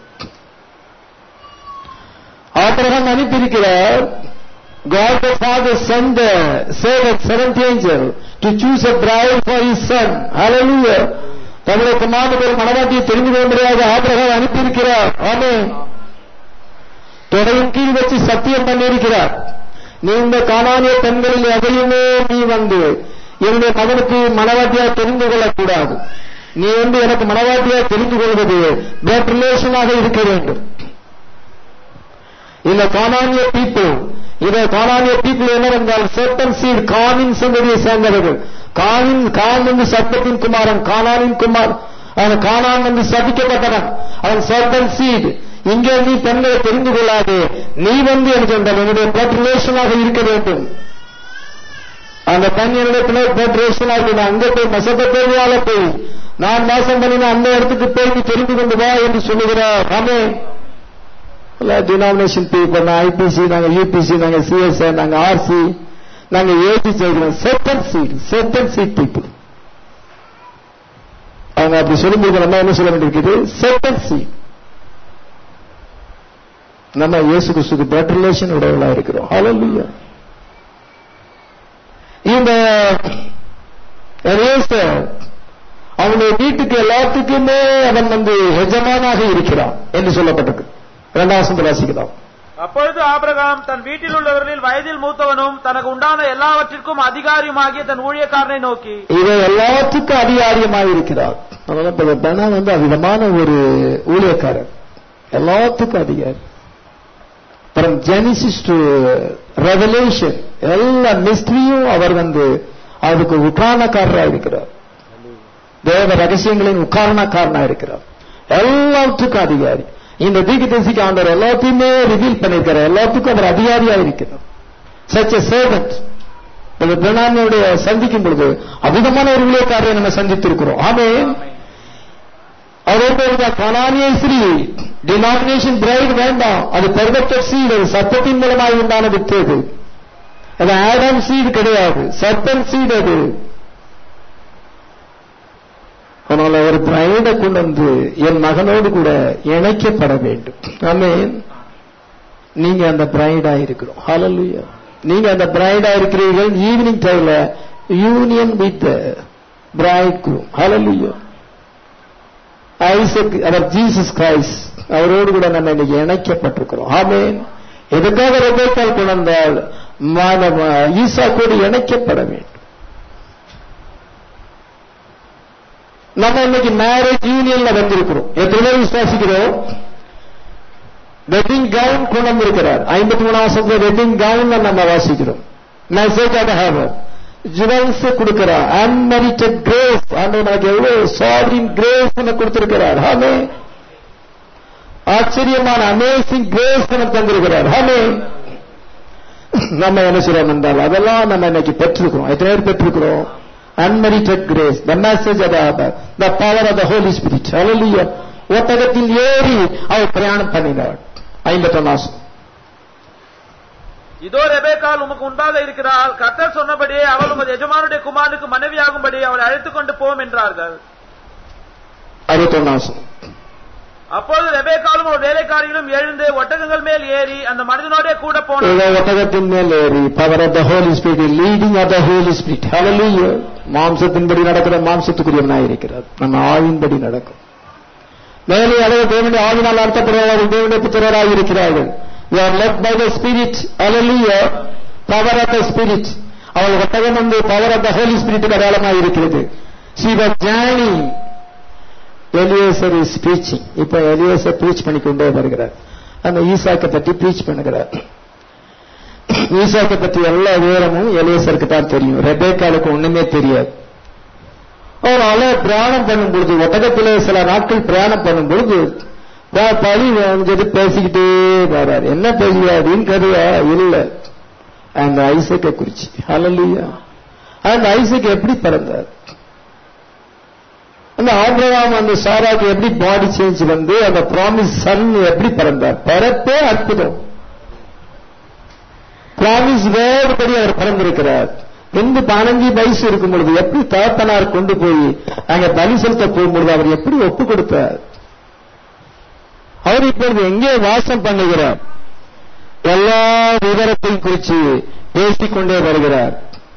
ஆபிரகாம் அனுப்பியிருக்கிறார் God the Father sent the servant, seventh angel, to choose a bride for his son. Hallelujah. தன்னுடைய குமாரனுக்கு ஒரு மனவாட்டியை தெரிந்து கொள்ள முடியாத ஆபிரகாம் அனுப்பியிருக்கிறார் ஆமே தொடையின் கீழ் வச்சு சத்தியம் பண்ணியிருக்கிறார் நீ இந்த காணானிய பெண்களில் எதையுமே நீ வந்து என்னுடைய மகனுக்கு மனவாட்டியா தெரிந்து கொள்ளக்கூடாது நீ வந்து எனக்கு மனவாட்டியா தெரிந்து கொள்வது பிளட் ரிலேஷனாக இருக்க வேண்டும் இந்த காணானிய பீப்புள் இதை காணானிய பீப்புள் என்னவென்றால் சர்பன் சீட் காமின் சந்ததியை சேர்ந்தவர்கள் காமின் கான் வந்து சர்ப்பத்தின் குமாரன் காணானின் குமார் அவன் காணான் வந்து சபிக்கப்பட்டவன் அவன் சர்பன் சீட் இங்கே நீ பெண்களை தெரிந்து கொள்ளாது நீ வந்து எனக்கு சொன்ன என்னுடைய பிளட் ரிலேஷனாக இருக்க வேண்டும் அந்த பெண் என்னுடைய பிளட் ரிலேஷனாக அங்கே போய் மெசபத்தேவியால போய் நான் வாசம் பண்ணின அந்த இடத்துக்கு போய் நீ தெரிந்து கொண்டு வா என்று சொல்லுகிறார் ஆமே டினாமினேஷன் பீப்புள் நாங்கள் ஐபிசி நாங்க யூபிசி நாங்க சிஎஸ்ஐ நாங்க ஆர்சி நாங்க ஏசி செய்கிறோம் seven seal seven seal people அவங்க அப்படி சொல்லும்போது நம்ம என்ன சொல்ல வேண்டியிருக்குது செப்பன் சீட் நம்ம இயேசு கிறிஸ்துக்கு பிளட் ரிலேஷன் உடையவளா இருக்கிறோம் ஹalleluya இந்த அவனுடைய வீட்டுக்கு எல்லாத்துக்குமே அவன் வந்து எஜமானாக இருக்கிறான் என்று சொல்லப்பட்டது இரண்டாவது வாசிக்கலாம் அப்பொழுது ஆபிரகாம் தன் வீட்டில் உள்ளவர்களில் வயதில் மூத்தவனும் தனக்கு உண்டான எல்லாவற்றிற்கும் அதிகாரியுமாகிய தன் ஊழியக்காரனை நோக்கி இவன் எல்லாத்துக்கும் அதிகாரியமாக இருக்கிறார் அதனால பெணா வந்து அவ்விதமான ஒரு ஊழியக்காரர் எல்லாத்துக்கும் அதிகாரி ஃப்ரம் ஜெனிசிஸ் டு ரெவலேஷன் எல்லா மிஸ்ட்ரியும் அவர் வந்து அதுக்கு உக்காரணக்காரராக இருக்கிறார் தேவ ரகசியங்களின் உக்காரணக்காரனா இருக்கிறார் எல்லாத்துக்கும் அதிகாரி இந்த தீக்கு தரிசிக்கு ஆண்டவர் எல்லாத்தையுமே ரிவீல் பண்ணிருக்கிறார் எல்லாத்துக்கும் அவர் அதிகாரியா இருக்கிறார் சச் சேவன்ட் பிரணாமியுடைய சந்திக்கும் பொழுது அவிதமான ஒரு ஊழியக்காரரை நம்ம சந்தித்திருக்கிறோம் ஆமே அதே போல கனானிய ஸ்ரீ டினாமினேஷன் பிரைட் வேண்டாம் அது பெர்வெக்டட் சீடு அது சத்தத்தின் மூலமாக உண்டான வித்து அது அது ஆடம் சீடு கிடையாது சர்பன் சீடு அது அதனால ஒரு பிரைடை கொண்டு வந்து என் மகனோடு கூட இணைக்கப்பட வேண்டும் ஆமேன் நீங்க அந்த பிரைடா இருக்கிறோம் ஹalleluya நீங்க அந்த பிரைடா இருக்கிறீர்கள் ஈவினிங் டைம்ல union with bridegroom hallelujah Isaac அவர் ஜீசஸ் கிரைஸ்ட் அவரோடு கூட நம்ம இன்னைக்கு இணைக்கப்பட்டிருக்கிறோம் ஆமேன் எதுக்காக ரெபேக்கால் கொண்டு வந்தால் ஈசா கூட இணைக்கப்பட வேண்டும் நம்ம இன்னைக்கு மேரேஜ் யூனியன்ல வந்திருக்கிறோம் எத்தனை பேர் விசுவாசிக்கிறோம் வெட்டிங் கவுன் கொண்டு வந்திருக்கிறார் ஐம்பத்தி மூணாம் வருஷத்துல வெட்டிங் கவுன் நம்ம வாசிக்கிறோம் மெசேஜ் ஆக ஹேவர் ஜுவல்ஸ் கொடுக்கிறார் அன்மெரிட்டட் கிரேஸ் ஆண்டவர் நமக்கு எவ்வளவு சாவரின் கிரேஸ் நமக்கு கொடுத்திருக்கிறார் ஹாமே ஆச்சரியமான அமேசிங் கிரேஸ் நமக்கு தந்திருக்கிறார் ஹாமே நம்ம என்ன செய்றோம் என்றால் அதெல்லாம் நம்ம இன்னைக்கு பெற்றிருக்கிறோம் எத்தனை பேர் பெற்றிருக்கிறோம் unmerited grace the message the power of the Holy Spirit hallelujah ஒட்டகத்தில் ஏறி அவர் பிரயாணம் பண்ணினார் ஐம்பத்தொன்னு மாசம் இதோ ரெபேக்கால் உமக்கு முன்பாக இருக்கிறாள் கர்த்தர் சொன்னபடியே அவள் உமது எஜமானுடைய குமாரனுக்கு மனைவியாகும்படி அவளை அழைத்துக் கொண்டு போம் என்றார்கள் அறுபத்தொன்னு மாசம் அப்போது ரெபேக்காலும் ஒரு வேலைக்காரிகளும் எழுந்து ஒட்டகங்கள் மேல் ஏறி அந்த மனிதனோடே கூட போனார் இதோ ஒட்டகத்தின் மேல் ஏறி power of the Holy Spirit leading of the Holy Spirit hallelujah மாம்சத்தின்படி நடக்கிற மாம்சத்துக்குரியவனாய் இருக்கிறார் நம்ம ஆவின்படி நடக்கும் மேலே அளவு தேவனுடைய ஆவினால் நடத்தப்படுவார்கள் தேவனுடைய புத்திரராக இருக்கிறார்கள் they are led by the spirit hallelujah power of the spirit அவள் ஒட்டகம் வந்து power of the Holy Spirit அடையாளமாக இருக்கிறது she was journeying Eliezer is preaching இப்ப எலியேசர் பிரீச் பண்ணி கொண்டே வருகிறார் அந்த ஈசாக்கை பற்றி பிரீச் பண்ணுகிறார் ஈசாக்கை பற்றி எல்லா விவரமும் எலியேசருக்கு தான் தெரியும் ரெபேக்காலுக்கு ஒண்ணுமே தெரியாது அவர் அல பிரயாணம் பண்ணும் பொழுது ஒட்டகத்திலே சில நாட்கள் பிரயாணம் பண்ணும் பொழுது ப- பழி வாங்கிட்டு பேசிக்கிட்டே வர்றார் என்ன பேசுகிறாருன்னு கருவா இல்ல அந்த ஐசக்கை குறிச்சு ஹalleluya அந்த ஐசக் எப்படி பிறந்தார் அந்த ஆபிரகாம் அந்த சாராக்கு எப்படி பாடி சேஞ்ச் வந்து அந்த ப்ராமிஸ் சன் எப்படி பிறந்தார் பிறப்பே அற்புதம் ப்ராமிஸ் வேர்டு படி அவர் பிறந்திருக்கிறார் எந்த பதினஞ்சு வயசு இருக்கும் பொழுது எப்படி தகப்பனார் கொண்டு போய் அங்க பலி செலுத்த போகும்பொழுது அவர் எப்படி ஒப்பு கொடுத்தார் அவர் இப்பொழுது எங்கே வாசம் பண்ணுகிறார் எல்லா விவரத்தையும் குறித்து பேசிக்கொண்டே வருகிறார்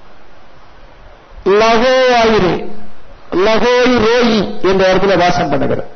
லகோ ஆயிரே லகோய் ரோயி என்ற இடத்துல வாசம் பண்ணுகிறார்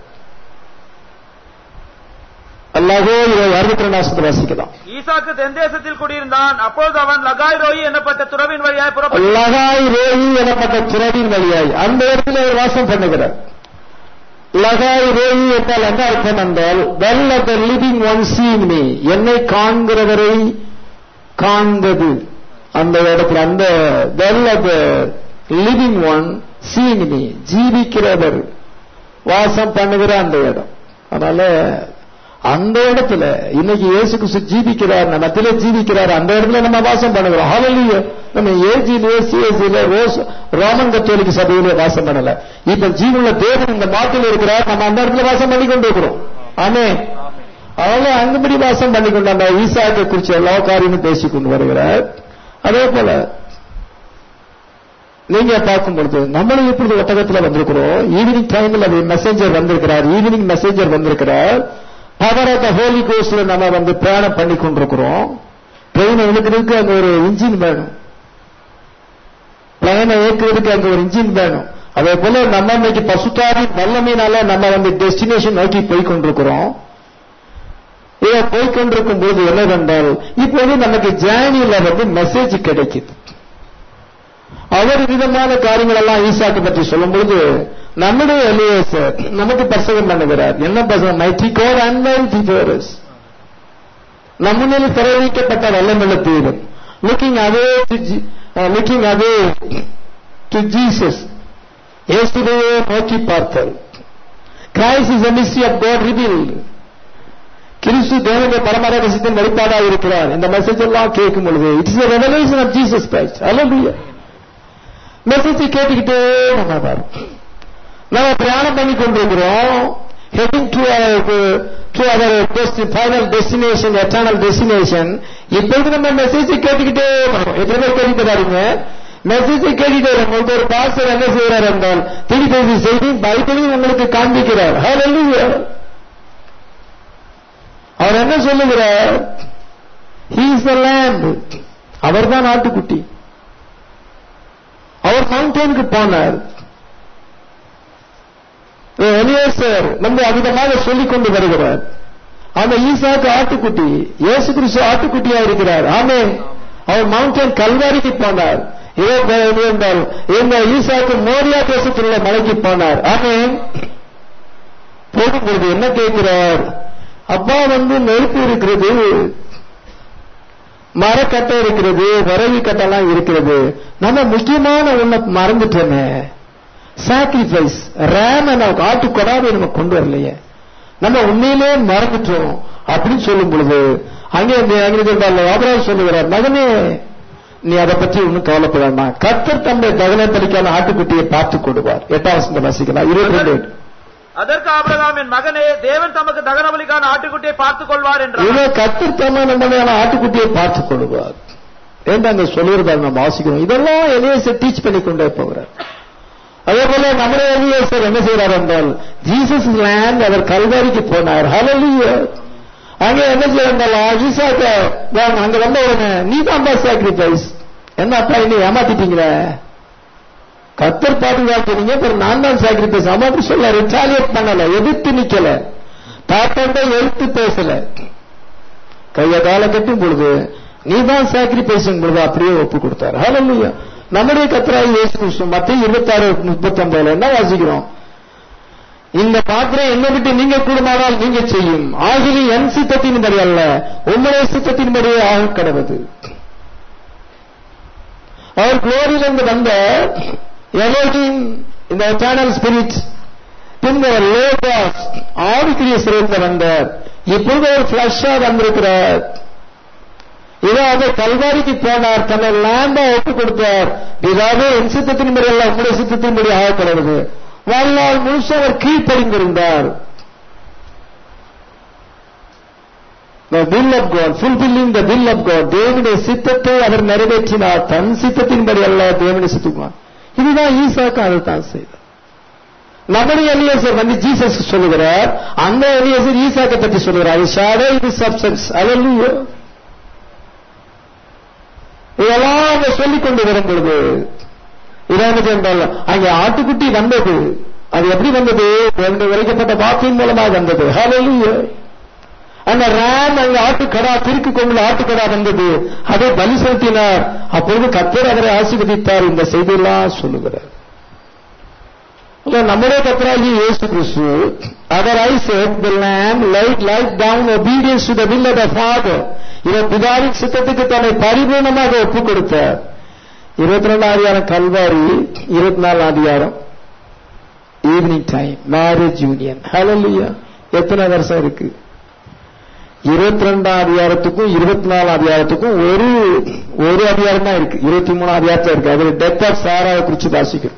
லகோய் ரோய் அறுபத்தி ரெண்டாம் வாசிக்கலாம் ஈசாக்கு தென்தேசத்தில் குடியிருந்தான் அப்பொழுது அவன் லகாய் ரோயி என்னப்பட்ட துறவின் வழியாய் புறப்பட்டு லகாய் ரோயி எனப்பட்ட துறவின் வழியாய் அந்த இடத்துல அவர் வாசம் பண்ணுகிறார் லகாய் ரோயி என்றால் என்ன அர்த்தம் என்றால் well of the living one seen me என்னை காண்கிறவரை காண்பது அந்த இடத்துல அந்த well of the living one seen me ஜீவிக்கிறவர் வாசம் பண்ணுகிற அந்த இடம் அதனால அந்த இடத்துல இன்னைக்கு இயேசு கிறிஸ்து ஜீவிக்கிறார் நம்ம மத்தியில ஜீவிக்கிறார் அந்த இடத்துல நம்ம வாசம் பண்ணுகிறோம் ஹalleluya நம்ம ஏஜிலே சிஎஸ்சில ரோஸ் ரோமன் கத்தோலிக்க சபையில வாசம் பண்ணல இப்ப ஜீவனுள்ள தேவன் இந்த மாட்டில் இருக்கிறார் நம்ம அந்த இடத்துல வாசம் பண்ணி கொண்டு இருக்கிறோம் ஆமே அவங்க அங்குபடி வாசம் பண்ணி கொண்டு அந்த ஈசாக்கை குறித்து எல்லா காரியமும் பேசிக் கொண்டு வருகிறார் அதே போல நீங்க பார்க்கும் பொழுது நம்மளும் இப்பொழுது ஒட்டகத்துல வந்திருக்கிறோம் ஈவினிங் டைம்ல மெசேஞ்சர் வந்திருக்கிறார் ஈவினிங் மெசேஞ்சர் வந்திருக்கிறார் பவர் ஆஃப் த ஹோலி கோஸ்ட்ல நம்ம வந்து பிரயாணம் பண்ணி கொண்டிருக்கிறோம் ட்ரெயின் இழுக்கிறதுக்கு அங்க ஒரு இன்ஜின் வேணும் பிளைனை இயக்குறதுக்கு அங்க ஒரு இன்ஜின் வேணும் அதே போல நம்ம இன்னைக்கு பசுத்தாரி வல்லமையினால நம்ம வந்து டெஸ்டினேஷன் நோக்கி போய் கொண்டிருக்கிறோம் இதை போய் கொண்டிருக்கும் போது என்னவென்றால் இப்போது நமக்கு ஜேர்னியில வந்து மெசேஜ் கிடைக்குது அவர் விதமான காரியங்கள் எல்லாம் ஈசாக்கு பற்றி சொல்லும் பொழுது நம்முடைய எலியேசர் நமக்கு பிரசங்கம் பண்ணுகிறார் என்ன பிரசங்கம் மைட்டி கோர் அன்மைட்டி ஃபோரஸ் நம்முனில் பிரயோகிக்கப்பட்ட வல்லமுள்ள தீரும் looking away looking away to Jesus இயேசுவையே நோக்கி பார்த்தல் Christ is mystery of God revealed கிறிஸ்து தேவனுடைய பரம ரகசியத்தின் வெளிப்பாடாக இருக்கிறார் இந்த மெசேஜ் எல்லாம் கேட்கும் பொழுது it's revelation of Jesus Christ அல்ல மெசேஜ் கேட்டுக்கிட்டே நம்ம வரும் நம்ம பிரயாணம் பண்ணி கொண்டிருக்கிறோம் ஹெட்டிங் டு டு அவர் ஃபைனல் டெஸ்டினேஷன் எட்டர்னல் டெஸ்டினேஷன் இப்பொழுது நம்ம மெசேஜ் கேட்டுக்கிட்டே வரோம் எத்தனை பேர் கேட்டுட்டு பாருங்க மெசேஜ் கேட்டுட்டே வரும் உங்களுக்கு ஒரு பாஸ்டர் என்ன செய்கிறார் என்றால் திருப்பதி செய்தி பைபிளையும் உங்களுக்கு காண்பிக்கிறார் ஹalleluya அவர் என்ன சொல்லுகிறார் ஹீ இஸ் த லேண்ட் அவர் தான் நாட்டுக்குட்டி அவர் மவுண்டனுக்கு போனார் எலியேசர் நம்ம அவிதமாக சொல்லிக் கொண்டு வருகிறார் அந்த ஈசாக்கு ஆட்டுக்குட்டி இயேசு கிறிஸ்து ஆட்டுக்குட்டியா இருக்கிறார் ஆமே அவர் மவுண்டன் கல்வாரிக்கு போனார் இதோ என்றால் இந்த ஈசாக்கு மோரியா தேசத்தில் உள்ள மலைக்கு போனார் ஆமே போகும்பொழுது என்ன கேட்கிறார் அப்பா வந்து நெருப்பு இருக்கிறது மரக்கட்டை இருக்கிறது விறகு கட்டெல்லாம் இருக்கிறது நம்ம முக்கியமான ஒண்ண மறந்துட்டோமே சாக்ரிஃபைஸ் ரேம நமக்கு ஆட்டு கொடாவை நம்ம கொண்டு வரலையே நம்ம உண்மையிலே மறந்துட்டோம் அப்படின்னு சொல்லும் பொழுது அங்கே அங்கே சொல்றாரு ஆபராஜ் சொல்லுகிறார் மகனே நீ அதை பற்றி ஒன்றும் கவலைப்பட வேண்டாம் கர்த்தர் தம்முடைய தகன பலிக்கான ஆட்டுக்குட்டியை பார்த்து கொடுவார் எட்டாம் வசந்த வாசிக்கலாம் இருபத்தி ரெண்டு அதற்கு ஆபிரகாம் என் மகனே தேவன் தமக்கு தகனபலிக்கான ஆட்டுக்குட்டியை பார்த்துக் கொள்வார் என்றார் இவன் கர்த்தர் தம்ம நம்மளையான ஆட்டுக்குட்டியை பார்த்து கொள்வார் என்று அங்க சொல்லியிருந்தார் நம்ம வாசிக்கிறோம் இதெல்லாம் எலியேசர் டீச் பண்ணி கொண்டே போகிறார் அதே போல நம்முடைய எலியேசர் என்ன செய்கிறார் என்றால் ஜீசஸ் லேண்ட் அவர் கல்வாரிக்கு போனார் ஹalleluya அங்க என்ன செய்யறாங்க ஈசாக்க வாங்க, அங்க வந்த உடனே நீ தான் சாக்ரிஃபைஸ் என்ன அப்பா இன்னும் ஏமாத்திட்டீங்களே கத்தர் பாதுகாக்கிறீங்க அப்புறம் நான் தான் சாக்ரிஃபைஸ் அம்மா சொல்ல ரிட்டாலியேட் பண்ணல எதிர்த்து நிக்கல தாத்தாண்ட எழுத்து பேசல கைய கால கட்டும் பொழுது நீ தான் சாக்ரிஃபைஸ் பொழுது அப்படியே ஒப்பு கொடுத்தார் ஹalleluya நம்முடைய கத்தராய் இயேசு கிறிஸ்து மத்திய இருபத்தாறு முப்பத்தொன்பதுல என்ன வாசிக்கிறோம் இந்த பாத்திரம் என்னை விட்டு நீங்க கூடுமானால் நீங்க செய்யும் ஆகிலி என் சித்தத்தின்படி அல்ல உம்முடைய சித்தத்தின்படியே ஆக கடவுது அவர் குளோரியிலிருந்து வந்த எலோகின் இந்த எட்டர்னல் ஸ்பிரிட் பின்பு அவர் லோகாஸ் ஆவிக்குரிய சிறைந்த வந்தார் இப்பொழுது அவர் பிளஷா வந்திருக்கிறார் இதோ அவர் கல்வாரிக்கு போனார் தன்னை லேண்டா ஒப்பு கொடுத்தார் இதாவது என் சித்தத்தின்படி அல்ல உங்களுடைய சித்தத்தின்படி ஆகப்படுவது வாழ்நாள் முழுசும் அவர் கீழ்ப்படிந்திருந்தார் The will of God, fulfilling the will of God, தேவனுடைய சித்தத்தை அவர் நிறைவேற்றினார் தன் சித்தத்தின்படி அல்ல தேவனுடைய சித்தம் இதுதான் ஈசாக்கு அதை தான் செய்தார் நம்முடைய எலியேசர் வந்து ஜீசஸ் சொல்லுகிறார் அந்த எலியேசர் ஈசாக்கை பற்றி சொல்லுகிறார் அது ஷாடோ இது சப்சன்ஸ் அல்ல இதெல்லாம் அவங்க சொல்லிக் கொண்டு வரும் பொழுது இதான் என்றால் அங்கே ஆட்டுக்குட்டி வந்தது அது எப்படி வந்தது தேவனுடைய விளைக்கப்பட்ட வாக்கின் மூலமாக வந்தது ஹalleluya அந்த ராம் அங்க ஆட்டுக்கடா திருக்கு கொண்டு ஆட்டுக்கடா வந்தது அதை பலி செலுத்தினார் அப்பொழுது கத்தர் அவரை ஆசீர்வதித்தார் இந்த செய்தியெல்லாம் சொல்லுகிறார் இல்ல நம்முடைய கத்தராகி இயேசு கிறிஸ்து அவர் I said the lamb laid life down obedience to the will of the father இவர் பிதாவின் சித்தத்துக்கு தன்னை பரிபூர்ணமாக ஒப்புக் கொடுத்தார் இருபத்தி ரெண்டாம் அதிகாரம் கல்வாரி இருபத்தி நாலாம் அதிகாரம் evening time marriage union hallelujah எத்தனை வருஷம் இருக்கு இருபத்தி ரெண்டாம் அதிகாரத்துக்கும் இருபத்தி நாலாம் அதிகாரத்துக்கும் ஒரு ஒரு அதிகாரம் தான் இருக்கு இருபத்தி மூணாம் அதிகாரத்துல இருக்கு அதுல டெத் ஆஃப் சாராவை குறிச்சு வாசிக்கிறோம்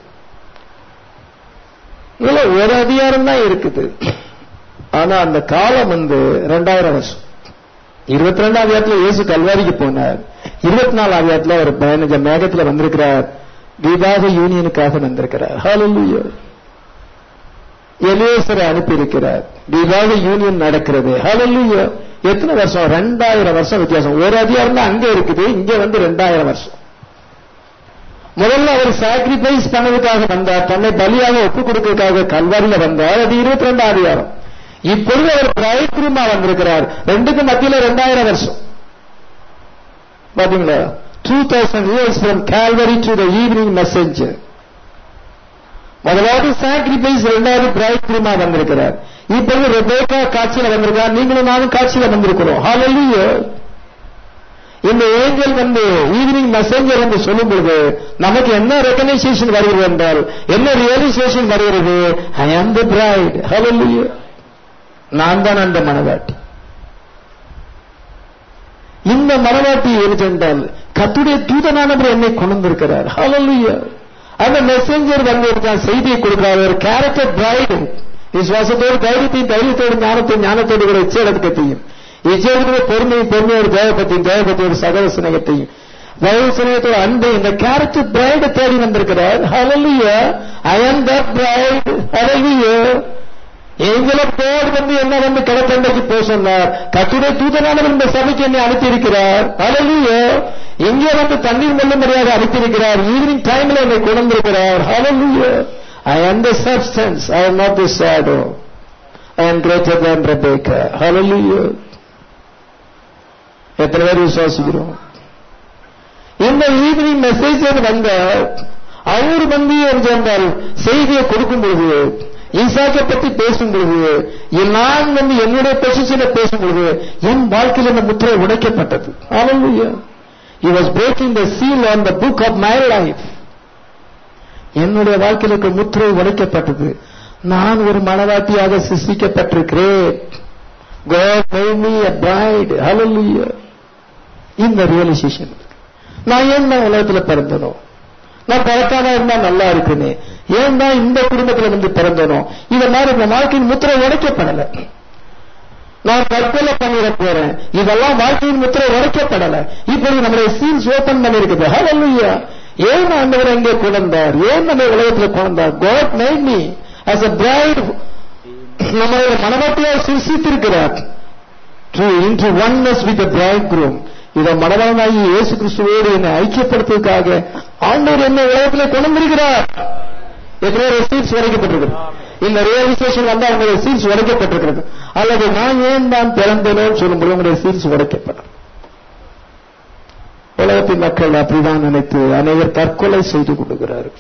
இதுல ஒரு அதிகாரம் தான் இருக்குது ஆனா அந்த காலம் வந்து ரெண்டாயிரம் வருஷம் இருபத்தி ரெண்டாம் அதிகாரத்துல இயேசு கல்வாரிக்கு போனார் இருபத்தி நாலாம் அதிகாரத்துல அவர் பதினஞ்சு மேகத்துல வந்திருக்கிறார் விவாக யூனியனுக்காக வந்திருக்கிறார் ஹalleluya எலியேசரை அனுப்பியிருக்கிறார் விவாக யூனியன் நடக்கிறது ஹalleluya எத்தனை வருஷம் ரெண்டாயிரம் வருஷம் வித்தியாசம் ஒரு அதிகாரம் தான் அங்க இருக்குது இங்க வந்து ரெண்டாயிரம் வருஷம் முதல்ல அவர் சாக்ரிஃபைஸ் பண்ணதுக்காக வந்தார் தன்னை பலியாக ஒப்புக் கொடுக்கிறதுக்காக கல்வாரியில வந்தார் அது இருபத்தி ரெண்டாம் அதிகாரம் இப்பொழுது அவர் பிரைத்ரூமா வந்திருக்கிறார் ரெண்டுக்கும் மத்தியில ரெண்டாயிரம் வருஷம் பாத்தீங்களா two thousand years from Calvary to the evening messenger முதலாவது சாக்ரிஃபைஸ் ரெண்டாவது பிரைட் க்ரூமா வந்திருக்கிறார் இப்பொழுது ரெபேக்கா காட்சியில வந்திருக்கார் நீங்களும் நானும் காட்சியில வந்திருக்கிறோம் ஹalleluya இந்த ஏஞ்சல் வந்து ஈவினிங் மெசேஞ்சர் என்று சொல்லும் பொழுது நமக்கு என்ன ரெகனைசேஷன் வருகிறது என்றால் என்ன ரியலைசேஷன் வருகிறது ஐ ஆம் தி பிரைட் ஹalleluya நான் தான் அந்த மனவாட்டி இந்த மனவாட்டி என்றால் கத்துடைய தூதனானவர் என்னை கொண்டு வந்திருக்கிறார் ஹalleluya அந்த மெசேஞ்சர் வந்து இருக்கான் செய்தியை கொடுக்கிறார் ஒரு கேரக்டர் பிரைடு விசுவாசத்தோடு தைரியத்தையும் தைரியத்தோடு ஞானத்தையும் ஞானத்தோடு கூட இச்சேடத்துக்கத்தையும் இச்சேடத்தோட பொறுமையும் பொறுமையோடு தேவப்பத்தையும் தேவப்பத்தையோடு சகல சிநேகத்தையும் தயவு சிநேகத்தோட அன்பை இந்த கேரக்டர் பிரைடு தேடி வந்திருக்கிறார் hallelujah I am that bride hallelujah ஏஞ்சல போர்டு வந்து என்ன வந்து கடத்தண்டைக்கு போக சொன்னார் கத்துடைய தூதனானவர் இந்த சபைக்கு என்னை அனுப்பியிருக்கிறார் ஹalleluya இங்கே வந்து தண்ணீர் மெல்லும்படியாக அனுப்பியிருக்கிறார் ஈவினிங் டைம்ல என்னை கொண்டிருக்கிறார் ஹalleluya ஐ am the substance I am not the shadow I am greater than Rebecca hallelujah எத்தனை பேர் விசுவாசிக்கிறோம் இந்த ஈவினிங் மெசேஜ் வந்த அவர் வந்து என்றால் செய்தியை கொடுக்கும் பொழுது ஈசாக்கை பத்தி பேசும் பொழுது நான் வந்து என்னுடைய பொசிஷனை பேசும் பொழுது என் வாழ்க்கையில் இந்த முத்திரை உடைக்கப்பட்டது hallelujah he was breaking the seal on the book of my life என்னுடைய வாழ்க்கையில் இருக்க முத்திரை உடைக்கப்பட்டது நான் ஒரு மனவாட்டியாக சிருஷ்டிக்கப்பட்டிருக்கிறேன் God made me a bride. Hallelujah. இந்த ரியலைசேஷன் நான் ஏன் நான் உலகத்துல பிறந்தனோ நான் பிறக்காம இருந்தா நல்லா இருக்குன்னு ஏன் தான் இந்த குடும்பத்துல வந்து பிறந்தனோ இத மாதிரி இந்த வாழ்க்கையின் முத்திரை உடைக்கப்படல நான் தற்கொலை பண்ணிட போறேன் இதெல்லாம் வாழ்க்கையின் முத்திரை உடைக்கப்படல இப்படி நம்முடைய சீல்ஸ் ஓபன் பண்ணிருக்குது ஹalleluya ஏன் ஆண்டவர் இங்கே கொண்டார் ஏன் நம்ம உலகத்துல கொண்டார் God made me as a bride நம்மளோட மனவாட்டியா சிருஷ்டித்திருக்கிறார் to into oneness with the bridegroom இத மனவானாகி இயேசு கிறிஸ்துவோடு என்னை ஐக்கியப்படுத்துவதற்காக ஆண்டவர் என்ன உலகத்திலே கொண்டு வந்திருக்கிறார் எத்தனையோ சீட்ஸ் உடைக்கப்பட்டிருக்கிறது இந்த ரியலைசேஷன் வந்து அவங்களுடைய சீட்ஸ் உடைக்கப்பட்டிருக்கிறது அல்லது நான் ஏன் தான் பிறந்தேனோன்னு சொல்லும்போது உங்களுடைய சீட்ஸ் உடைக்கப்படும் உலகத்தின் மக்கள் அப்படிதான் நினைத்து அநேகர் தற்கொலை செய்து கொள்கிறார்கள்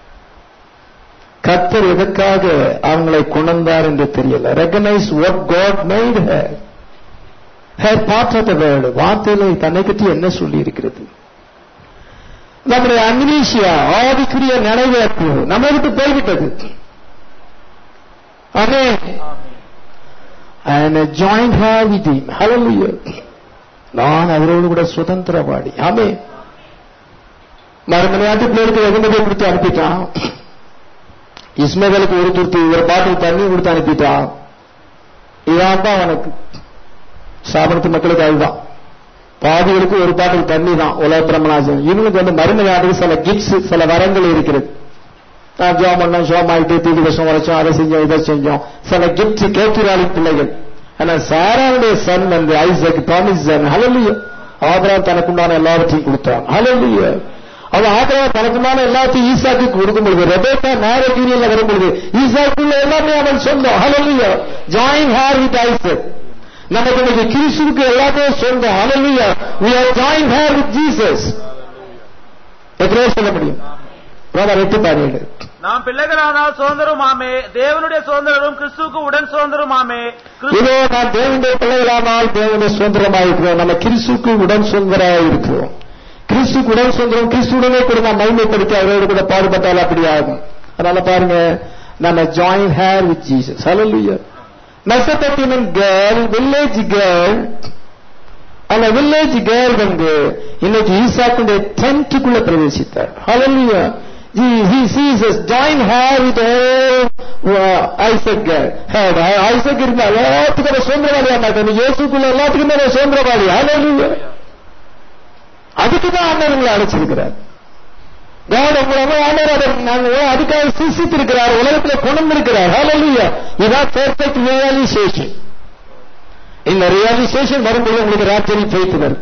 கத்தர் எதற்காக அவங்களை கொண்டார் என்று தெரியல recognise what God made her her part of the world வார்த்தையில தன்னை பற்றி என்ன சொல்லி இருக்கிறது நம்முடைய அம்னீஷியா ஆவிக்குரிய நினைவேற்பு நம்ம விட்டு போய்விட்டது அதே and join her with him hallelujah நான் அவரோடு கூட சுதந்திரவாடி ஆமே மறுமணியாட்டு பிள்ளைகளுக்கு வெகுமதியை கொடுத்து அனுப்பிட்டான் இஸ்மேலுக்கு ஒரு துருத்தி ஒரு பாட்டில் தண்ணி கொடுத்து அனுப்பிட்டான் இதான் தான் அவனுக்கு சாபனத்து மக்களுக்கு அதுதான் பாதிகளுக்கு ஒரு பாட்டில் தண்ணி தான் உலக பிரமணாசம் இவனுக்கு வந்து மறுமையாட்டுக்கு சில கிஃப்ட்ஸ் சில வரங்கள் இருக்கிறது நான் ஜோம் பண்ணோம் சோமாயிட்டு தீதி வருஷம் வரைச்சோம் அதை செஞ்சோம் இதை செஞ்சோம் சில கிஃப்ட்ஸ் கேட்கிறாளி பிள்ளைகள் ஆனா சாராவுடைய சன் வந்து ஐசக் தாமிஸ் சன் ஹலலிய ஆபராம் தனக்குண்டான எல்லாவற்றையும் கொடுத்தான் ஹலலிய அவன் ஆபராம் தனக்குண்டான எல்லாத்தையும் ஈசாக்கு கொடுக்கும் பொழுது ரெபேக்கா மேரேஜ் யூனியன்ல வரும் பொழுது ஈசாக்குள்ள எல்லாமே அவன் சொந்தம் hallelujah join her with Isaac நமக்கு இன்னைக்கு கிறிஸ்துவுக்கு எல்லாமே சொந்தம் ஹalleluya we are joined here with jesus எத்தனை சொல்ல முடியும் ரோமர் எட்டு பதினேழு நாம் பிள்ளைகளானால் சுதந்திரமாமே தேவனுடைய சுதந்திரம் கிறிஸ்துவுக்கு உடன் சுதந்திரமாமே கிறிஸ்து- இதோ நான் தேவனுடைய பிள்ளைகளானால் தேவனுடைய சுதந்திரமாக இருக்கிறோம் நம்ம கிறிஸ்துக்கு உடன் சுதந்திரமாக இருக்கிறோம் கிறிஸ்துக்கு உடன் சுதந்திரம் கிறிஸ்துடனே கூட நாம் மகிமைப்படுத்தி அவரோடு கூட பாடுபட்டால் அப்படி ஆகும் அதனால பாருங்க நம்ம join her with Jesus hallelujah மெசபத்தினன் கேர்ள் வில்லேஜ் கேர்ள் அந்த வில்லேஜ் கேர்ள் வந்து இன்னைக்கு ஈசாக்குடைய டென்ட்டுக்குள்ள பிரவேசித்தார் ஹalleluya he he sees us join her with all uh, Isaac girl had Isaac இருந்தா எல்லாத்துக்கும் அவன் சுதந்திரவாதியா மாட்டான் இயேசுக்குள்ள எல்லாத்துக்குமே அவன் சுதந்திரவாதி ஹalleluya அதுக்கு தான் ஆண்டவர் உங்களை அழைச்சிருக்கிறார் God உங்களை ஆண்டவர் அவர் நாங்கள் அதுக்காக சிசித்திருக்கிறார் உலகத்துல கொண்டு இருக்கிறார் ஹalleluya இதான் பெர்ஃபெக்ட் ரியலைசேஷன் இந்த ரியலைசேஷன் வரும்போது உங்களுக்கு ராத்திரி போயிட்டு வருது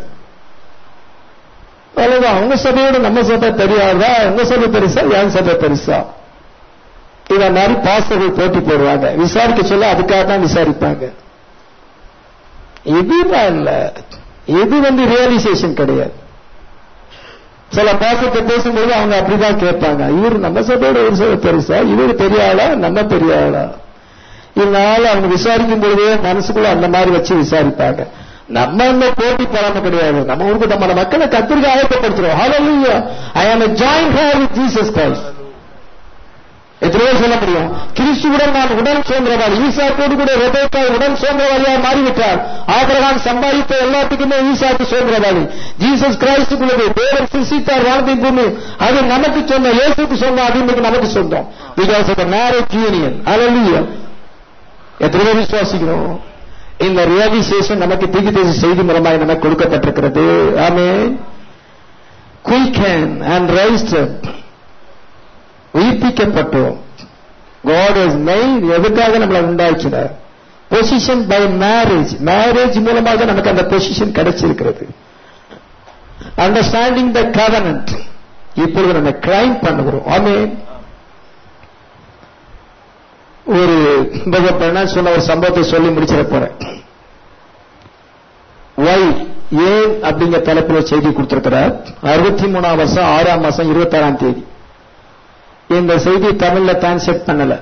அவ்வளவுதான் உங்க சபையோட நம்ம சபை தெரியாதா உங்க சபை பெருசா என் சபை பெருசா இத மாதிரி பாஸ்டர்கள் போட்டி போடுவாங்க விசாரிக்க சொல்ல அதுக்காக தான் விசாரிப்பாங்க இதுதான் இல்ல இது வந்து ரியலைசேஷன் கிடையாது சில பாசத்தை பேசும்போது அவங்க அப்படிதான் கேட்பாங்க இவர் நம்ம சபையோட ஒரு சபை பெருசா இவர் பெரிய ஆளா நம்ம பெரிய ஆளா இதனால அவங்க விசாரிக்கும் பொழுதே மனசுக்குள்ள அந்த மாதிரி வச்சு விசாரிப்பாங்க நம்ம இந்த போட்டி போறாம கிடையாது நம்ம ஊருக்கு நம்ம மக்களை கத்திரிக்க ஆயத்தப்படுத்துறோம் hallelujah I am join her with Jesus Christ எத்தனையோ சொல்ல முடியும் கிறிஸ்துவுடன் நான் உடன் சுதந்திரவாளி ஈசாக்கோடு கூட ரெபேக்கா உடன் சுதந்திரவாளியாக மாறிவிட்டார் ஆபிரகாம் சம்பாதித்த எல்லாத்துக்குமே ஈசாக்கு சுதந்திரவாளி ஜீசஸ் கிரைஸ்டுக்குள்ளது தேவன் சிருஷ்டித்தார் வானத்தின் பூமி அது நமக்கு சொந்தம் இயேசுக்கு சொந்தம் அது இன்னைக்கு நமக்கு சொந்தம் because of marriage union hallelujah எத்தனை பேர் விசுவாசிக்கிறோம் இந்த ரியலைசேஷன் நமக்கு தீர்க்கதரிசி செய்தி மூலமாக நமக்கு கொடுக்கப்பட்டிருக்கிறது ஆமே குயிக்கன் அண்ட் ரைஸ்டர் உயிர்ப்பிக்கப்பட்டோம் God has made எதுக்காக நம்மளை உண்டாக்கினார் பொசிஷன் பை மேரேஜ் மேரேஜ் மூலமாக நமக்கு அந்த பொசிஷன் கிடைச்சிருக்கிறது அண்டர்ஸ்டாண்டிங் த கவனன்ட் இப்பொழுது நம்ம கிரைம் பண்ணுகிறோம் ஆமே ஒரு என்ன சொன்ன ஒரு சம்பவத்தை சொல்லி முடிச்சிட போறேன் ஒய் ஏன் அப்படிங்கிற தலைப்புல செய்தி கொடுத்திருக்கிறார் அறுபத்தி மூணாம் வருஷம் ஆறாம் மாசம் இருபத்தி ஆறாம் தேதி இந்த செய்தி தமிழ்ல டிரான்ஸ்லேட் பண்ணல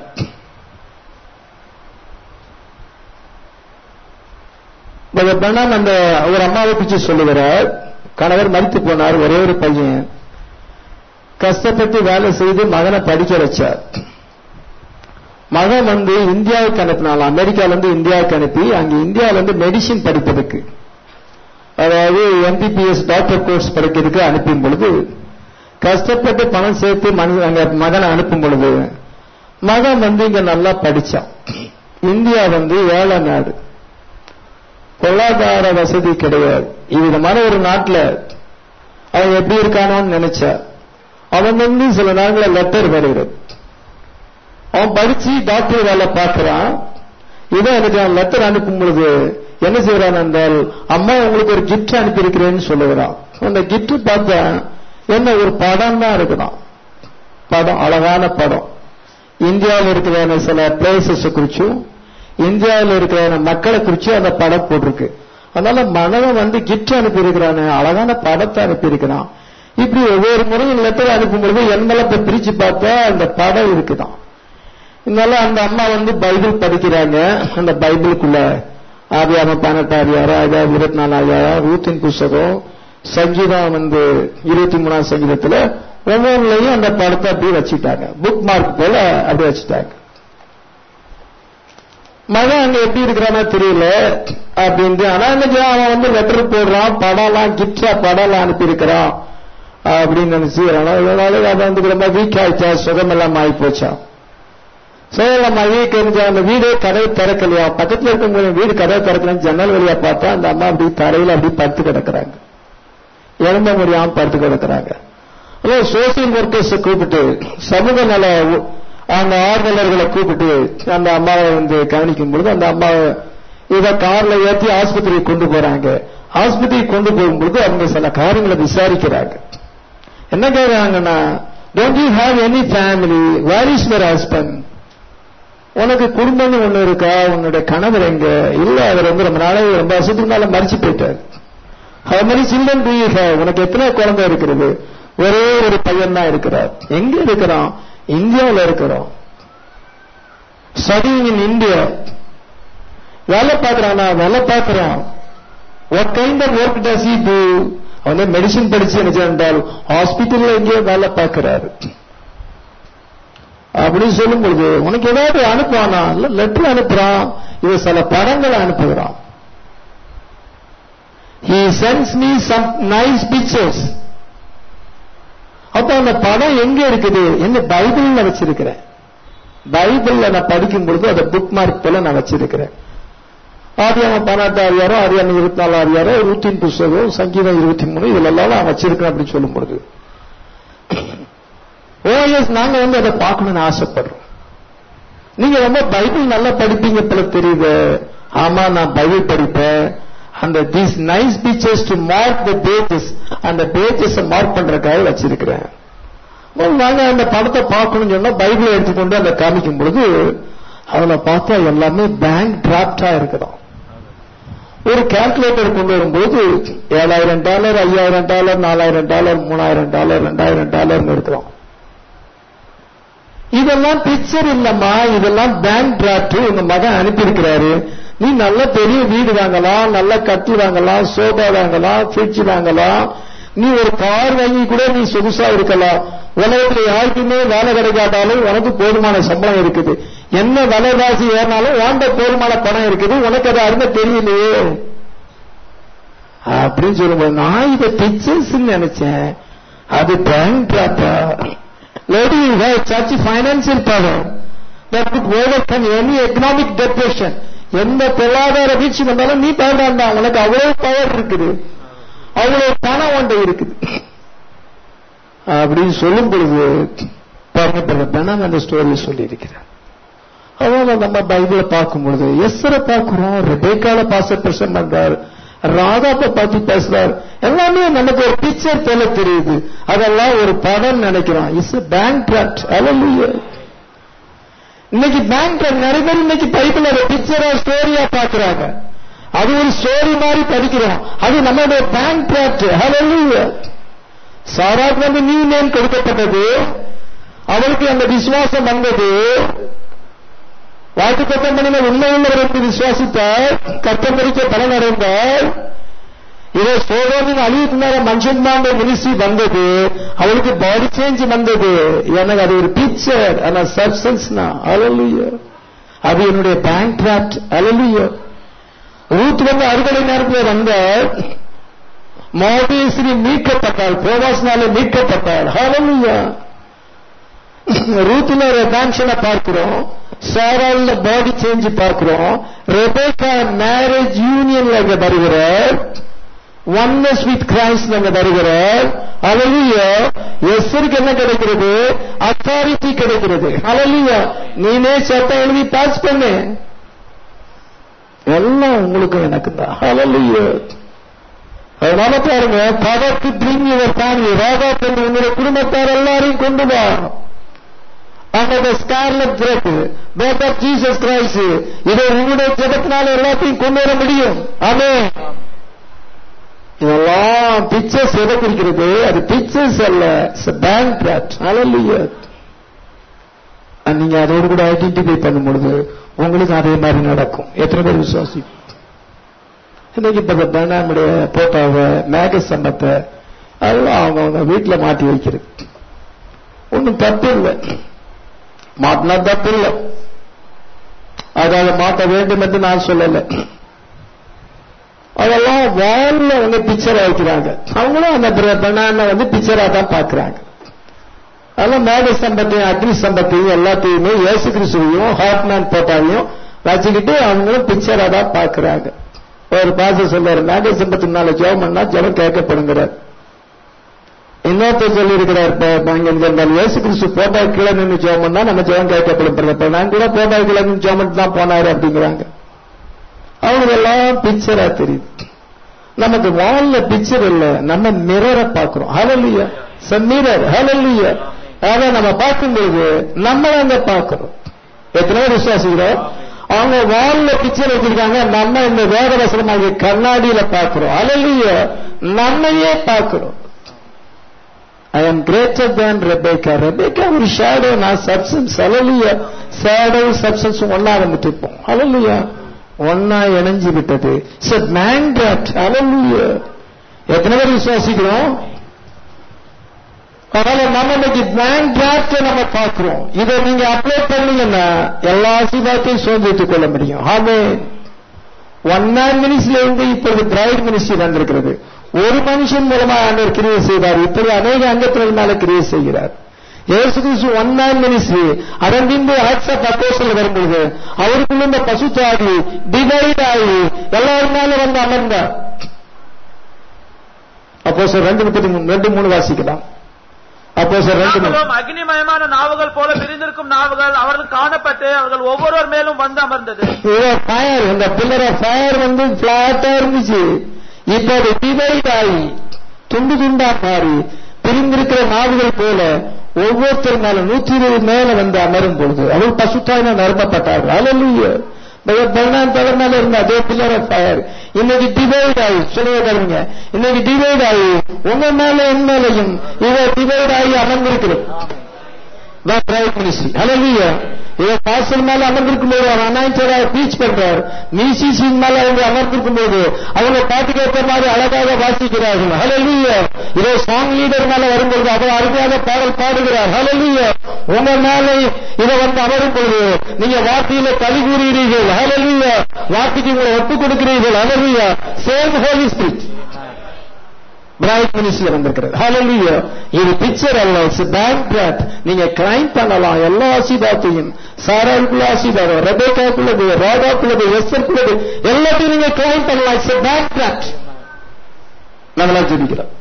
பிரணாம் அந்த ஒரு அம்மாவை பிடிச்சு சொல்லுகிறார் கணவர் மறித்து போனார் ஒரே ஒரு பையன் கஷ்டப்பட்டு வேலை செய்து மகனை படிக்க வச்சார் மகன் வந்து இந்தியாவுக்கு அனுப்பினாலும் அமெரிக்கால இருந்து இந்தியாவுக்கு அனுப்பி அங்க இந்தியால இருந்து மெடிசின் படிப்பதற்கு அதாவது எம்பிபிஎஸ் டாக்டர் கோர்ஸ் படிக்கிறதுக்கு அனுப்பும் பொழுது கஷ்டப்பட்டு பணம் சேர்த்து மன- அங்க மகனை அனுப்பும் பொழுது மகன் வந்து இங்க நல்லா படிச்சான் இந்தியா வந்து ஏழை நாடு பொருளாதார வசதி கிடையாது இவ்விதமான ஒரு நாட்டுல அவன் எப்படி இருக்கானோன்னு நினைச்சா அவன் வந்து சில நாட்கள லெட்டர் வருகிறது அவன் படிச்சு டாக்டர் வேலை பார்க்கறான் இவன் எனக்கு லெட்டர் அனுப்பும் பொழுது என்ன செய்யறான் என்றால் அம்மா உங்களுக்கு ஒரு gift அனுப்பியிருக்கிறேன்னு சொல்லுகிறான் அந்த gift பார்த்தா என்ன ஒரு படம் தான் இருக்குதான் படம் அழகான படம் இந்தியாவில் இருக்கிற சில பிளேசஸ் குறிச்சும் இந்தியாவில் இருக்கிற மக்களை குறிச்சும் அந்த படம் போட்டிருக்கு அதனால மனவன் வந்து கிஃப்ட் அனுப்பியிருக்கிறான் அழகான படத்தை அனுப்பியிருக்கிறான் இப்படி ஒவ்வொரு முறையும் லெட்டர் அனுப்பும் பொழுது என்மலத்தை பிரிச்சு பார்த்தா அந்த படம் இருக்குதான் இதனால அந்த அம்மா வந்து பைபிள் படிக்கிறாங்க அந்த பைபிளுக்குள்ள ஆதியாம பதினெட்டாயிரம் அதாவது இருபத்தி நாலாயிரம் ரூத்தின் புஸ்தகம் சங்கீதம் வந்து இருபத்தி மூணாம் சங்கீதத்துல ஒவ்வொன்றுலையும் அந்த படத்தை அப்படியே வச்சுட்டாங்க புக் மார்க் போல அப்படி வச்சுட்டாங்க மகன் அங்க எப்படி இருக்கிறானோ தெரியல அப்படின்ட்டு ஆனா இன்னைக்கு அவன் வந்து லெட்டர் போடுறான் படம்லாம் கிஃப்டா படம்லாம் அனுப்பியிருக்கிறான் அப்படின்னு நினைச்சு அதனால அதை வந்து ரொம்ப வீக் ஆயிடுச்சா சுகமெல்லாம் ஆகி போச்சா சுகமெல்லாம் ஆகி தெரிஞ்ச அந்த வீடு கதவை திறக்கலையா பக்கத்துல இருக்கவங்க வீடு கதவை திறக்கலன்னு ஜன்னல் வழியா பார்த்தா அந்த அம்மா அப்படி தரையில அப்படி படுத்து கிடக்குறாங்க எழும்ப முடியாம படுத்து கிடக்குறாங்க சோசியல் ஒர்க்கர்ஸ் கூப்பிட்டு சமூக நல அந்த ஆர்வலர்களை கூப்பிட்டு அந்த அம்மாவை வந்து கவனிக்கும் பொழுது அந்த அம்மாவை இத கார்ல ஏற்றி ஆஸ்பத்திரிக்கு கொண்டு போறாங்க ஆஸ்பத்திரிக்கு கொண்டு போகும்பொழுது அவங்க சில காரியங்களை விசாரிக்கிறாங்க என்ன கேட்கறாங்கன்னா don't you have any family where is your husband உனக்கு குடும்பம்னு ஒண்ணு இருக்கா உன்னுடைய கணவர் எங்க இல்ல அவர் வந்து ரொம்ப நாளே ரொம்ப வருஷத்துக்கு மேல மறிச்சு போயிட்டார் how many children do you have உனக்கு எத்தனை குழந்தை இருக்கிறது ஒரே ஒரு பையன் தான் இருக்கிறார் எங்க இருக்கிறான் இந்தியாவில் இருக்கிறோம் ஸ்டடிங் இன் இந்தியா வேலை பார்க்கறானா வேலை பார்க்கறான் what kind of work does he do அவன் மெடிசின் படிச்சு என்ன என்றால் ஹாஸ்பிட்டல்ல எங்கேயோ வேலை பார்க்கிறாரு அப்படின்னு சொல்லும் பொழுது உனக்கு ஏதாவது அனுப்புவானா இல்ல லெட்டர் அனுப்புறான் இவன் சில படங்களை அனுப்புகிறான் he sends me some nice pictures அப்ப அந்த படம் எங்க இருக்குது எங்க பைபிள்ல வச்சிருக்கிறேன் பைபிள்ல நான் படிக்கும் பொழுது அதை புக் மார்க் போல நான் வச்சிருக்கிறேன் ஆதியாம பதினெட்டு அதிகாரம் ஆதியாம இருபத்தி நாலு அதிகாரம் ரூத்தின் புஸ்தகம் சங்கீதம் இருபத்தி மூணு இதுல எல்லாம் நான் வச்சிருக்கிறேன் அப்படின்னு சொல்லும் பொழுது ஓஎஸ் நாங்க வந்து அதை பார்க்கணும்னு ஆசைப்படுறோம் நீங்க ரொம்ப பைபிள் நல்லா படிப்பீங்க போல தெரியுது ஆமா நான் பைபிள் படிப்பேன் அந்த these nice pictures to mark the pages அந்த பேஜஸ் மார்க் பண்றதுக்காக வச்சிருக்கிறேன் நாங்க அந்த படத்தை பார்க்கணும்னு சொன்னா பைபிளை எடுத்துக்கொண்டு அந்த காமிக்கும் பொழுது அதுல பார்த்தா எல்லாமே பேங்க் டிராப்டா இருக்கிறோம் ஒரு கால்குலேட்டர் கொண்டு வரும்போது ஏழாயிரம் டாலர் ஐயாயிரம் டாலர் நாலாயிரம் டாலர் மூணாயிரம் டாலர் ரெண்டாயிரம் டாலர்னு இருக்கிறோம் இதெல்லாம் பிக்சர் இல்லம்மா இதெல்லாம் பேங்க் டிராப்ட் உங்க மகன் அனுப்பியிருக்கிறாரு நீ நல்ல பெரிய வீடு வாங்கலாம் நல்ல கட்டி வாங்கலாம் சோபா வாங்கலாம் ஃபிரிட்ஜ் வாங்கலாம் நீ ஒரு கார் வாங்கி கூட நீ சொகுசா இருக்கலாம் உலகத்துல யாருக்குமே வேலை கிடைக்காட்டாலும் உனக்கு போதுமான சம்பளம் இருக்குது என்ன விலைவாசி ஏறினாலும் வாண்ட போதுமான பணம் இருக்குது உனக்கு அது அருமை தெரியலையே அப்படின்னு சொல்லும்போது நான் இதை பிக்சர்ஸ் நினைச்சேன் அது பேங்க் டிராப்பா lady you have such financial power that could overcome any economic depression எந்த பொருளாதார வீழ்ச்சி வந்தாலும் நீ பயன்படாண்டா உனக்கு அவ்வளவு பவர் இருக்குது அவ்வளவு பணம் ஒன்று இருக்குது அப்படின்னு சொல்லும் பொழுது பாருங்க பணம் அந்த ஸ்டோரி சொல்லி இருக்கிறார் அவ்வளவு நம்ம பைபிளை பார்க்கும் பொழுது எஸ்ஸரை பார்க்கிறோம் ரெபேக்கால பாச பிரசன் பண்றாரு ராதாப்ப பார்த்து பேசுறாரு எல்லாமே நமக்கு ஒரு பிக்சர் போல தெரியுது அதெல்லாம் ஒரு படம் நினைக்கிறோம் இஸ் பேங்க் டிராப்ட் அலலுயா இன்னைக்கு பேங்க் நிறைய பேர் இன்னைக்கு பைபிள் ஒரு பிக்சரா ஸ்டோரியா பாக்குறாங்க அது ஒரு ஸ்டோரி மாதிரி படிக்கிறோம் அது நம்மளுடைய பேங்க் டிராப்ட் அலலுயா சாராக்கு வந்து நியூ நேம் கொடுக்கப்பட்டது அவருக்கு அந்த விசுவாசம் வந்தது வாக்கு தத்தம் பண்ணின உண்மையுள்ளவர் என்று விசுவாசித்தார் கத்தம்பரிக்க பலன் அடைந்தார் இதோ சோதோமின் அழிவுக்கு மேல மனுஷன்மாண்ட மினிஸ்ட்ரி வந்தது அவளுக்கு பாடி சேஞ்ச் வந்தது எனக்கு அது ஒரு பிக்சர் ஆனா சப்ஸ்டன்ஸ்னா அலலுயோ அது என்னுடைய பேங்க் டிராப்ட் அலலுயோ ரூத் வந்து அறுவடை நேரத்தில் வந்த மோதேஸ்வரி மீட்கப்பட்டாள் போவாஸ்னால மீட்கப்பட்டாள் ஹalleluya ரூத்ல ரெடான்ஷனை பார்க்கிறோம் சாரால்ல பாடி சேஞ்ச் பார்க்கிறோம் ரெபேக்கா மேரேஜ் யூனியன்ல அங்க வருகிறார் ஒன்னஸ் வித் கிரைஸ்ட் அங்க வருகிறார் அழலியா எஸ்ஸருக்கு என்ன கிடைக்கிறது அத்தாரிட்டி கிடைக்கிறது அழலியா நீனே சட்டம் எழுதி பாஸ் பண்ணு எல்லாம் உங்களுக்கு எனக்கு தான் அழலியா அதனால பாருங்க power to bring your family ராதா பெண் உங்களுடைய குடும்பத்தார் எல்லாரையும் கொண்டு வா அந்த scarlet bread bed of Jesus Christ இதை உங்களுடைய ஜெபத்தினால எல்லாத்தையும் கொண்டு வர முடியும் ஆமே இதெல்லாம் பிக்சர்ஸ் எதை குறிக்கிறது அது பிக்சர்ஸ் அல்ல பேங்க் பிராட் அலல்லையா நீங்க அதோடு கூட ஐடென்டிஃபை பண்ணும் பொழுது உங்களுக்கு அதே மாதிரி நடக்கும் எத்தனை பேர் விசுவாசி இன்னைக்கு இப்ப பேனாமுடைய போட்டோவை மேக சம்பத்தை அதெல்லாம் அவங்க அவங்க வீட்டுல மாட்டி வைக்கிறது ஒன்றும் தப்பு இல்லை மாட்டினா தப்பு இல்லை அதாவது மாட்ட வேண்டும் என்று நான் சொல்லல அதெல்லாம் வால்ல வந்து பிக்சரா வைக்கிறாங்க அவங்களும் அந்த பெனான வந்து பிக்சரா தான் பாக்குறாங்க அதெல்லாம் மேக சம்பத்தையும் அக்னி சம்பத்தையும் எல்லாத்தையுமே இயேசு கிறிஸ்துவையும் ஹாட்மேன் போட்டாவையும் வச்சுக்கிட்டு அவங்களும் பிக்சரா தான் பாக்குறாங்க ஒரு பாச சொல்றாரு மேக சம்பத்தினால ஜெபம் பண்ணா ஜெபம் கேட்கப்படுங்கிறார் இன்னொருத்தர் சொல்லி இருக்கிறார் இயேசு கிறிஸ்து போட்டா கீழே நின்று ஜெபம் பண்ணா நம்ம ஜெபம் கேட்கப்படும் நான் கூட போட்டா கீழே நின்று ஜெபம் தான் போனாரு அப்படிங்கிறாங்க அவங்களுக்கு எல்லாம் பிக்சரா தெரியுது நமக்கு வால்ல பிக்சர் இல்ல நம்ம மிரரை பாக்குறோம் ஹலல்லியா மிரர் ஹலல்லியா அதை நம்ம பார்க்கும்போது நம்ம அங்க பாக்குறோம் எத்தனை விசுவாசிக்கிறோம் அவங்க வால்ல பிக்சர் வச்சிருக்காங்க நம்ம இந்த வேத வசனமாக கண்ணாடியில பாக்குறோம் அலல்லிய நம்மையே பாக்குறோம் I am greater than Rebecca Rebecca ஒரு ஷேடோ நான் சப்சன்ஸ் அலல்லிய ஷேடோ சப்சன்ஸ் ஒன்னா வந்துட்டு இருப்போம் அலல்லியா ஒன்னா இணைஞ்சு விட்டது மேங்க்ராட் அலல்லிய எத்தனை பேர் விசுவாசிக்கிறோம் அதனால நம்ம இன்னைக்கு பேங்க் டிராப்ட் நம்ம பார்க்கிறோம் இதை நீங்க அப்ளை பண்ணீங்கன்னா எல்லா ஆசீர்வாதத்தையும் சுதந்திரித்துக் கொள்ள முடியும் ஆமே ஒன் மேன் மினிஸ்ட்ரியில இருந்து இப்பொழுது பிரைட் மினிஸ்ட்ரி வந்திருக்கிறது ஒரு மனுஷன் மூலமா ஆண்டவர் கிரியை செய்தார் இப்படி அநேக அங்கத்தினால கிரியை செய்கிறார் ஏசு கிறிஸ்து ஒன் மேன் மினிஸ்ட்ரி அதன் பின்பு ஆட்ச அப்போசல் வரும்பொழுது அவருக்குள்ள இந்த பசுத்தாகி டிவைட் ஆகி எல்லாரும் மேல வந்து அமர்ந்தார் அப்போ சார் ரெண்டு முப்பத்தி மூணு ரெண்டு மூணு வாசிக்கலாம் அப்போ சார் ரெண்டு மூணு நாங்களும் அக்னிமயமான நாவுகள் போல பிரிந்திருக்கும் நாவுகள் அவர்கள் காணப்பட்டு அவர்கள் ஒவ்வொருவர் மேலும் வந்து அமர்ந்தது ஃபயர் இந்த பில்லர் ஆஃப் ஃபயர் வந்து பிளாட்டா இருந்துச்சு இப்ப அது டிவைட் ஆகி துண்டு துண்டா மாறி பிரிந்திருக்கிற நாவுகள் போல ஒவ்வொருத்தர் மேல நூத்தி இருபது மேல வந்து அமரும் பொழுது அவள் பசுத்தாயின நிரப்பப்பட்டார்கள் அலல்லையோ பகவான் தவர் மேல இருந்த அதே பில்லர் ஆஃப் ஃபயர் இன்னைக்கு டிவைட் ஆகி சொல்லுங்க இன்னைக்கு டிவைட் ஆகி உங்க மேல என் மேலையும் இவ டிவைட் ஆகி அமர்ந்திருக்கிறது தான் பிரைவேட் மினிஸ்ட்ரி அலல்லையோ இவ பாசல் மேல அமர்ந்திருக்கும் போது அவர் அனாய்ச்சராக டீச் பண்றார் மியூசிஷியன் மேல அவங்க அமர்ந்திருக்கும் போது அவங்க பாட்டுக்கு ஏற்ற மாதிரி அழகாக வாசிக்கிறார்கள் ஹலல்லையோ இதோ சாங் லீடர் மேல வரும்போது அவர் அருமையாக பாடல் பாடுகிறார் ஹலல்லையோ உங்க மேல இதை வந்து அமரும் பொழுது நீங்க வார்த்தையில கழி கூறுகிறீர்கள் ஹலல்லையோ வார்த்தைக்கு உங்களை ஒப்புக் கொடுக்கிறீர்கள் hallelujah same Holy Spirit bride மினிஸ்ட்ரியில வந்திருக்கிறது ஹalleluya இது பிக்சர் அல்ல இட்ஸ் பேங்க் பிராட் நீங்க கிளைம் பண்ணலாம் எல்லா ஆசீர்வாதத்தையும் சாராவுக்குள்ள ஆசீர்வாதம் ரெபேக்காவுக்குள்ளது ராதாக்குள்ளது எஸ்தருக்குள்ளது எல்லாத்தையும் நீங்க கிளைம் பண்ணலாம் இட்ஸ் பேங்க் பிராட் நம்மளா ஜெபிக்கிறோம்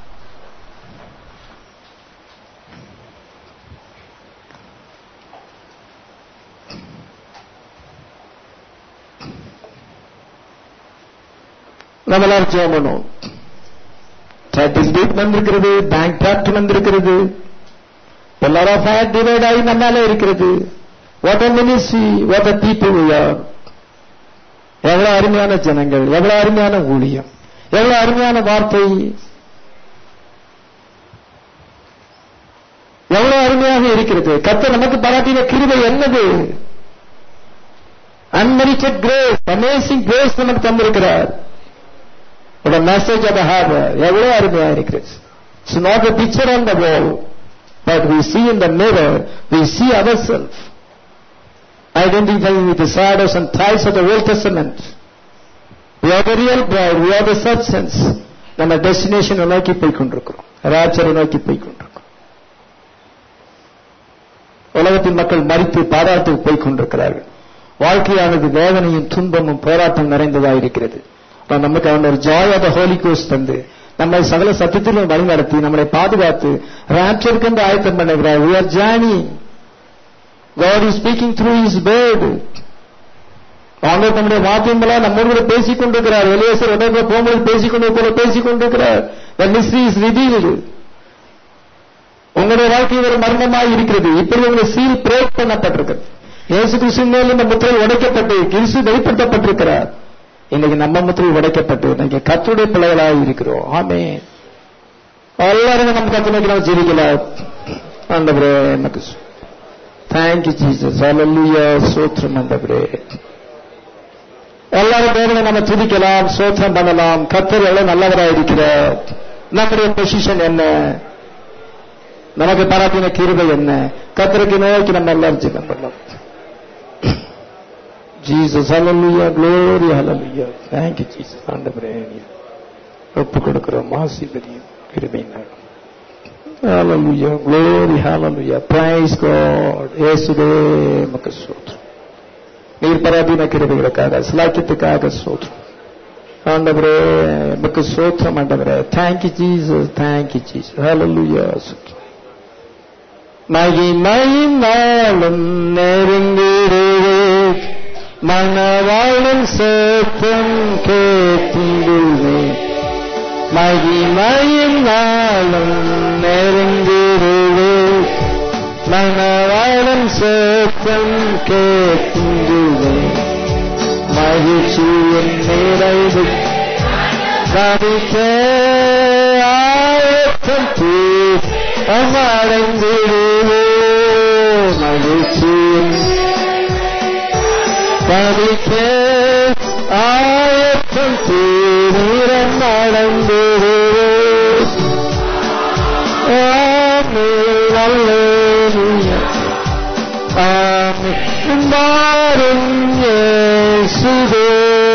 நம்மளாம் ஜெபம் பண்ணுவோம் சர்டிபிகேட் வந்திருக்கிறது பேங்க் டிராப்ட் வந்திருக்கிறது எல்லாரும் ஃபயர் டிவைட் ஆகி நம்மால இருக்கிறது what a ministry what a people எவ்வளவு அருமையான ஜனங்கள் எவ்வளவு அருமையான ஊழியம் எவ்வளவு அருமையான வார்த்தை எவ்வளவு அருமையாக இருக்கிறது கத்த நமக்கு பாராட்டின கிருபை என்னது அன்மெரிட்டட் கிரேஸ் அமேசிங் கிரேஸ் நமக்கு தந்திருக்கிறார் ஒரு மெசேஜ் ஆஃப் ஹார்பர் எவ்வளவு அருமையா இருக்கிறது it's not a picture on the wall but we see in the mirror we see ourselves identifying with the shadows and ties of the Old Testament we are the real bride we are the substance நம்ம டெஸ்டினேஷனை நோக்கி போய் கொண்டிருக்கிறோம் ராஜரை நோக்கி போய் கொண்டிருக்கிறோம் உலகத்தின் மக்கள் மறித்து பாதாளத்துக்கு போய் கொண்டிருக்கிறார்கள் வாழ்க்கையானது வேதனையும் துன்பமும் போராட்டம் நிறைந்ததாக இருக்கிறது ஆனா நமக்கு அவன் ஒரு ஜாய் ஆஃப் ஹோலி கோஸ் தந்து நம்மை சகல சத்தியத்திலும் வழிநடத்தி நம்மளை பாதுகாத்து ராப்சருக்கு என்று ஆயத்தம் பண்ணுகிறார் we are journeying God is speaking through his word ஆண்டவர் நம்முடைய வார்த்தையின் மூலம் நம்மோடு கூட பேசிக் கொண்டிருக்கிறார் எலியேசர் உடனே போகும்போது பேசிக் கொண்டு போல பேசிக் கொண்டிருக்கிறார் the mystery is revealed உங்களுடைய வாழ்க்கை ஒரு மர்மமாய் இருக்கிறது இப்படி உங்களுடைய சீல் பிரேக் பண்ணப்பட்டிருக்கிறது இயேசு கிறிஸ்து மேல் இந்த முத்திரை உடைக்கப்பட்டு கிறிஸ்து வெளிப்படுத்தப்பட்டிருக்கிறார் இன்னைக்கு நம்ம முத்திரை உடைக்கப்பட்டு இன்னைக்கு கத்துடைய பிள்ளைகளாக இருக்கிறோம் ஆமே எல்லாரும் நம்ம கத்து நோக்கி நம்ம ஜீவிக்கலாம் ஆண்டவரே எனக்கு தேங்க்யூ ஜீசஸ் அல்லா சோத்திரம் ஆண்டவரே எல்லாரும் தேவனை நம்ம துதிக்கலாம் சோத்திரம் பண்ணலாம் கத்தர் எவ்வளவு நல்லவராக இருக்கிறார் நம்முடைய பொசிஷன் என்ன நமக்கு பாராட்டின கிருபை என்ன கத்தருக்கு நோக்கி நம்ம எல்லாரும் ஜெபம் பண்ணலாம் Jesus hallelujah glory hallelujah thank you jesus ஆண்டவரே ஒப்பு கொடுக்கிறோம் ஆசீர்வதியும் கிருபையினால் hallelujah glory hallelujah praise god இயேசுவே மக்கு ஸ்தோத்திரம் நீர் பராதீன கிருபைகளுக்காக சிலாக்கியத்துக்காக ஸ்தோத்திரம் ஆண்டவரே மக்கு ஸ்தோத்திரம் ஆண்டவரே thank you jesus thank you jesus hallelujah மகிமையின் நாளும் நெருங்கிடுவே மனவாழும் சேத்தம் கேட்டிடுவே மகிமையின் நாளும் நெருங்கிடுவே மனவாழும் சேத்தம் கேட்டிடுவே மகிழ்ச்சியின் நிறைவு கவிக்க ஆயத்தம் தீ அமடைந்திடுவே மகிழ்ச்சியின் படிக்க ஆயத்தம் தீவிரம் அடைந்திடுவே ஆமே மாறும் சுதே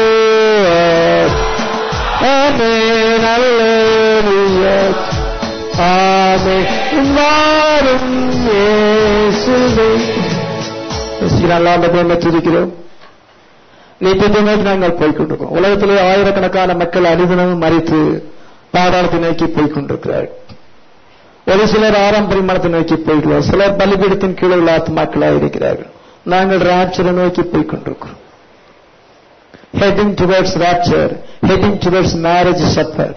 ஆமே நல்ல ஆமே மாறும் இயேசுவே அல்லாண்டை துதிக்கிறோம் நித்தியத்தை நோக்கி நாங்கள் போய்கொண்டிருக்கோம் உலகத்திலே ஆயிரக்கணக்கான மக்கள் அனுதினமும் மறித்து பாதாளத்தை நோக்கி போய்கொண்டிருக்கிறார்கள் ஒரு சிலர் ஆறாம் பரிமாணத்தை நோக்கி போய்கிறார் சிலர் பலிபீடத்தின் கீழே உள்ள ஆத்மாக்களாக இருக்கிறார்கள் நாங்கள் ராட்சரை நோக்கி போய்கொண்டிருக்கிறோம் heading towards rapture heading towards marriage supper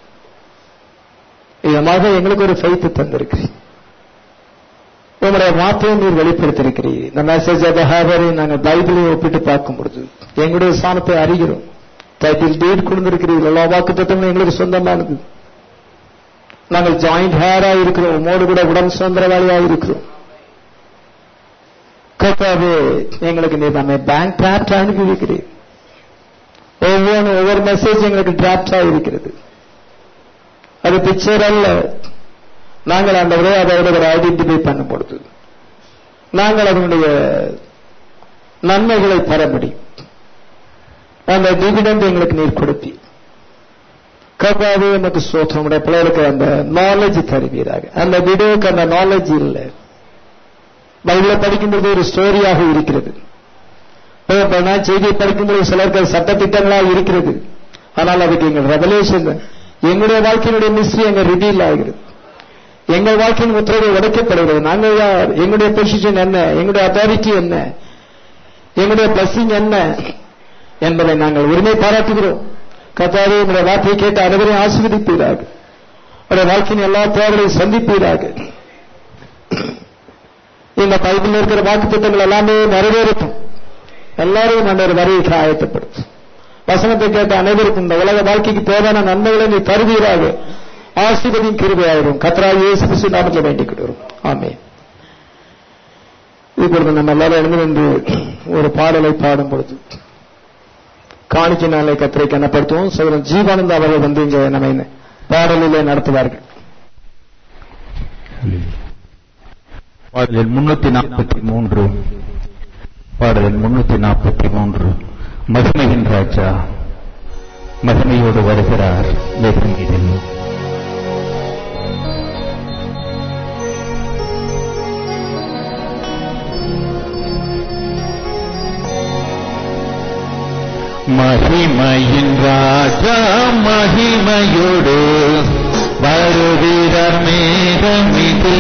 இதமாக எங்களுக்கு ஒரு ஃபைத்து தந்திருக்கிறீர் உங்களுடைய வார்த்தையை நீர் வெளிப்படுத்திருக்கிறீர் இந்த மெசேஜ் ஹேவரை நாங்கள் பைபிளையும் ஒப்பிட்டு பார்க்கும் பொழுது எங்களுடைய சாணத்தை அறிகிறோம் டைட்டில் டீட் கொடுத்திருக்கிறீர்கள் எல்லா வாக்கு தத்துவங்களும் எங்களுக்கு சொந்தமானது நாங்கள் ஜாயிண்ட் ஹேரா இருக்கிறோம் உமோடு கூட உடன் சுதந்திரவாளியாக இருக்கிறோம் கர்த்தாவே எங்களுக்கு நீர் நம்ம பேங்க் டிராப்ட் அனுப்பி இருக்கிறீர் ஒவ்வொரு ஒவ்வொரு மெசேஜ் எங்களுக்கு டிராப்டா இருக்கிறது அது பிக்சர் அல்ல நாங்கள் அந்த அதோட ஒரு ஐடென்டிஃபை பண்ணும் பொழுது நாங்கள் அதனுடைய நன்மைகளை பெற முடியும் அந்த டிவிடெண்ட் எங்களுக்கு நீர் கொடுப்பி கர்த்தாவே எனக்கு சோத்திரம் உடைய பிள்ளைகளுக்கு அந்த நாலேஜ் தருவீராக அந்த வீடியோக்கு அந்த நாலேஜ் இல்லை பைபிளை படிக்கும்போது ஒரு ஸ்டோரியாக இருக்கிறது நான் செய்தியை படிக்கும்போது சிலருக்கு சட்டத்திட்டங்களாக இருக்கிறது ஆனால் அதுக்கு எங்கள் ரெவலேஷன் எங்களுடைய வாழ்க்கையினுடைய மிஸ்ட்ரி எங்க ரிவீல் ஆகிறது எங்கள் வாழ்க்கையின் உத்தரவு உடைக்கப்படுகிறது நாங்கள் யார் எங்களுடைய பொசிஷன் என்ன எங்களுடைய அத்தாரிட்டி என்ன எங்களுடைய பிளஸிங் என்ன என்பதை நாங்கள் உரிமை பாராட்டுகிறோம் கத்தாவே உங்களுடைய வார்த்தையை கேட்டு அனைவரையும் ஆசீர்வதிப்பீராக உடைய வாழ்க்கையின் எல்லா தேவைகளையும் சந்திப்பீராக இந்த பைபிள் இருக்கிற வாக்கு திட்டங்கள் எல்லாமே நிறைவேறட்டும் எல்லாரையும் நல்ல வருகைக்கு ஆயத்தப்படுத்தும் வசனத்தை கேட்ட அனைவருக்கும் இந்த உலக வாழ்க்கைக்கு தேவையான நன்மைகளை நீ தருவீராக ஆசிர்வதியும் கிருபையாயிரும் கத்ரா இயேசு கிறிஸ்து நாமத்தில் வேண்டிக் கொள்கிறோம் ஆமே இப்பொழுது நம்ம எல்லாரும் எழுந்து நின்று ஒரு பாடலை பாடும் பொழுது காணிக்கினாலே கத்திரை கனப்படுத்துவோம் சகோதரன் ஜீவானந்த அவர்கள் வந்து இங்க நம்ம பாடலிலே நடத்துவார்கள் பாடலில் முன்னூத்தி நாற்பத்தி மூன்று பாடலில் முன்னூத்தி நாற்பத்தி மூன்று மகிமையின் ராஜா மகிமையோடு வருகிறார் எதிர்மீதில் மகிமையின் ராஜா மகிமையோடு வருகிறார் மேகமிது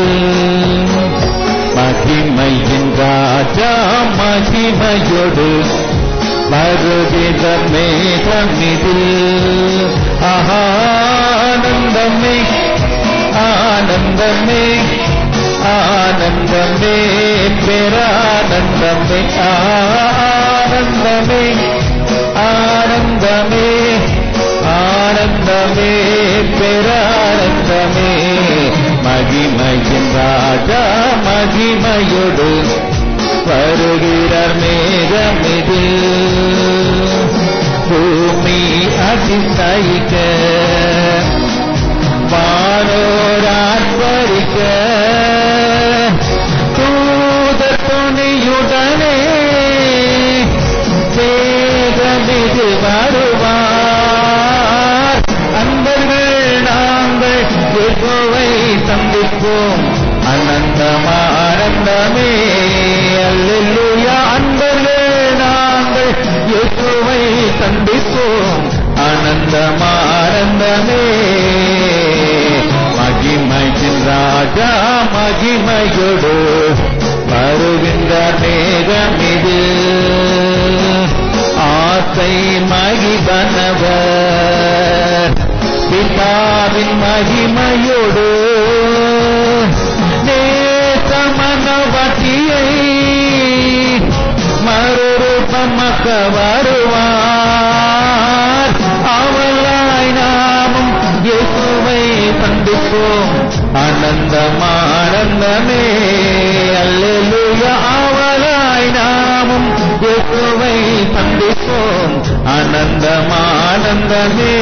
மகிமையின் ராஜா மகிமையோடு வருகிறார் மேகமிது ஆனந்தமே ஆனந்தமே ஆனந்தமே பேரானந்தமே ஆனந்தமே ஆனந்தமே ஆனந்தமே பேரானந்தமே மகிமையின் ராஜா மகிமையோடு வருகிறார் மேகமிது பூமி அதிசயிக்க வானோராற்பரிக்க தூத துணியுடனே வேதமிது வருவார் அன்பர்கள் நாங்கள் எகுவை சந்திப்போம் அனந்தமானந்தமே அல்லேலூயா அன்பர்கள் நாங்கள் இயேசுவை சந்திப்போம் ஆனந்தமானந்தமே மகிமையின் ராஜா மகிமையோடு வருகின்ற மேகமிது ஆசை மகிபனவர் பிதாவின் மகிமையோடு நேசமனவட்டியை மறுரூபமக்க வருவார் அவளாய் நாமும் இயேசுவை சந்திப்போம் ஆனந்தமானந்தமே அல்லேலூயா அவளாய் நாமும் இயேசுவை சந்திப்போம் ஆனந்தமானந்தமே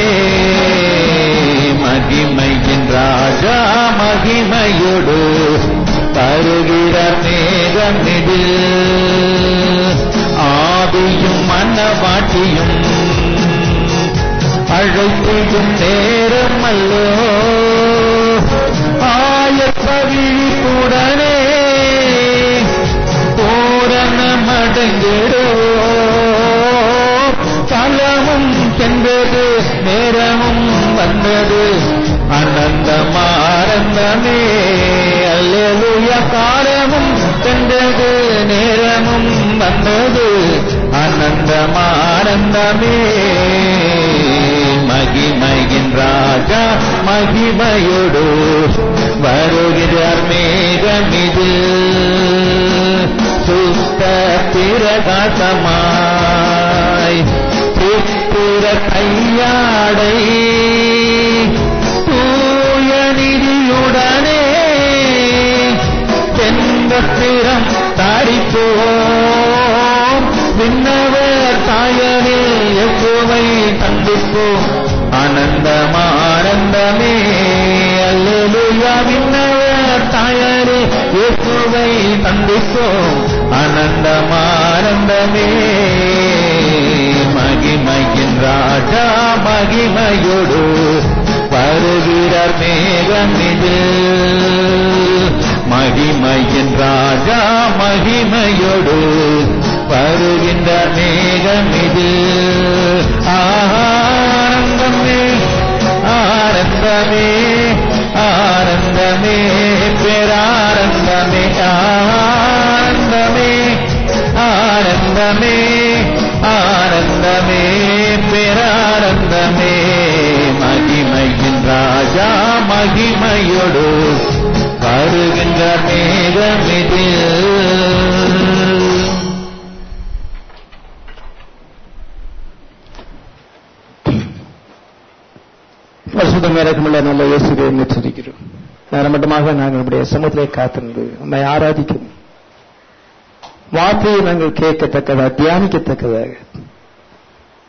மகிமையின் ராஜா மகிமையோடு தருகிற மேகமிது ஆவியும் மன்னவாட்டியும் அழைத்திடும் நேரம் அல்லோ ஆயத்த விழிப்புடனே பூரண மடங்கிடோ காலமும் சென்றது நேரமும் வந்தது அனந்தமானந்தமே அல்லேலூயா காலமும் சென்றது நேரமும் வந்தது அனந்தமானந்தமே மகிமையின் ராஜா மகிமையோடு வருகிறார் மேகமிது சுத்த பிரகாசமாய் புத்திர கையாடை தூய நிதியுடனே தென்பத்திரம் தாடிப்போம் விண்ணவர் தாயனில் எக்குவை சந்திப்போம் ஆனந்தமானந்தமே அல்லேலூயா விண்ணவர் தாயரே இயேசுவை சந்திப்போம் ஆனந்தமானந்தமே மகிமையின் ராஜா மகிமையோடு வருகிறார் மேகமிது மகிமையின் ராஜா மகிமையோடு வருகின்ற மேகமிது ஆனந்தமே ஆனந்தமே ஆனந்தமே பேரானந்தமே ஆனந்தமே ஆனந்தமே ஆனந்தமே பேரானந்தமே மகிமையின் ராஜா மகிமையோடு வருகின்ற மேகமிது பரிசுத்தம் இறக்கமுள்ள நல்ல இயேசுவை துதிக்கிறோம் நேரம் மட்டுமாக நாங்கள் நம்முடைய சமூகத்திலே காத்திருந்து உண்மை ஆராதிக்கும் வார்த்தையை நாங்கள் கேட்கத்தக்கதாக தியானிக்கத்தக்கதாக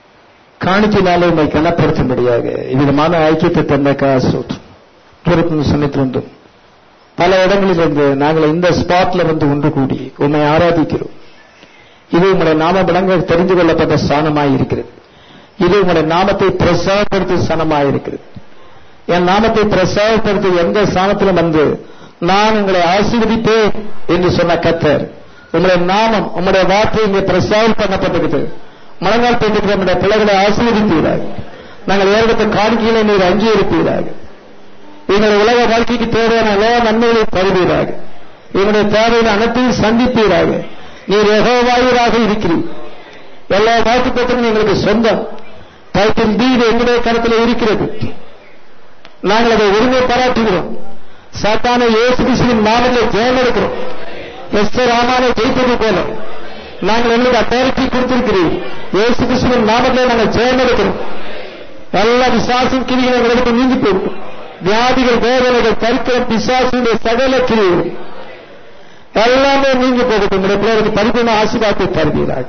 காணிக்கையினாலே உண்மை கனப்படுத்தும்படியாக இவ்விதமான ஐக்கியத்தை தந்த காசோற்றம் பொறுப்பு சமயத்திலிருந்தும் பல இடங்களிலிருந்து நாங்கள் இந்த ஸ்பாட்ல வந்து ஒன்று கூடி உண்மை ஆராதிக்கிறோம் இது உங்களுடைய நாம விளங்க தெரிந்து கொள்ளப்பட்ட ஸ்தானமாய் இருக்கிறது இது உங்களுடைய நாமத்தை பிரசாரப்படுத்தும் ஸ்தானமாய் இருக்கிறது என் நாமத்தை பிரசாரப்படுத்தும் எந்த ஸ்தானத்திலும் வந்து நான் உங்களை ஆசீர்வதிப்பேன் என்று சொன்ன கத்தர் உங்களுடைய நாமம் உங்களுடைய வார்த்தை இங்கே பிரசாரம் பண்ணப்பட்டிருக்கிறது முழங்கால் போட்டிருக்கிற நம்முடைய பிள்ளைகளை ஆசீர்வதிப்பீராக நாங்கள் ஏற்பட்ட காணிக்கையில நீர் அங்கீகரிப்பீராக எங்களுடைய உலக வாழ்க்கைக்கு தேவையான எல்லா நன்மைகளை தருவீராக எங்களுடைய தேவையான அனைத்தையும் சந்திப்பீராக நீர் எகோவாயிராக இருக்கிறீர் எல்லா வாக்கு பத்திரம் எங்களுக்கு சொந்தம் டைட்டில் வீடு எங்களுடைய கருத்தில் இருக்கிறது நாங்கள் அதை உரிமை பாராட்டுகிறோம் சாத்தான இயேசு கிறிஸ்துவின் நாமத்தில் ஜெயம் எடுக்கிறோம் எஸ்தர் ராமானை ஜெயித்தது போல நாங்கள் எங்களுக்கு அத்தாரிட்டி கொடுத்திருக்கிறீர் இயேசு கிறிஸ்துவின் நாமத்தில் நாங்கள் ஜெயம் எடுக்கிறோம் எல்லா விசுவாசின் கிரிகள் எங்களுக்கு நீங்கி போகும் வியாதிகள் வேதனைகள் தரித்திரம் பிசாசுடைய சகல கிரிகள் எல்லாமே நீங்கி போகட்டும் உங்களுடைய பிள்ளைகளுக்கு பரிபூர்ண ஆசீர்வாதத்தை தருவீராக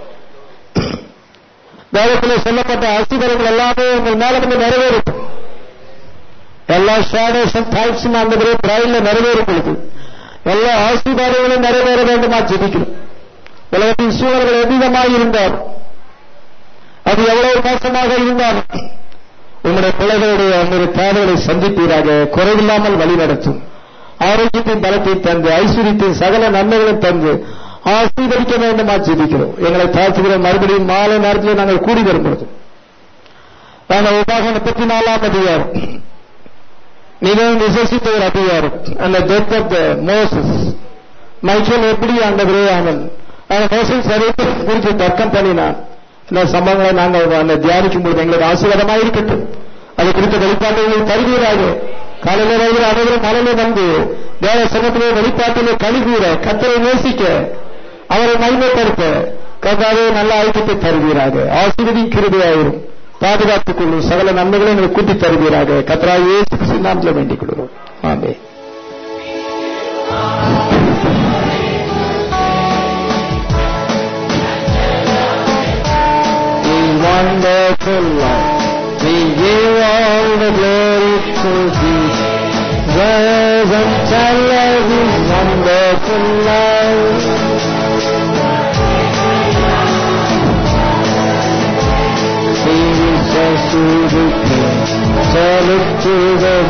வேதத்தில் சொல்லப்பட்ட ஆசீர்வாதங்கள் எல்லாமே உங்கள் மேல வந்து நிறைவேறும் எல்லா ஷேடோஸ் அண்ட் டைப்ஸும் அந்த பிரைல நிறைவேறும் பொழுது எல்லா ஆசீர்வாதங்களும் நிறைவேற வேண்டுமா ஜெபிக்கிறோம் உலகத்தின் சூழல்கள் எவ்விதமாக இருந்தாலும் அது எவ்வளவு மோசமாக இருந்தாலும் உங்களுடைய பிள்ளைகளுடைய உங்களுடைய தேவைகளை சந்திப்பீராக குறைவில்லாமல் வழிநடத்தும் ஆரோக்கியத்தின் பலத்தை தந்து ஐஸ்வர்யத்தின் சகல நன்மைகளும் தந்து ஆசீர்வதிக்க வேண்டுமா ஜெபிக்கிறோம் எங்களை தாழ்த்துகிற மறுபடியும் மாலை நேரத்தில் நாங்கள் கூடி வரும்பொழுது நாங்கள் உபாக முப்பத்தி நாலாம் அதிகாரம் மிகவும் விசேஷித்த ஒரு அதிகாரம் அந்த death of the Moses Michael எப்படி ஆண்டவரே அவன் அவன் மோசஸ் சரித்தை குறித்து தர்க்கம் பண்ணினான் இந்த சம்பவங்களை நாங்கள் அந்த தியானிக்கும் பொழுது எங்களுக்கு ஆசீர்வாதமாக இருக்கட்டும் அது குறித்த வெளிப்பாடுகளை தருவீராக காலையில் வருகிற அனைவரும் மலையில வந்து தேவ சமத்திலே வெளிப்பாட்டிலே கழுகூற கத்தரை நேசிக்க அவரை மகிமைப்படுத்த கத்தாவே நல்ல ஐக்கியத்தை தருவீராக ஆசீர்வதி கிருபையாயிரும் பாதுகாத்துக் கொள்ளும் சகல நன்மைகளை எங்களுக்கு கூட்டி தருவீராக கத்தரா இயேசு சின்னாமத்தில் வேண்டிக் கொள்கிறோம் ஆமே wonderful love. We give all the glory to thee. Rise and tell of his wonderful love. Jesus to the King, tell it to them.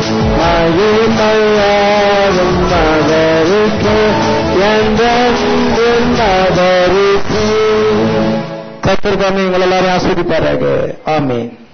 மகிமையாரும் மதருக்கு என்றென்றும் மதருக்கு கத்திற்கான எங்கள் எல்லாரும் ஆஸ்வதிப்பாராக ஆமேன்